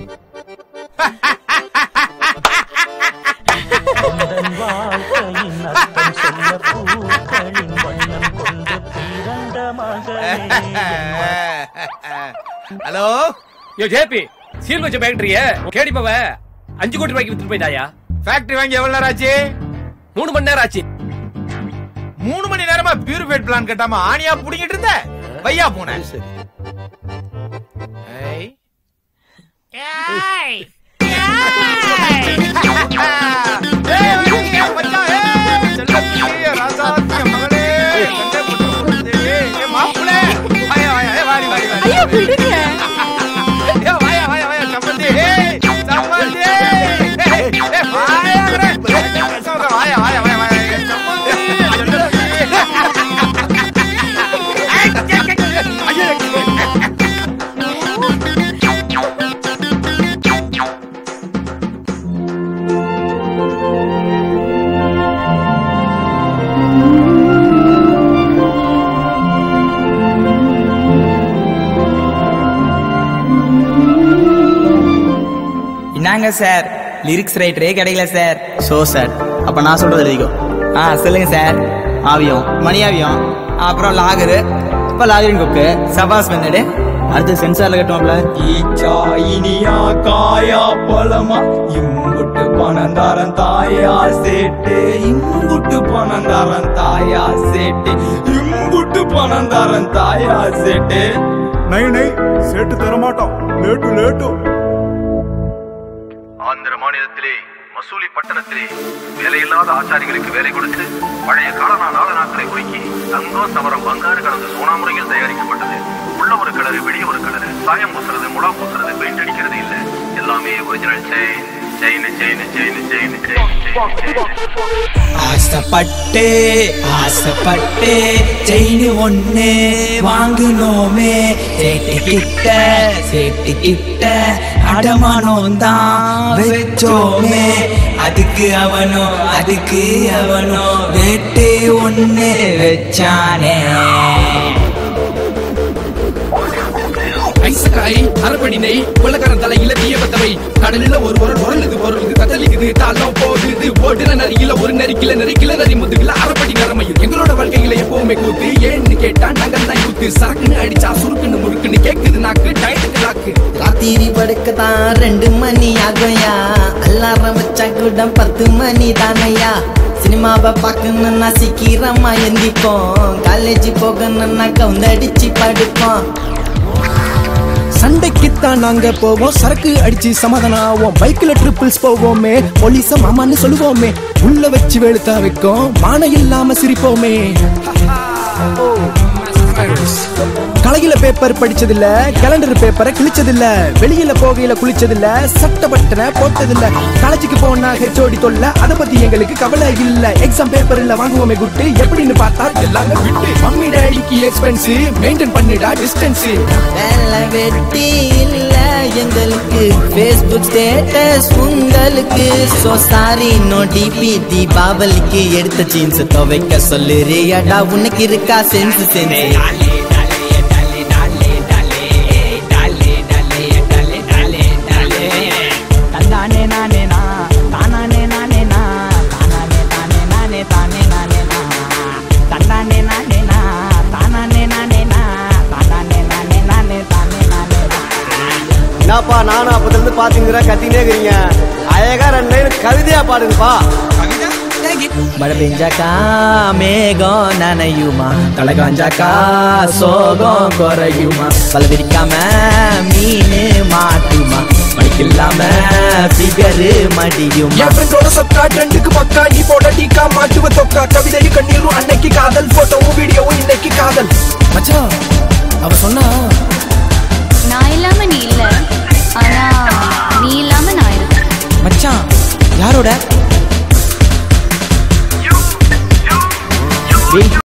உந்தன் வாழ்க்கையின் அர்த்தம் சொல்ல பூக்களின் வண்ணம் கொண்டு பிறந்த மகளே ஹலோ யோ ஜேபி சீல் வச்ச ஃபேக்டரிய கேடிப்பவ அஞ்சு கோடி ரூபாய்க்கு வித்துட்டு போயிட்டாயா ஃபேக்டரி வாங்கி எவ்வளவு நேரம் ஆச்சு மூணு மணி நேரம் ஆச்சு மூணு மணி நேரமா பியூரிஃபைட் பிளான் கட்டாம ஆணியா புடிங்கிட்டு இருந்த வையா போன ஏய் ஏய் ஐயோ விடுங்க என்னங்க சார் லிரிக்ஸ் ரைட்டரே கிடைக்கல சார் ஸோ சார் அப்போ நான் சொல்றது எழுதிக்கோ ஆ சொல்லுங்க சார் ஆவியம் மணி ஆவியம் அப்புறம் லாகரு இப்போ லாகரின் கொக்கு சபாஸ் வந்துடு அடுத்து சென்சார்ல கட்டுவாப்ல ஈச்சா இனியா காயா பழமா இம்புட்டு பணந்தாரன் தாயா சேட்டு இம்புட்டு பணந்தாரன் தாயா சேட்டு இம்புட்டு பணந்தாரன் தாயா சேட்டு நை நை சேட்டு தரமாட்டோம் லேட்டு லேட்டு ஆந்திர மாநிலத்திலே மசூலி பட்டணத்திலே வேலையில்லாத ஆச்சாரிகளுக்கு வேலை கொடுத்து பழைய காலனா நாள நாட்களை ஒதுக்கி தங்கம் சவரம் பங்காறு கலந்து சோனா முறையில் தயாரிக்கப்பட்டது உள்ள ஒரு கலரு வெளிய ஒரு கலரு சாயம் பூசுறது முலா பூசுறது பெயிண்ட் அடிக்கிறது இல்ல எல்லாமே original chain chain chain chain chain chain ஆசைப்பட்டு ஆசைப்பட்டு செயின் ஒண்ணு வாங்கினோமே சேட்டு கிட்ட சேட்டு கிட்ட அடமானம் தான் வச்சோமே அதுக்கு அவனோ அதுக்கு அவனோ வேட்டு ஒண்ணு வச்சானே ஐஸ் காய் அரப்படி நெய் கொள்ளக்காரன் தலையில தீய பத்தவை கடலில ஒரு உரல் உரலுது பொருளுது கத்தலிக்குது தாளம் போகுது ஓடுற நரியில ஒரு நரிக்கில நரிக்கில நரி முதுகுல அரப்படி நரமையில் எங்களோட வாழ்க்கையில எப்பவுமே கூத்து ஏன்னு கேட்டா நாங்கள் தான் கூத்து சரக்குன்னு அடிச்சா சுருக்குன்னு முறுக்குன்னு கேக்குது நாக்கு டயத்துக்கு லாக்கு ராத்திரி படுக்கத்தான் ரெண்டு மணி ஆகும்யா அல்லாரம் வச்சா கூட பத்து மணி தானையா சினிமாவை பார்க்கணும்னா சீக்கிரமா எந்திப்போம் காலேஜ் போகணும்னா கவுந்தடிச்சு படுப்போம் சண்டைக்குத்தான் நாங்க போவோம் சரக்கு அடிச்சு சமாதானம் ஆவோம் பைக்ல ட்ரிபிள்ஸ் போவோமே போலீஸ மாமான்னு சொல்லுவோமே உள்ள வச்சு வெளுத்தா வைக்கும் மான இல்லாம சிரிப்போமே கலையில பேப்பர் படிச்சதில்ல கேலண்டர் பேப்பரை கிழிச்சதில்ல வெளியில போகையில குளிச்சதில்ல சட்ட பட்டனை போட்டதில்ல காலேஜுக்கு போனா ஹெச்ஓடி தொல்ல அத பத்தி எங்களுக்கு கவலை இல்ல எக்ஸாம் பேப்பர்ல வாங்குவோமே குட்டு எப்படின்னு பார்த்தா எல்லாமே விட்டு மம்மி டேடிக்கு எக்ஸ்பென்ஸ் மெயின்டைன் பண்ணிடா டிஸ்டன்ஸ் வேலை வெட்டி இல்ல எங்களுக்கு ஃபேஸ்புக் ஸ்டேட்டஸ் உங்களுக்கு சோ சாரி நோ டிபி தீபாவளிக்கு எடுத்த ஜீன்ஸ் துவைக்க சொல்லுறியடா உனக்கு இருக்கா சென்ஸ் சென்ஸ் தந்தானே நானே நா தானானே நானே நா தானானே தானே நானே தானே நானே நா தந்தானே நானே நா தானானே நானே நா தானானே நானே நானே தானே நானே நா என்னப்பா நானும் அப்பத்துல இருந்து பாத்துங்கிற கத்தினே இருக்கிறீங்க அழகா ரெண்டு லைன் கவிதையா பாடுங்கப்பா மழை பெஞ்சாக்கா மேகம் நனையுமா தலை காஞ்சாக்கா சோகம் குறையுமா பல விரிக்காம மீன் மாட்டுமா மடிக்கில்லாம பிகரு மடியுமா என் ஃப்ரெண்டோட சொக்கா ட்ரெண்டுக்கு பக்கா நீ போட டீக்கா மாட்டுவ தொக்கா கவிதையும் கண்ணீரும் அன்னைக்கு காதல் போட்டோவும் வீடியோவும் இன்னைக்கு காதல் மச்சான் அவ சொன்னா நான் இல்லாம நீ இல்ல ஆனா நீ இல்லாம நான் இருக்கேன் மச்சான் யாரோட